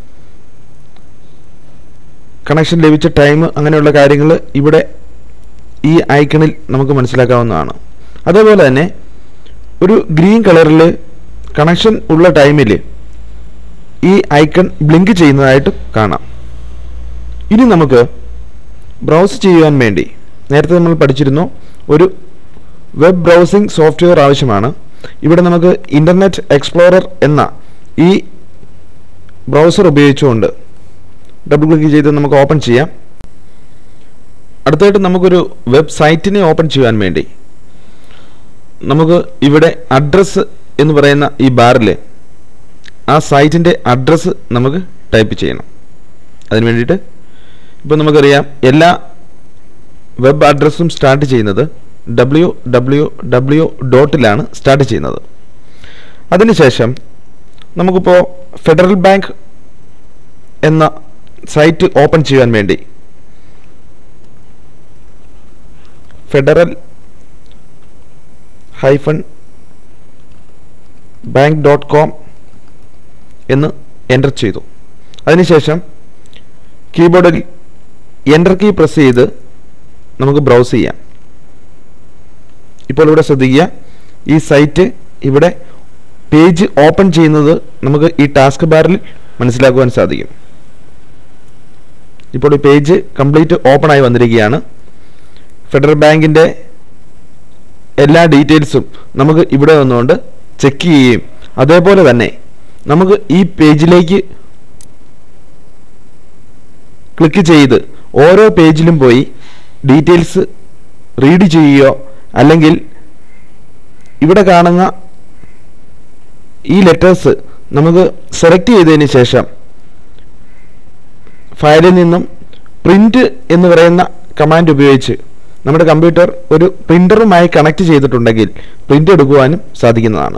Speaker 1: കണക്ഷൻ ലഭിച്ച ടൈം അങ്ങനെയുള്ള കാര്യങ്ങൾ ഇവിടെ ഈ ഐക്കണിൽ നമുക്ക് മനസ്സിലാക്കാവുന്നതാണ് അതേപോലെ തന്നെ ഒരു ഗ്രീൻ കളറിൽ കണക്ഷൻ ഉള്ള ടൈമിൽ ഈ ഐക്കൺ ബ്ലിങ്ക് ചെയ്യുന്നതായിട്ട് കാണാം ഇനി നമുക്ക് ബ്രൗസ് ചെയ്യുവാൻ വേണ്ടി നേരത്തെ നമ്മൾ പഠിച്ചിരുന്നു ഒരു വെബ് ബ്രൗസിംഗ് സോഫ്റ്റ്വെയർ ആവശ്യമാണ് ഇവിടെ നമുക്ക് ഇൻ്റർനെറ്റ് എക്സ്പ്ലോറർ എന്ന ഈ ബ്രൗസർ ഉപയോഗിച്ചുകൊണ്ട് ഡബിൾ ക്ലിക്ക് ചെയ്ത് നമുക്ക് ഓപ്പൺ ചെയ്യാം അടുത്തായിട്ട് നമുക്കൊരു വെബ്സൈറ്റിനെ ഓപ്പൺ ചെയ്യാൻ വേണ്ടി നമുക്ക് ഇവിടെ അഡ്രസ്സ് എന്ന് പറയുന്ന ഈ ബാറിൽ ആ സൈറ്റിൻ്റെ അഡ്രസ്സ് നമുക്ക് ടൈപ്പ് ചെയ്യണം അതിന് വേണ്ടിയിട്ട് ഇപ്പോൾ നമുക്കറിയാം എല്ലാ വെബ് അഡ്രസ്സും സ്റ്റാർട്ട് ചെയ്യുന്നത് ഡബ്ല്യു ഡബ്ല്യു ഡബ്ല്യു ഡോട്ടിലാണ് സ്റ്റാർട്ട് ചെയ്യുന്നത് അതിനുശേഷം നമുക്കിപ്പോൾ ഫെഡറൽ ബാങ്ക് എന്ന സൈറ്റ് ഓപ്പൺ ചെയ്യാൻ വേണ്ടി Federal hyphen Bank dot com എന്ന് എൻ്റർ ചെയ്തു അതിനുശേഷം കീബോർഡിൽ എൻ്റർ കീ പ്രസ് ചെയ്ത് നമുക്ക് ബ്രൗസ് ചെയ്യാം ഇപ്പോൾ ഇവിടെ ശ്രദ്ധിക്കുക ഈ സൈറ്റ് ഇവിടെ പേജ് ഓപ്പൺ ചെയ്യുന്നത് നമുക്ക് ഈ ടാസ്ക് ബാറിൽ മനസ്സിലാക്കുവാൻ സാധിക്കും ഇപ്പോൾ ഈ പേജ് കംപ്ലീറ്റ് ഓപ്പൺ ആയി വന്നിരിക്കുകയാണ് ഫെഡറൽ ബാങ്കിൻ്റെ എല്ലാ ഡീറ്റെയിൽസും നമുക്ക് ഇവിടെ നിന്നുകൊണ്ട് ചെക്ക് ചെയ്യുകയും അതേപോലെ തന്നെ നമുക്ക് ഈ പേജിലേക്ക് ക്ലിക്ക് ചെയ്ത് ഓരോ പേജിലും പോയി ഡീറ്റെയിൽസ് റീഡ് ചെയ്യുകയോ അല്ലെങ്കിൽ ഇവിടെ കാണുന്ന ഈ ലെറ്റേഴ്സ് നമുക്ക് സെലക്ട് ചെയ്തതിന് ശേഷം ഫയലിൽ നിന്നും പ്രിന്റ് എന്ന് പറയുന്ന കമാൻഡ് ഉപയോഗിച്ച് നമ്മുടെ കമ്പ്യൂട്ടർ ഒരു പ്രിന്ററുമായി കണക്ട് ചെയ്തിട്ടുണ്ടെങ്കിൽ പ്രിന്റ് എടുക്കുവാനും സാധിക്കുന്നതാണ്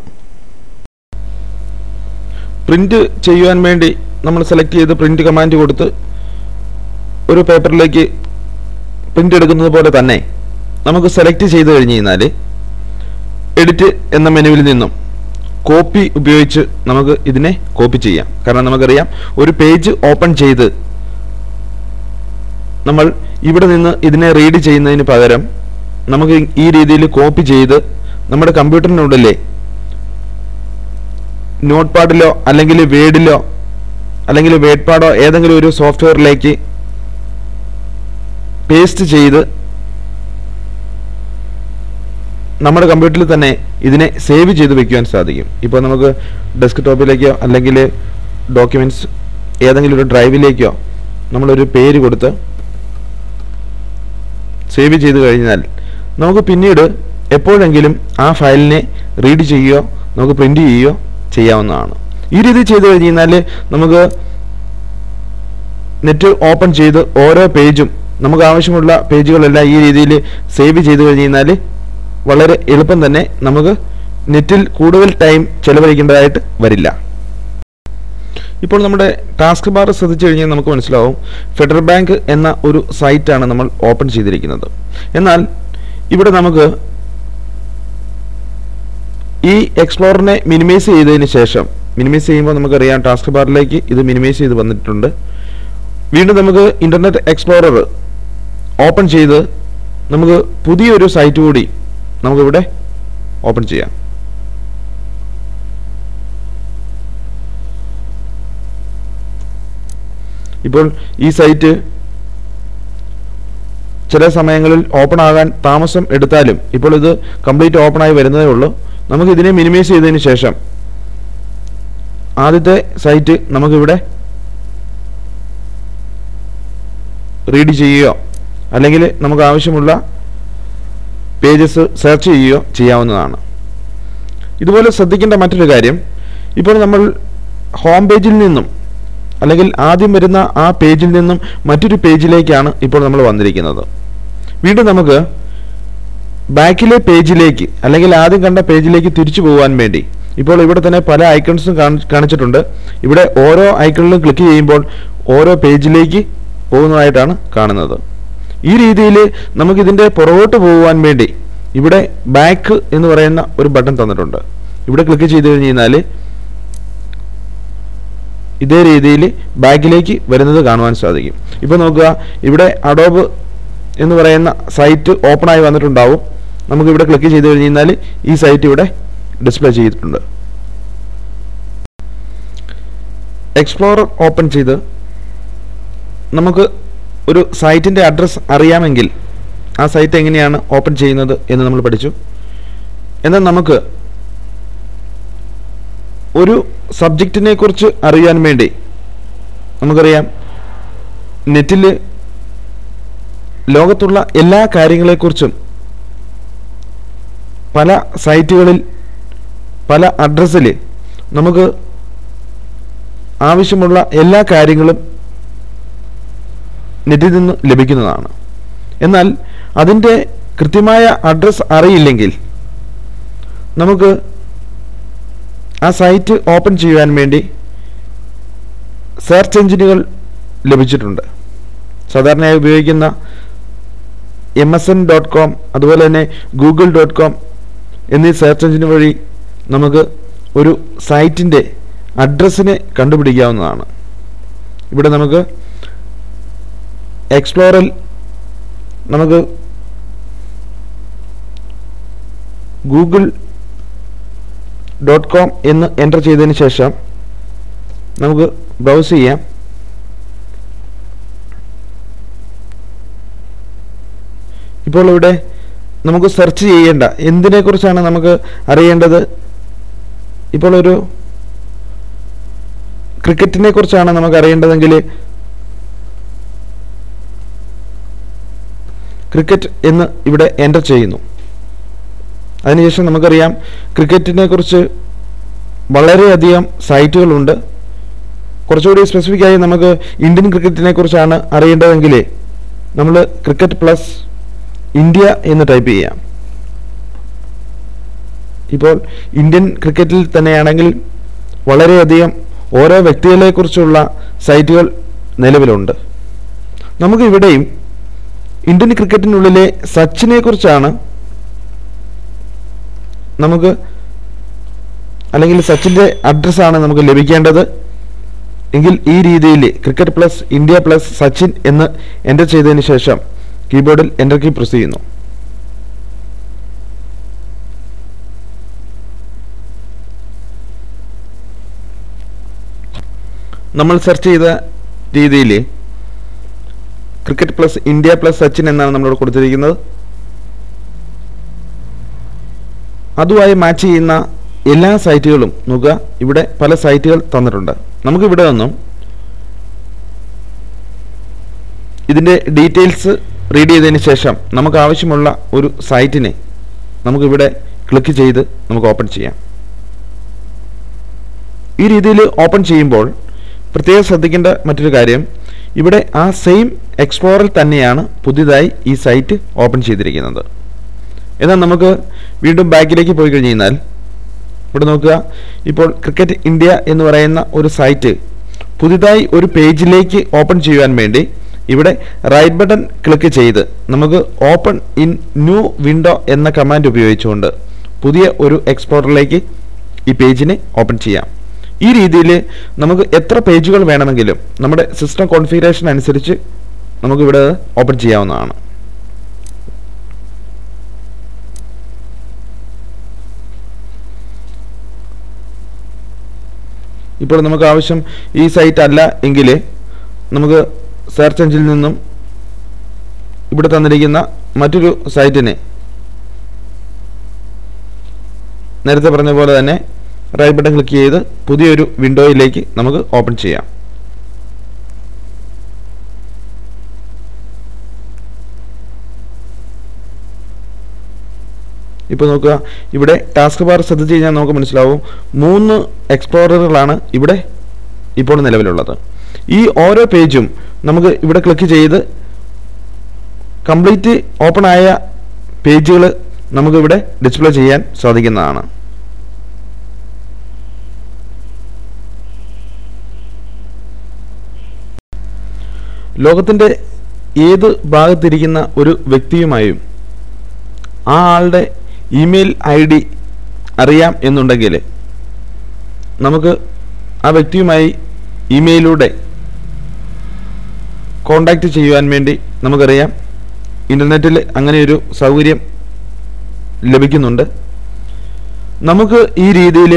Speaker 1: പ്രിന്റ് ചെയ്യുവാൻ വേണ്ടി നമ്മൾ സെലക്ട് ചെയ്ത് പ്രിന്റ് കമാൻഡ് കൊടുത്ത് ഒരു പേപ്പറിലേക്ക് പ്രിന്റ് എടുക്കുന്നത് പോലെ തന്നെ നമുക്ക് സെലക്ട് ചെയ്ത് കഴിഞ്ഞ് കഴിഞ്ഞാൽ എഡിറ്റ് എന്ന മെനുവിൽ നിന്നും കോപ്പി ഉപയോഗിച്ച് നമുക്ക് ഇതിനെ കോപ്പി ചെയ്യാം കാരണം നമുക്കറിയാം ഒരു പേജ് ഓപ്പൺ ചെയ്ത് നമ്മൾ ഇവിടെ നിന്ന് ഇതിനെ റീഡ് ചെയ്യുന്നതിന് പകരം നമുക്ക് ഈ രീതിയിൽ കോപ്പി ചെയ്ത് നമ്മുടെ കമ്പ്യൂട്ടറിനുള്ളിലെ നോട്ട് പാഡിലോ അല്ലെങ്കിൽ വേഡിലോ അല്ലെങ്കിൽ വേഡ് പാഡോ ഏതെങ്കിലും ഒരു സോഫ്റ്റ്വെയറിലേക്ക് പേസ്റ്റ് ചെയ്ത് നമ്മുടെ കമ്പ്യൂട്ടറിൽ തന്നെ ഇതിനെ സേവ് ചെയ്ത് വെക്കുവാൻ സാധിക്കും ഇപ്പോൾ നമുക്ക് ഡെസ്ക്ടോപ്പിലേക്കോ അല്ലെങ്കിൽ ഡോക്യുമെൻറ്റ്സ് ഏതെങ്കിലും ഒരു ഡ്രൈവിലേക്കോ നമ്മളൊരു പേര് കൊടുത്ത് സേവ് ചെയ്ത് കഴിഞ്ഞാൽ നമുക്ക് പിന്നീട് എപ്പോഴെങ്കിലും ആ ഫയലിനെ റീഡ് ചെയ്യുകയോ നമുക്ക് പ്രിൻ്റ് ചെയ്യുകയോ ചെയ്യാവുന്നതാണ് ഈ രീതി ചെയ്ത് കഴിഞ്ഞ് കഴിഞ്ഞാൽ നമുക്ക് നെറ്റ് ഓപ്പൺ ചെയ്ത് ഓരോ പേജും നമുക്ക് ആവശ്യമുള്ള പേജുകളെല്ലാം ഈ രീതിയിൽ സേവ് ചെയ്ത് കഴിഞ്ഞ് കഴിഞ്ഞാൽ വളരെ എളുപ്പം തന്നെ നമുക്ക് നെറ്റിൽ കൂടുതൽ ടൈം ചെലവഴിക്കേണ്ടതായിട്ട് വരില്ല ഇപ്പോൾ നമ്മുടെ ടാസ്ക് ബാർ ശ്രദ്ധിച്ചു കഴിഞ്ഞാൽ നമുക്ക് മനസ്സിലാവും ഫെഡറൽ ബാങ്ക് എന്ന ഒരു സൈറ്റാണ് നമ്മൾ ഓപ്പൺ ചെയ്തിരിക്കുന്നത് എന്നാൽ ഇവിടെ നമുക്ക് ഈ എക്സ്പ്ലോറിനെ മിനിമൈസ് ചെയ്തതിന് ശേഷം മിനിമൈസ് ചെയ്യുമ്പോൾ നമുക്കറിയാം ടാസ്ക് ബാറിലേക്ക് ഇത് മിനിമൈസ് ചെയ്ത് വന്നിട്ടുണ്ട് വീണ്ടും നമുക്ക് ഇൻ്റർനെറ്റ് എക്സ്പ്ലോറർ ഓപ്പൺ ചെയ്ത് നമുക്ക് പുതിയൊരു സൈറ്റ് കൂടി നമുക്കിവിടെ ഓപ്പൺ ചെയ്യാം ഇപ്പോൾ ഈ സൈറ്റ് ചില സമയങ്ങളിൽ ഓപ്പൺ ആകാൻ താമസം എടുത്താലും ഇപ്പോൾ ഇത് കംപ്ലീറ്റ് ഓപ്പൺ ആയി വരുന്നതേ ഉള്ളൂ നമുക്ക് ഇതിനെ മിനിമൈസ് ചെയ്തതിന് ശേഷം ആദ്യത്തെ സൈറ്റ് നമുക്കിവിടെ റീഡ് ചെയ്യുകയോ അല്ലെങ്കിൽ നമുക്ക് ആവശ്യമുള്ള പേജസ് സെർച്ച് ചെയ്യുകയോ ചെയ്യാവുന്നതാണ് ഇതുപോലെ ശ്രദ്ധിക്കേണ്ട മറ്റൊരു കാര്യം ഇപ്പോൾ നമ്മൾ ഹോം പേജിൽ നിന്നും അല്ലെങ്കിൽ ആദ്യം വരുന്ന ആ പേജിൽ നിന്നും മറ്റൊരു പേജിലേക്കാണ് ഇപ്പോൾ നമ്മൾ വന്നിരിക്കുന്നത് വീണ്ടും നമുക്ക് ബാക്കിലെ പേജിലേക്ക് അല്ലെങ്കിൽ ആദ്യം കണ്ട പേജിലേക്ക് തിരിച്ചു പോകാൻ വേണ്ടി ഇപ്പോൾ ഇവിടെ തന്നെ പല ഐക്കൺസും കാണിച്ചിട്ടുണ്ട് ഇവിടെ ഓരോ ഐക്കണിലും ക്ലിക്ക് ചെയ്യുമ്പോൾ ഓരോ പേജിലേക്ക് പോകുന്നതായിട്ടാണ് കാണുന്നത് ഈ രീതിയിൽ നമുക്കിതിൻ്റെ പുറകോട്ട് പോകുവാൻ വേണ്ടി ഇവിടെ ബാക്ക് എന്ന് പറയുന്ന ഒരു ബട്ടൺ തന്നിട്ടുണ്ട് ഇവിടെ ക്ലിക്ക് ചെയ്ത് കഴിഞ്ഞ് കഴിഞ്ഞാൽ ഇതേ രീതിയിൽ ബാക്കിലേക്ക് വരുന്നത് കാണുവാൻ സാധിക്കും ഇപ്പോൾ നോക്കുക ഇവിടെ അഡോബ് എന്ന് പറയുന്ന സൈറ്റ് ഓപ്പൺ ആയി വന്നിട്ടുണ്ടാവും നമുക്ക് ഇവിടെ ക്ലിക്ക് ചെയ്ത് കഴിഞ്ഞ് കഴിഞ്ഞാൽ ഈ സൈറ്റ് ഇവിടെ ഡിസ്പ്ലേ ചെയ്തിട്ടുണ്ട് എക്സ്പ്ലോറർ ഓപ്പൺ ചെയ്ത് നമുക്ക് ഒരു സൈറ്റിൻ്റെ അഡ്രസ്സ് അറിയാമെങ്കിൽ ആ സൈറ്റ് എങ്ങനെയാണ് ഓപ്പൺ ചെയ്യുന്നത് എന്ന് നമ്മൾ പഠിച്ചു എന്നാൽ നമുക്ക് ഒരു സബ്ജക്റ്റിനെ കുറിച്ച് അറിയാൻ വേണ്ടി നമുക്കറിയാം നെറ്റിൽ ലോകത്തുള്ള എല്ലാ കാര്യങ്ങളെക്കുറിച്ചും പല സൈറ്റുകളിൽ പല അഡ്രസ്സിൽ നമുക്ക് ആവശ്യമുള്ള എല്ലാ കാര്യങ്ങളും നെറ്റിൽ നിന്ന് ലഭിക്കുന്നതാണ് എന്നാൽ അതിൻ്റെ കൃത്യമായ അഡ്രസ്സ് അറിയില്ലെങ്കിൽ നമുക്ക് ആ സൈറ്റ് ഓപ്പൺ ചെയ്യുവാൻ വേണ്ടി സെർച്ച് എഞ്ചിനുകൾ ലഭിച്ചിട്ടുണ്ട് സാധാരണയായി ഉപയോഗിക്കുന്ന M S N dot com അതുപോലെ തന്നെ ഗൂഗിൾ ഡോട്ട് കോം എന്നീ സെർച്ച് എഞ്ചിൻ വഴി നമുക്ക് ഒരു സൈറ്റിൻ്റെ അഡ്രസ്സിനെ കണ്ടുപിടിക്കാവുന്നതാണ് ഇവിടെ നമുക്ക് എക്സ്പ്ലോറിൽ നമുക്ക് ഗൂഗിൾ ഡോട്ട് കോം എന്ന് എൻ്റർ ചെയ്തതിന് ശേഷം നമുക്ക് ബ്രൗസ് ചെയ്യാം ഇപ്പോൾ ഇവിടെ നമുക്ക് സെർച്ച് ചെയ്യേണ്ട എന്തിനെക്കുറിച്ചാണ് നമുക്ക് അറിയേണ്ടത് ഇപ്പോൾ ഒരു ക്രിക്കറ്റിനെ കുറിച്ചാണ് നമുക്ക് അറിയേണ്ടതെങ്കിൽ ക്രിക്കറ്റ് എന്ന് ഇവിടെ എൻ്റർ ചെയ്യുന്നു അതിനുശേഷം നമുക്കറിയാം ക്രിക്കറ്റിനെ കുറിച്ച്
Speaker 2: വളരെയധികം സൈറ്റുകളുണ്ട് കുറച്ചുകൂടി സ്പെസിഫിക് ആയി നമുക്ക് ഇന്ത്യൻ ക്രിക്കറ്റിനെ കുറിച്ചാണ് അറിയേണ്ടതെങ്കിൽ നമ്മൾ ക്രിക്കറ്റ് പ്ലസ് ഇന്ത്യ എന്ന് ടൈപ്പ് ചെയ്യാം ഇപ്പോൾ ഇന്ത്യൻ ക്രിക്കറ്റിൽ തന്നെയാണെങ്കിൽ വളരെയധികം ഓരോ വ്യക്തികളെക്കുറിച്ചുള്ള സൈറ്റുകൾ നിലവിലുണ്ട് നമുക്ക് ഇവിടെയും ഇന്ത്യൻ ക്രിക്കറ്റിനുള്ളിലെ സച്ചിനെ കുറിച്ചാണ് നമുക്ക് അല്ലെങ്കിൽ സച്ചിൻ്റെ അഡ്രസ്സാണ് നമുക്ക് ലഭിക്കേണ്ടത് എങ്കിൽ ഈ രീതിയിൽ cricket plus India plus Sachin എന്ന് എൻ്റർ ചെയ്തതിന് ശേഷം കീബോർഡിൽ എൻ്റർ കീ പ്രസ് ചെയ്യുന്നു നമ്മൾ സെർച്ച് ചെയ്ത രീതിയിൽ cricket plus India plus Sachin എന്നാണ് നമ്മളോട് കൊടുത്തിരിക്കുന്നത് അതുമായി മാച്ച് ചെയ്യുന്ന എല്ലാ സൈറ്റുകളും നോക്കുക ഇവിടെ പല സൈറ്റുകൾ തന്നിട്ടുണ്ട് നമുക്കിവിടെ നിന്നും ഇതിൻ്റെ ഡീറ്റെയിൽസ് റീഡ് ചെയ്തതിന് ശേഷം നമുക്ക് ആവശ്യമുള്ള ഒരു സൈറ്റിനെ നമുക്കിവിടെ ക്ലിക്ക് ചെയ്ത് നമുക്ക് ഓപ്പൺ ചെയ്യാം ഈ രീതിയിൽ ഓപ്പൺ ചെയ്യുമ്പോൾ പ്രത്യേകം ശ്രദ്ധിക്കേണ്ട മറ്റൊരു കാര്യം ഇവിടെ ആ സെയിം എക്സ്പ്ലോറിൽ തന്നെയാണ് പുതിയതായി ഈ സൈറ്റ് ഓപ്പൺ ചെയ്തിരിക്കുന്നത് എന്നാൽ നമുക്ക് വീണ്ടും ബാക്കിലേക്ക് പോയി കഴിഞ്ഞ് കഴിഞ്ഞാൽ ഇവിടെ നോക്കുക ഇപ്പോൾ ക്രിക്കറ്റ് ഇന്ത്യ എന്ന് പറയുന്ന ഒരു സൈറ്റ് പുതിയതായി ഒരു പേജിലേക്ക് ഓപ്പൺ ചെയ്യുവാൻ വേണ്ടി ഇവിടെ റൈറ്റ് ബട്ടൺ ക്ലിക്ക് ചെയ്ത് നമുക്ക് ഓപ്പൺ ഇൻ ന്യൂ വിൻഡോ എന്ന കമാൻഡ് ഉപയോഗിച്ചുകൊണ്ട് പുതിയ ഒരു എക്സ്പ്ലോററിലേക്ക് ഈ പേജിനെ ഓപ്പൺ ചെയ്യാം ഈ രീതിയിൽ നമുക്ക് എത്ര പേജുകൾ വേണമെങ്കിലും നമ്മുടെ സിസ്റ്റം കോൺഫിഗറേഷൻ അനുസരിച്ച് നമുക്കിവിടെ ഓപ്പൺ ചെയ്യാവുന്നതാണ് ഇപ്പോൾ നമുക്ക് ആവശ്യം ഈ സൈറ്റ് അല്ല എങ്കിൽ നമുക്ക് സെർച്ച് എഞ്ചിനിൽ നിന്നും ഇവിടെ തന്നിരിക്കുന്ന മറ്റൊരു സൈറ്റിനെ നേരത്തെ പറഞ്ഞ പോലെ തന്നെ റൈറ്റ് ബട്ടൺ ക്ലിക്ക് ചെയ്ത് പുതിയൊരു വിൻഡോയിലേക്ക് നമുക്ക് ഓപ്പൺ ചെയ്യാം ഇപ്പോൾ നോക്കുക ഇവിടെ ടാസ്ക് ബാർ ശ്രദ്ധിച്ച് കഴിഞ്ഞാൽ നമുക്ക് മനസ്സിലാവും മൂന്ന് എക്സ്പ്ലോററുകളാണ് ഇവിടെ ഇപ്പോൾ നിലവിലുള്ളത് ഈ ഓരോ പേജും നമുക്ക് ഇവിടെ ക്ലിക്ക് ചെയ്ത് കംപ്ലീറ്റ് ഓപ്പൺ ആയ പേജുകൾ നമുക്കിവിടെ ഡിസ്പ്ലേ ചെയ്യാൻ സാധിക്കുന്നതാണ് ലോകത്തിൻ്റെ ഏത് ഭാഗത്തിരിക്കുന്ന ഒരു വ്യക്തിയുമായും ആ ആളുടെ ഇമെയിൽ ഐ ഡി അറിയാം എന്നുണ്ടെങ്കിൽ നമുക്ക് ആ വ്യക്തിയുമായി ഇമെയിലൂടെ കോണ്ടാക്റ്റ് ചെയ്യുവാൻ വേണ്ടി നമുക്കറിയാം ഇൻ്റർനെറ്റിൽ അങ്ങനെയൊരു സൗകര്യം ലഭിക്കുന്നുണ്ട് നമുക്ക് ഈ രീതിയിൽ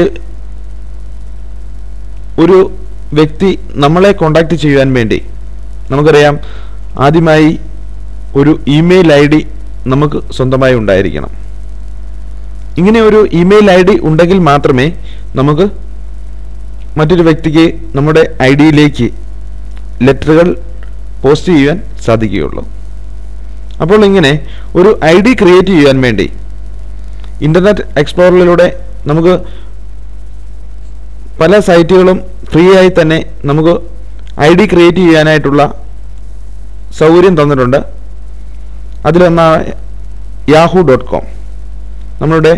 Speaker 2: ഒരു വ്യക്തി നമ്മളെ കോണ്ടാക്റ്റ് ചെയ്യുവാൻ വേണ്ടി നമുക്കറിയാം ആദ്യമായി ഒരു ഇമെയിൽ ഐ ഡി നമുക്ക് സ്വന്തമായി ഉണ്ടായിരിക്കണം ഇങ്ങനെ ഒരു ഇമെയിൽ ഐ ഡി ഉണ്ടെങ്കിൽ മാത്രമേ നമുക്ക് മറ്റൊരു വ്യക്തിക്ക് നമ്മുടെ ഐ ഡിയിലേക്ക് ലെറ്ററുകൾ പോസ്റ്റ് ചെയ്യുവാൻ സാധിക്കുകയുള്ളൂ അപ്പോൾ ഇങ്ങനെ ഒരു ഐ ഡി ക്രിയേറ്റ് ചെയ്യാൻ വേണ്ടി ഇൻ്റർനെറ്റ് എക്സ്പ്ലോററിലൂടെ നമുക്ക് പല സൈറ്റുകളും ഫ്രീ ആയി തന്നെ നമുക്ക് ഐ ഡി ക്രിയേറ്റ് ചെയ്യാനായിട്ടുള്ള സൗകര്യം തന്നിട്ടുണ്ട് അതിലൊന്നാണ് യാഹു ഡോട്ട് കോം നമ്മളുടെ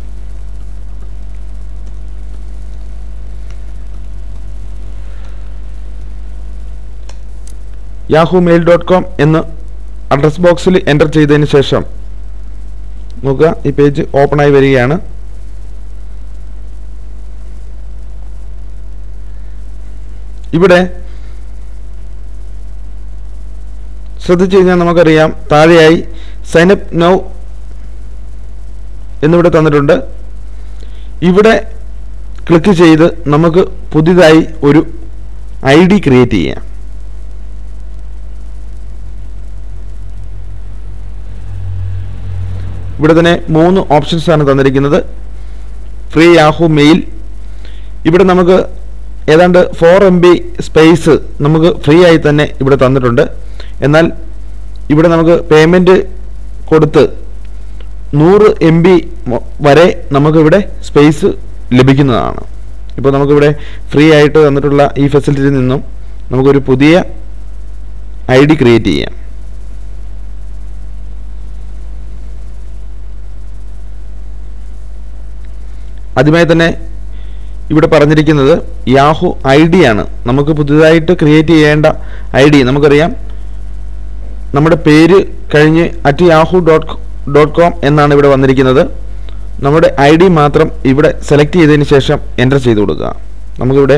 Speaker 2: യാഹു മെയിൽ ഡോട്ട് കോം എന്ന് അഡ്രസ് ബോക്സിൽ എൻ്റർ ചെയ്തതിന് ശേഷം നോക്കുക ഈ പേജ് ഓപ്പൺ ആയി വരികയാണ് ഇവിടെ ശ്രദ്ധിച്ചു കഴിഞ്ഞാൽ നമുക്കറിയാം താഴെയായി സൈനപ്പ് നൗ എന്നിവിടെ തന്നിട്ടുണ്ട് ഇവിടെ ക്ലിക്ക് ചെയ്ത് നമുക്ക് പുതിയതായി ഒരു ഐ ഡി ക്രിയേറ്റ് ചെയ്യാം ഇവിടെ തന്നെ മൂന്ന് ഓപ്ഷൻസ് ആണ് തന്നിരിക്കുന്നത് ഫ്രീ യാഹു മെയിൽ ഇവിടെ നമുക്ക് ഏതാണ്ട് ഫോർ എം ബി സ്പേസ് നമുക്ക് ഫ്രീ ആയി തന്നെ ഇവിടെ തന്നിട്ടുണ്ട് എന്നാൽ ഇവിടെ നമുക്ക് പേയ്മെൻറ്റ് കൊടുത്ത് നൂറ് എം ബി വരെ നമുക്കിവിടെ സ്പേസ് ലഭിക്കുന്നതാണ് ഇപ്പോൾ നമുക്കിവിടെ ഫ്രീ ആയിട്ട് തന്നിട്ടുള്ള ഈ ഫെസിലിറ്റിയിൽ നിന്നും നമുക്കൊരു പുതിയ ഐ ഡി ക്രിയേറ്റ് ചെയ്യാം ആദ്യമായി തന്നെ ഇവിടെ പറഞ്ഞിരിക്കുന്നത് യാഹു ഐ ഡി ആണ് നമുക്ക് പുതുതായിട്ട് ക്രിയേറ്റ് ചെയ്യേണ്ട ഐ ഡി നമുക്കറിയാം നമ്മുടെ പേര് കഴിഞ്ഞ് at Yahoo dot dot com എന്നാണ് ഇവിടെ വന്നിരിക്കുന്നത് നമ്മുടെ ഐ ഡി മാത്രം ഇവിടെ സെലക്ട് ചെയ്തതിന് ശേഷം എൻ്റർ ചെയ്ത് കൊടുക്കുക നമുക്കിവിടെ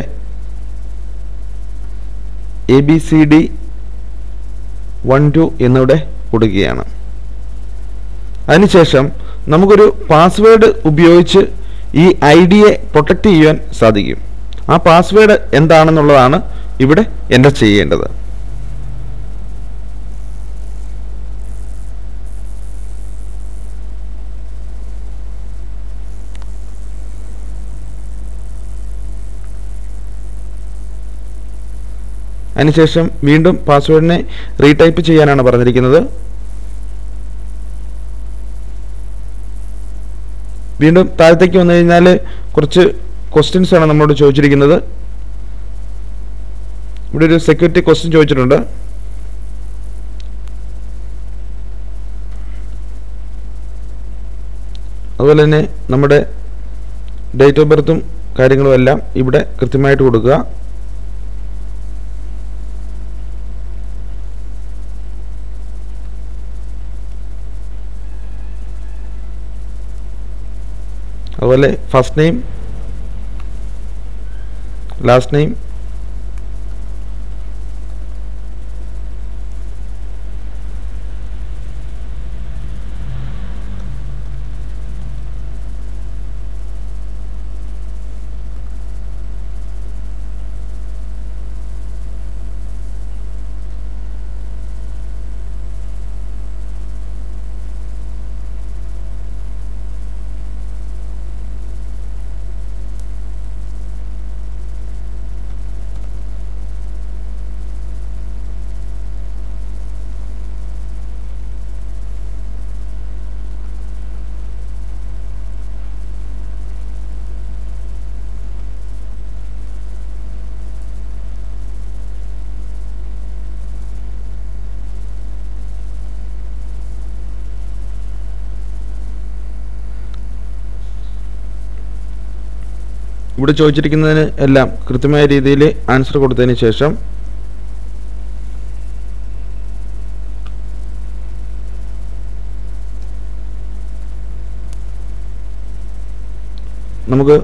Speaker 2: A B C D one two എന്നിവിടെ കൊടുക്കുകയാണ് അതിനുശേഷം നമുക്കൊരു പാസ്വേഡ് ഉപയോഗിച്ച് ഈ ഐ ഡിയെ പ്രൊട്ടക്റ്റ് ചെയ്യാൻ സാധിക്കും ആ പാസ്വേഡ് എന്താണെന്നുള്ളതാണ് ഇവിടെ എൻ്റർ ചെയ്യേണ്ടത് അതിനുശേഷം വീണ്ടും പാസ്വേഡിനെ റീടൈപ്പ് ചെയ്യാനാണ് പറഞ്ഞിരിക്കുന്നത് വീണ്ടും താഴത്തേക്ക് വന്നു കഴിഞ്ഞാൽ കുറച്ച് ക്വസ്റ്റ്യൻസ് ആണ് നമ്മളോട് ചോദിച്ചിരിക്കുന്നത് ഇവിടെ ഒരു സെക്യൂരിറ്റി ക്വസ്റ്റ്യൻ ചോദിച്ചിട്ടുണ്ട് അതുപോലെ തന്നെ നമ്മുടെ ഡേറ്റ് ഓഫ് ബർത്തും കാര്യങ്ങളും എല്ലാം ഇവിടെ കൃത്യമായിട്ട് കൊടുക്കുക അതുപോലെ ഫസ്റ്റ് നെയിം ലാസ്റ്റ് നെയിം ഇവിടെ ചോദിച്ചിരിക്കുന്നതിന് എല്ലാം കൃത്യമായ രീതിയിൽ ആൻസർ കൊടുത്തതിന് ശേഷം നമുക്ക്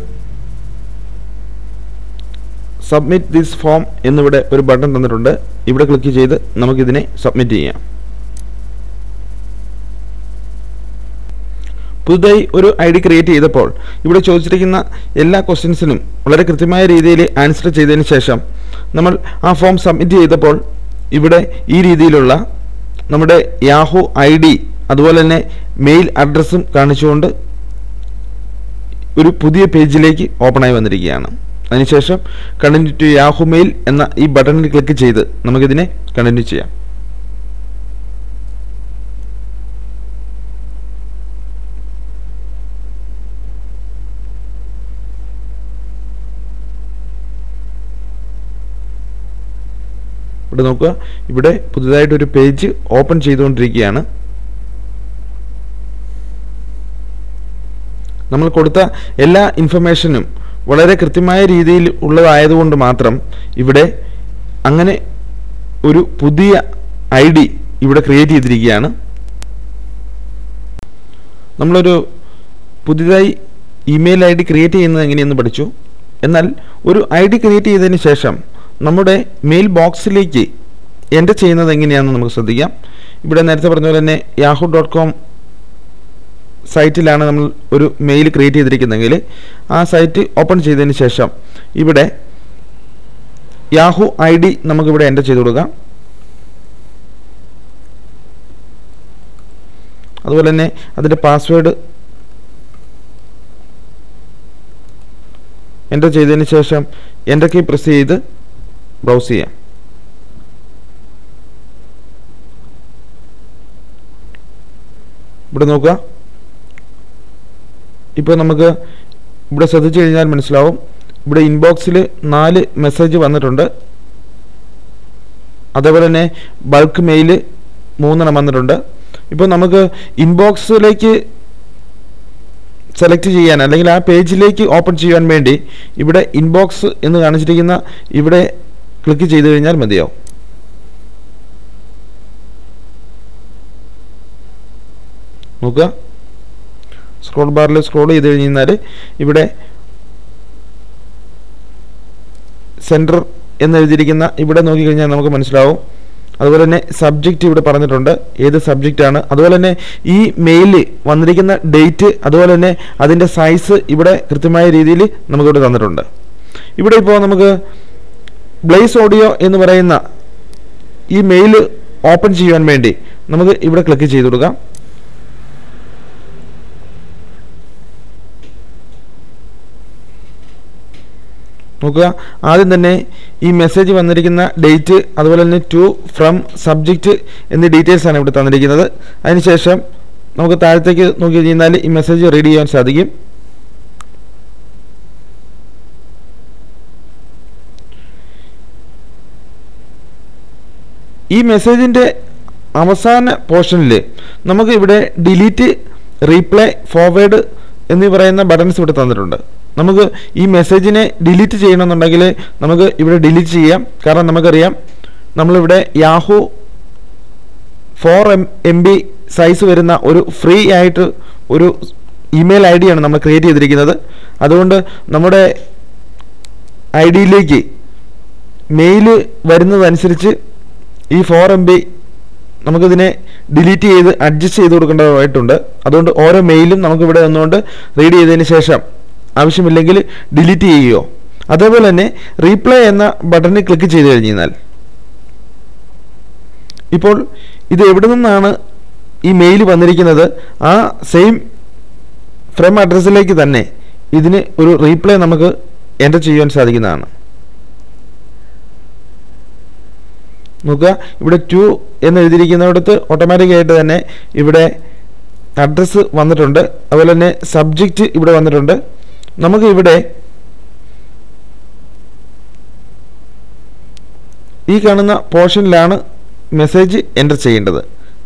Speaker 2: സബ്മിറ്റ് ദിസ് ഫോം എന്നിവിടെ ഒരു ബട്ടൺ തന്നിട്ടുണ്ട് ഇവിടെ ക്ലിക്ക് ചെയ്ത് നമുക്കിതിനെ സബ്മിറ്റ് ചെയ്യാം പുതുതായി ഒരു ഐ ഡി ക്രിയേറ്റ് ചെയ്തപ്പോൾ ഇവിടെ ചോദിച്ചിരിക്കുന്ന എല്ലാ ക്വസ്റ്റ്യൻസിനും വളരെ കൃത്യമായ രീതിയിൽ ആൻസർ ചെയ്തതിന് ശേഷം നമ്മൾ ആ ഫോം സബ്മിറ്റ് ചെയ്തപ്പോൾ ഇവിടെ ഈ രീതിയിലുള്ള നമ്മുടെ യാഹു ഐ ഡി അതുപോലെ തന്നെ മെയിൽ അഡ്രസ്സും കാണിച്ചുകൊണ്ട് ഒരു പുതിയ പേജിലേക്ക് ഓപ്പണായി വന്നിരിക്കുകയാണ് അതിനുശേഷം കണ്ടിന്യൂ ടു യാഹു മെയിൽ എന്ന ഈ ബട്ടണിൽ ക്ലിക്ക് ചെയ്ത് നമുക്കിതിനെ കണ്ടിന്യൂ ചെയ്യാം ഇവിടെ നോക്കുക ഇവിടെ പുതുതായിട്ടൊരു പേജ് ഓപ്പൺ ചെയ്തുകൊണ്ടിരിക്കുകയാണ് നമ്മൾ കൊടുത്ത എല്ലാ ഇൻഫർമേഷനും വളരെ കൃത്യമായ രീതിയിൽ ഉള്ളതായതുകൊണ്ട് മാത്രം ഇവിടെ അങ്ങനെ ഒരു പുതിയ ഐ ഡി ഇവിടെ ക്രിയേറ്റ് ചെയ്തിരിക്കുകയാണ് നമ്മളൊരു പുതിയതായി ഇമെയിൽ ഐ ഡി ക്രിയേറ്റ് ചെയ്യുന്നത് എങ്ങനെയെന്ന് പഠിച്ചു എന്നാൽ ഒരു ഐ ഡി ക്രിയേറ്റ് ചെയ്തതിന് ശേഷം നമ്മുടെ മെയിൽ ബോക്സിലേക്ക് എൻ്റർ ചെയ്യുന്നത് എങ്ങനെയാണെന്ന് നമുക്ക് ശ്രദ്ധിക്കാം ഇവിടെ നേരത്തെ പറഞ്ഞ പോലെ തന്നെ യാഹു ഡോട്ട് കോം സൈറ്റിലാണ് നമ്മൾ ഒരു മെയിൽ ക്രിയേറ്റ് ചെയ്തിരിക്കുന്നതെങ്കിൽ ആ സൈറ്റ് ഓപ്പൺ ചെയ്തതിന് ശേഷം ഇവിടെ യാഹു ഐ ഡി നമുക്കിവിടെ എൻ്റർ ചെയ്ത് കൊടുക്കാം അതുപോലെ തന്നെ അതിൻ്റെ പാസ്വേഡ് എൻ്റർ ചെയ്തതിന് ശേഷം എൻ്റർ കീ പ്രസ് ചെയ്ത് ബ്രൗസ് ചെയ്യാം ഇവിടെ നോക്കുക ഇപ്പോൾ നമുക്ക് ഇവിടെ ശ്രദ്ധിച്ചു കഴിഞ്ഞാൽ മനസ്സിലാവും ഇവിടെ ഇൻബോക്സിൽ നാല് മെസ്സേജ് വന്നിട്ടുണ്ട് അതേപോലെ തന്നെ ബൾക്ക് മെയിൽ മൂന്നെണ്ണം വന്നിട്ടുണ്ട് ഇപ്പോൾ നമുക്ക് ഇൻബോക്സിലേക്ക് സെലക്ട് ചെയ്യാൻ അല്ലെങ്കിൽ ആ പേജിലേക്ക് ഓപ്പൺ ചെയ്യാൻ വേണ്ടി ഇവിടെ ഇൻബോക്സ് എന്ന് കാണിച്ചിരിക്കുന്ന ഇവിടെ ക്ലിക്ക് ചെയ്ത് കഴിഞ്ഞാൽ മതിയാവും നോക്കുക സ്ക്രോൾ ബാറിൽ സ്ക്രോൾ ചെയ്ത് കഴിഞ്ഞാൽ ഇവിടെ സെൻറ്റർ എന്നെഴുതിയിരിക്കുന്ന ഇവിടെ നോക്കിക്കഴിഞ്ഞാൽ നമുക്ക് മനസ്സിലാവും അതുപോലെ തന്നെ സബ്ജക്റ്റ് ഇവിടെ പറഞ്ഞിട്ടുണ്ട് ഏത് സബ്ജക്റ്റ് ആണ് അതുപോലെ തന്നെ ഈ മെയിൽ വന്നിരിക്കുന്ന ഡേറ്റ് അതുപോലെ തന്നെ അതിൻ്റെ സൈസ് ഇവിടെ കൃത്യമായ രീതിയിൽ നമുക്കിവിടെ തന്നിട്ടുണ്ട് ഇവിടെ ഇപ്പോൾ നമുക്ക് ബ്ലേസ് ഓഡിയോ എന്ന് പറയുന്ന ഈ മെയിൽ ഓപ്പൺ ചെയ്യാൻ വേണ്ടി നമുക്ക് ഇവിടെ ക്ലിക്ക് ചെയ്ത് കൊടുക്കാം നോക്കുക ആദ്യം തന്നെ ഈ മെസ്സേജ് വന്നിരിക്കുന്ന ഡേറ്റ് അതുപോലെ തന്നെ ടു ഫ്രം സബ്ജക്റ്റ് എന്നീ ഡീറ്റെയിൽസ് ആണ് ഇവിടെ തന്നിരിക്കുന്നത് അതിനുശേഷം നമുക്ക് താഴത്തേക്ക് നോക്കി കഴിഞ്ഞാൽ ഈ മെസ്സേജ് റീഡ് ചെയ്യാൻ സാധിക്കും ഈ മെസ്സേജിൻ്റെ അവസാന പോർഷനിൽ നമുക്ക് ഇവിടെ ഡിലീറ്റ് റീപ്ലൈ ഫോർവേഡ് എന്നീ പറയുന്ന ബട്ടൺസ് ഇവിടെ തന്നിട്ടുണ്ട് നമുക്ക് ഈ മെസ്സേജിനെ ഡിലീറ്റ് ചെയ്യണമെന്നുണ്ടെങ്കിൽ നമുക്ക് ഇവിടെ ഡിലീറ്റ് ചെയ്യാം കാരണം നമുക്കറിയാം നമ്മളിവിടെ Yahoo four M M B size വരുന്ന ഒരു ഫ്രീ ആയിട്ട് ഒരു ഇമെയിൽ ഐ ഡിയാണ് നമ്മൾ ക്രിയേറ്റ് ചെയ്തിരിക്കുന്നത് അതുകൊണ്ട് നമ്മുടെ ഐ ഡിയിലേക്ക് മെയിൽ വരുന്നതനുസരിച്ച് ഈ ഫോർ എം ബി നമുക്കിതിനെ ഡിലീറ്റ് ചെയ്ത് അഡ്ജസ്റ്റ് ചെയ്ത് കൊടുക്കേണ്ടതായിട്ടുണ്ട് അതുകൊണ്ട് ഓരോ മെയിലും നമുക്കിവിടെ നിന്നുകൊണ്ട് റീഡ് ചെയ്തതിന് ശേഷം ആവശ്യമില്ലെങ്കിൽ ഡിലീറ്റ് ചെയ്യുകയോ അതേപോലെ തന്നെ റീപ്ലൈ എന്ന ബട്ടണിൽ ക്ലിക്ക് ചെയ്ത് കഴിഞ്ഞാൽ ഇപ്പോൾ ഇത് എവിടെ നിന്നാണ് ഈ മെയിൽ വന്നിരിക്കുന്നത് ആ സെയിം ഫ്രം അഡ്രസ്സിലേക്ക് തന്നെ ഇതിന് ഒരു റീപ്ലൈ നമുക്ക് എൻ്റർ ചെയ്യാൻ സാധിക്കുന്നതാണ് നോക്കുക ഇവിടെ ടു എന്ന് എഴുതിയിരിക്കുന്നിടത്ത് ഓട്ടോമാറ്റിക്കായിട്ട് തന്നെ ഇവിടെ അഡ്രസ്സ് വന്നിട്ടുണ്ട് അതുപോലെ തന്നെ സബ്ജക്റ്റ് ഇവിടെ വന്നിട്ടുണ്ട് നമുക്ക് ഇവിടെ ഈ കാണുന്ന പോർഷനിലാണ് മെസ്സേജ് എൻ്റർ ചെയ്യേണ്ടത്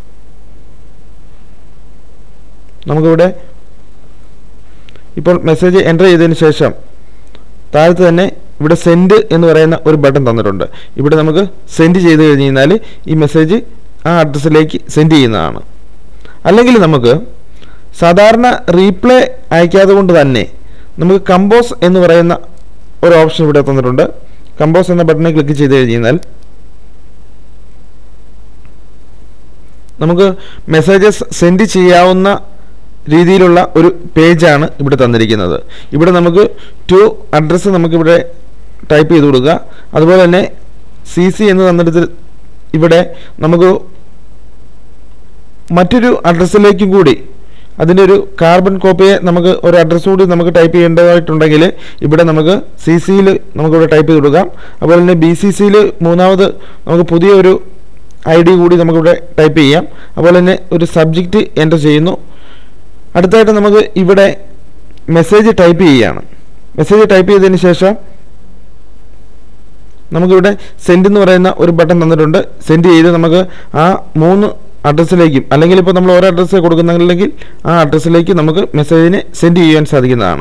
Speaker 2: നമുക്കിവിടെ ഇപ്പോൾ മെസ്സേജ് എൻ്റർ ചെയ്തതിന് ശേഷം താഴത്ത് തന്നെ ഇവിടെ സെൻഡ് എന്ന് പറയുന്ന ഒരു ബട്ടൺ തന്നിട്ടുണ്ട് ഇവിടെ നമുക്ക് സെൻഡ് ചെയ്ത് കഴിഞ്ഞ് കഴിഞ്ഞാൽ ഈ മെസ്സേജ് ആ അഡ്രസ്സിലേക്ക് സെൻഡ് ചെയ്യുന്നതാണ് അല്ലെങ്കിൽ നമുക്ക് സാധാരണ റീപ്ലൈ അയക്കാതെ കൊണ്ട് തന്നെ നമുക്ക് കമ്പോസ് എന്ന് പറയുന്ന ഒരു ഓപ്ഷൻ ഇവിടെ തന്നിട്ടുണ്ട് കമ്പോസ് എന്ന ബട്ടണിൽ ക്ലിക്ക് ചെയ്ത് കഴിഞ്ഞാൽ നമുക്ക് മെസ്സേജസ് സെൻഡ് ചെയ്യാവുന്ന രീതിയിലുള്ള ഒരു പേജാണ് ഇവിടെ തന്നിരിക്കുന്നത് ഇവിടെ നമുക്ക് ടു അഡ്രസ്സ് നമുക്കിവിടെ ടൈപ്പ് ചെയ്ത് കൊടുക്കുക അതുപോലെ തന്നെ സി സി എന്ന് തന്നിടത്തിൽ ഇവിടെ നമുക്ക് മറ്റൊരു അഡ്രസ്സിലേക്കും കൂടി അതിൻ്റെ ഒരു കാർബൺ കോപ്പിയെ നമുക്ക് ഒരു അഡ്രസ്സ് കൂടി നമുക്ക് ടൈപ്പ് ചെയ്യേണ്ടതായിട്ടുണ്ടെങ്കിൽ ഇവിടെ നമുക്ക് സി സിയിൽ നമുക്കിവിടെ ടൈപ്പ് ചെയ്ത് കൊടുക്കാം അതുപോലെ തന്നെ ബി സി സിയിൽ മൂന്നാമത് നമുക്ക് പുതിയൊരു ഐ ഡി കൂടി നമുക്കിവിടെ ടൈപ്പ് ചെയ്യാം അതുപോലെ തന്നെ ഒരു സബ്ജക്റ്റ് എൻ്റർ ചെയ്യുന്നു അടുത്തായിട്ട് നമുക്ക് ഇവിടെ മെസ്സേജ് ടൈപ്പ് ചെയ്യുകയാണ് മെസ്സേജ് ടൈപ്പ് ചെയ്തതിന് ശേഷം നമുക്കിവിടെ സെൻഡ് എന്ന് പറയുന്ന ഒരു ബട്ടൺ തന്നിട്ടുണ്ട് സെൻഡ് ചെയ്ത് നമുക്ക് ആ മൂന്ന് അഡ്രസ്സിലേക്കും അല്ലെങ്കിൽ ഇപ്പോൾ നമ്മൾ ഓരോ അഡ്രസ്സ് കൊടുക്കുന്നെങ്കിൽ ആ അഡ്രസ്സിലേക്ക് നമുക്ക് മെസ്സേജിനെ സെൻഡ് ചെയ്യാൻ സാധിക്കുന്നതാണ്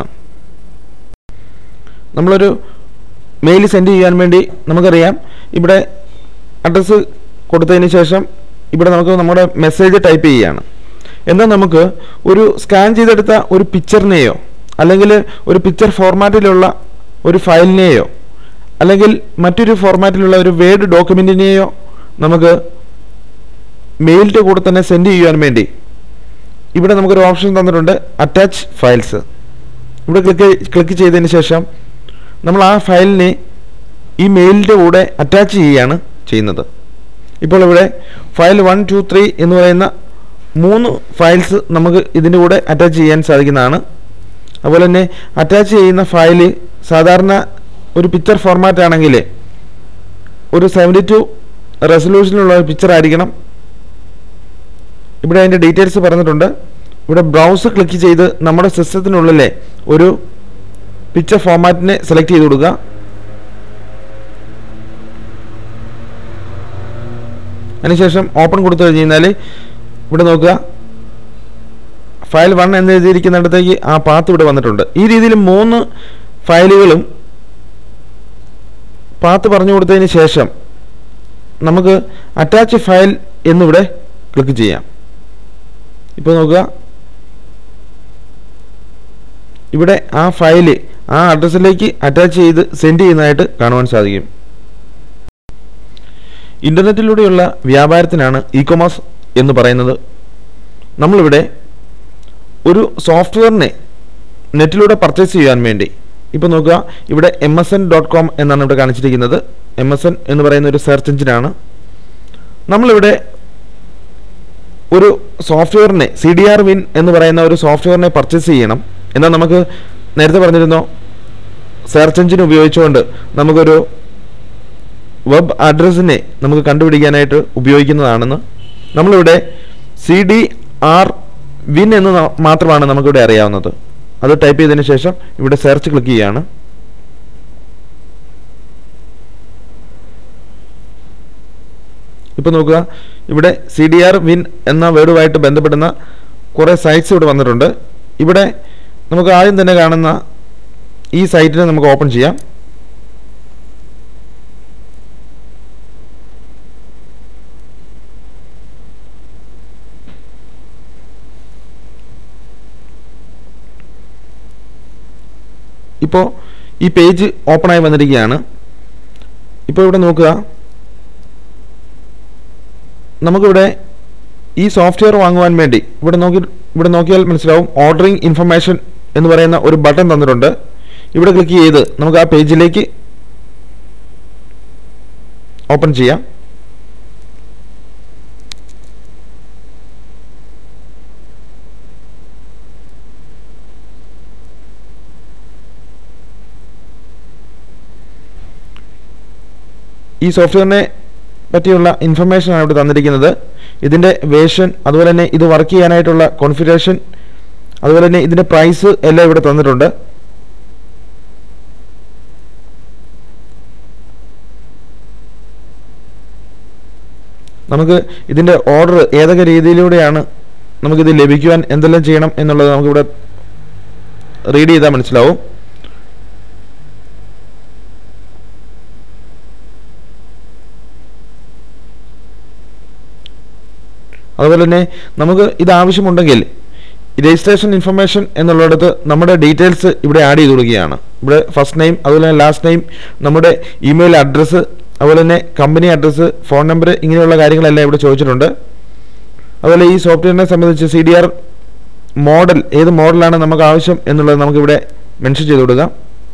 Speaker 2: നമ്മളൊരു മെയിൽ സെൻഡ് ചെയ്യാൻ വേണ്ടി നമുക്കറിയാം ഇവിടെ അഡ്രസ്സ് കൊടുത്തതിന് ശേഷം ഇവിടെ നമുക്ക് നമ്മുടെ മെസ്സേജ് ടൈപ്പ് ചെയ്യുകയാണ് എന്നാൽ നമുക്ക് ഒരു സ്കാൻ ചെയ്തെടുത്ത ഒരു പിക്ചറിനെയോ അല്ലെങ്കിൽ ഒരു പിക്ചർ ഫോർമാറ്റിലുള്ള ഒരു ഫയലിനെയോ അല്ലെങ്കിൽ മറ്റൊരു ഫോർമാറ്റിലുള്ള ഒരു വേർഡ് ഡോക്യുമെൻറ്റിനെയോ നമുക്ക് മെയിലിൻ്റെ കൂടെ തന്നെ സെൻഡ് ചെയ്യാൻ വേണ്ടി ഇവിടെ നമുക്കൊരു ഓപ്ഷൻ തന്നിട്ടുണ്ട് അറ്റാച്ച് ഫയൽസ് ഇവിടെ ക്ലിക്ക് ക്ലിക്ക് ചെയ്തതിന് ശേഷം നമ്മൾ ആ ഫയലിനെ ഈ മെയിലിൻ്റെ കൂടെ അറ്റാച്ച് ചെയ്യുകയാണ് ചെയ്യുന്നത് ഇപ്പോൾ ഇവിടെ ഫയൽ വൺ ടു ത്രീ എന്ന് പറയുന്ന മൂന്ന് ഫയൽസ് നമുക്ക് ഇതിൻ്റെ കൂടെ അറ്റാച്ച് ചെയ്യാൻ സാധിക്കുന്നതാണ് അതുപോലെ തന്നെ അറ്റാച്ച് ചെയ്യുന്ന ഫയൽ സാധാരണ ഒരു പിക്ചർ ഫോർമാറ്റ് ആണെങ്കിൽ ഒരു സെവൻറ്റി ടു റെസൊല്യൂഷനിലുള്ള ഒരു പിക്ചർ ആയിരിക്കണം ഇവിടെ അതിൻ്റെ ഡീറ്റെയിൽസ് പറഞ്ഞിട്ടുണ്ട് ഇവിടെ ബ്രൗസ് ക്ലിക്ക് ചെയ്ത് നമ്മുടെ സിസ്റ്റത്തിനുള്ളിലെ ഒരു പിക്ചർ ഫോമാറ്റിനെ സെലക്ട് ചെയ്ത് കൊടുക്കുക അതിനുശേഷം ഓപ്പൺ കൊടുത്തു കഴിഞ്ഞ് കഴിഞ്ഞാൽ ഇവിടെ നോക്കുക ഫയൽ വൺ എന്ന് എഴുതിയിരിക്കുന്നിടത്തേക്ക് ആ പാത്ത് ഇവിടെ വന്നിട്ടുണ്ട് ഈ രീതിയിൽ മൂന്ന് ഫയലുകളും പാത്ത് പറഞ്ഞു കൊടുത്തതിന് ശേഷം നമുക്ക് അറ്റാച്ച് ഫയൽ എന്നിവിടെ ക്ലിക്ക് ചെയ്യാം ഇപ്പോൾ നോക്കുക ഇവിടെ ആ ഫയല് ആ അഡ്രസ്സിലേക്ക് അറ്റാച്ച് ചെയ്ത് സെൻഡ് ചെയ്യുന്നതായിട്ട് കാണുവാൻ സാധിക്കും ഇൻ്റർനെറ്റിലൂടെയുള്ള വ്യാപാരത്തിനാണ് ഇ കൊമേഴ്സ് എന്ന് പറയുന്നത് നമ്മളിവിടെ ഒരു സോഫ്റ്റ്വെയറിനെ നെറ്റിലൂടെ പർച്ചേസ് ചെയ്യാൻ വേണ്ടി ഇപ്പോൾ നോക്കുക ഇവിടെ M S N dot com എന്നാണ് ഇവിടെ കാണിച്ചിരിക്കുന്നത് എം എസ് എൻ എന്ന് പറയുന്ന ഒരു സെർച്ച് എഞ്ചിനാണ് നമ്മളിവിടെ ഒരു സോഫ്റ്റ്വെയറിനെ സി ഡി ആർ വിൻ എന്ന് പറയുന്ന ഒരു സോഫ്റ്റ്വെയറിനെ പർച്ചേസ് ചെയ്യണം എന്നാൽ നമുക്ക് നേരത്തെ പറഞ്ഞിരുന്നോ സെർച്ച് എഞ്ചിൻ ഉപയോഗിച്ചുകൊണ്ട് നമുക്കൊരു വെബ് അഡ്രസ്സിനെ നമുക്ക് കണ്ടുപിടിക്കാനായിട്ട് ഉപയോഗിക്കുന്നതാണെന്ന് നമ്മളിവിടെ സി ഡി ആർ വിൻ എന്ന് ന- മാത്രമാണ് നമുക്കിവിടെ അറിയാവുന്നത് അത് ടൈപ്പ് ചെയ്തതിന് ശേഷം ഇവിടെ സെർച്ച് ക്ലിക്ക് ചെയ്യുകയാണ് ഇപ്പോൾ നോക്കുക ഇവിടെ സി ഡി ആർ വിൻ എന്ന വേർഡുമായിട്ട് ബന്ധപ്പെടുന്ന കുറേ സൈറ്റ്സ് ഇവിടെ വന്നിട്ടുണ്ട് ഇവിടെ നമുക്ക് ആദ്യം തന്നെ കാണുന്ന ഈ സൈറ്റിനെ നമുക്ക് ഓപ്പൺ ചെയ്യാം ഇപ്പോൾ ഈ പേജ് ഓപ്പണായി വന്നിരിക്കുകയാണ് ഇപ്പോൾ ഇവിടെ നോക്കുക നമുക്കിവിടെ ഈ സോഫ്റ്റ്വെയർ വാങ്ങുവാൻ വേണ്ടി ഇവിടെ നോക്കി ഇവിടെ നോക്കിയാൽ മനസ്സിലാവും ഓർഡറിംഗ് ഇൻഫർമേഷൻ എന്ന് പറയുന്ന ഒരു ബട്ടൺ തന്നിട്ടുണ്ട് ഇവിടെ ക്ലിക്ക് ചെയ്ത് നമുക്ക് ആ പേജിലേക്ക് ഓപ്പൺ ചെയ്യാം ഈ സോഫ്റ്റ്വെയറിനെ പറ്റിയുള്ള ഇൻഫർമേഷനാണ് ഇവിടെ തന്നിരിക്കുന്നത് ഇതിൻ്റെ വേഷൻ അതുപോലെ തന്നെ ഇത് വർക്ക് ചെയ്യാനായിട്ടുള്ള കോൺഫിഗറേഷൻ അതുപോലെ തന്നെ ഇതിൻ്റെ പ്രൈസ് എല്ലാം ഇവിടെ തന്നിട്ടുണ്ട് നമുക്ക് ഇതിൻ്റെ ഓർഡർ ഏതൊക്കെ രീതിയിലൂടെയാണ് നമുക്കിത് ലഭിക്കുവാൻ എന്തെല്ലാം ചെയ്യണം എന്നുള്ളത് നമുക്കിവിടെ റീഡ് ചെയ്താൽ മനസ്സിലാവും അതുപോലെ തന്നെ നമുക്ക് ഇത് ആവശ്യമുണ്ടെങ്കിൽ രജിസ്ട്രേഷൻ ഇൻഫർമേഷൻ എന്നുള്ളിടത്ത് നമ്മുടെ ഡീറ്റെയിൽസ് ഇവിടെ ആഡ് ചെയ്ത് കൊടുക്കുകയാണ് ഇവിടെ ഫസ്റ്റ് നെയിം അതുപോലെ തന്നെ ലാസ്റ്റ് നെയിം നമ്മുടെ ഇമെയിൽ അഡ്രസ്സ് അതുപോലെ തന്നെ കമ്പനി അഡ്രസ്സ് ഫോൺ നമ്പർ ഇങ്ങനെയുള്ള കാര്യങ്ങളെല്ലാം ഇവിടെ ചോദിച്ചിട്ടുണ്ട് അതുപോലെ ഈ സോഫ്റ്റ്വെയറിനെ സംബന്ധിച്ച് സി ഡി ആർ മോഡൽ ഏത് മോഡലാണ് നമുക്ക് ആവശ്യം എന്നുള്ളത് നമുക്കിവിടെ മെൻഷൻ ചെയ്ത് കൊടുക്കാം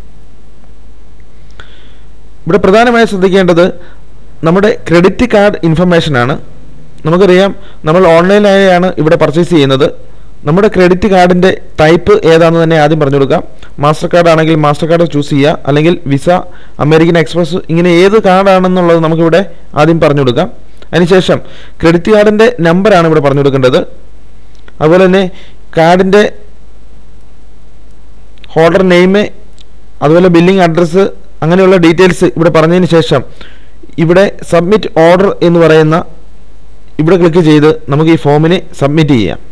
Speaker 2: ഇവിടെ പ്രധാനമായി ശ്രദ്ധിക്കേണ്ടത് നമ്മുടെ ക്രെഡിറ്റ് കാർഡ് ഇൻഫർമേഷനാണ് നമുക്കറിയാം നമ്മൾ ഓൺലൈനായാണ് ഇവിടെ പർച്ചേസ് ചെയ്യുന്നത് നമ്മുടെ ക്രെഡിറ്റ് കാർഡിൻ്റെ ടൈപ്പ് ഏതാണെന്ന് തന്നെ ആദ്യം പറഞ്ഞു കൊടുക്കാം മാസ്റ്റർ കാർഡ് ആണെങ്കിൽ മാസ്റ്റർ കാർഡ് ചൂസ് ചെയ്യുക അല്ലെങ്കിൽ വിസ അമേരിക്കൻ എക്സ്പ്രസ് ഇങ്ങനെ ഏത് കാർഡാണെന്നുള്ളത് നമുക്കിവിടെ ആദ്യം പറഞ്ഞു കൊടുക്കാം അതിനുശേഷം ക്രെഡിറ്റ് കാർഡിൻ്റെ നമ്പറാണ് ഇവിടെ പറഞ്ഞു കൊടുക്കേണ്ടത് അതുപോലെ തന്നെ കാർഡിൻ്റെ ഹോൾഡർ നെയിം അതുപോലെ ബില്ലിംഗ് അഡ്രസ്സ് അങ്ങനെയുള്ള ഡീറ്റെയിൽസ് ഇവിടെ പറഞ്ഞതിന് ശേഷം ഇവിടെ സബ്മിറ്റ് ഓർഡർ എന്ന് പറയുന്ന ഇവിടെ ക്ലിക്ക് ചെയ്ത് നമുക്ക് ഈ ഫോമിനെ സബ്മിറ്റ് ചെയ്യാം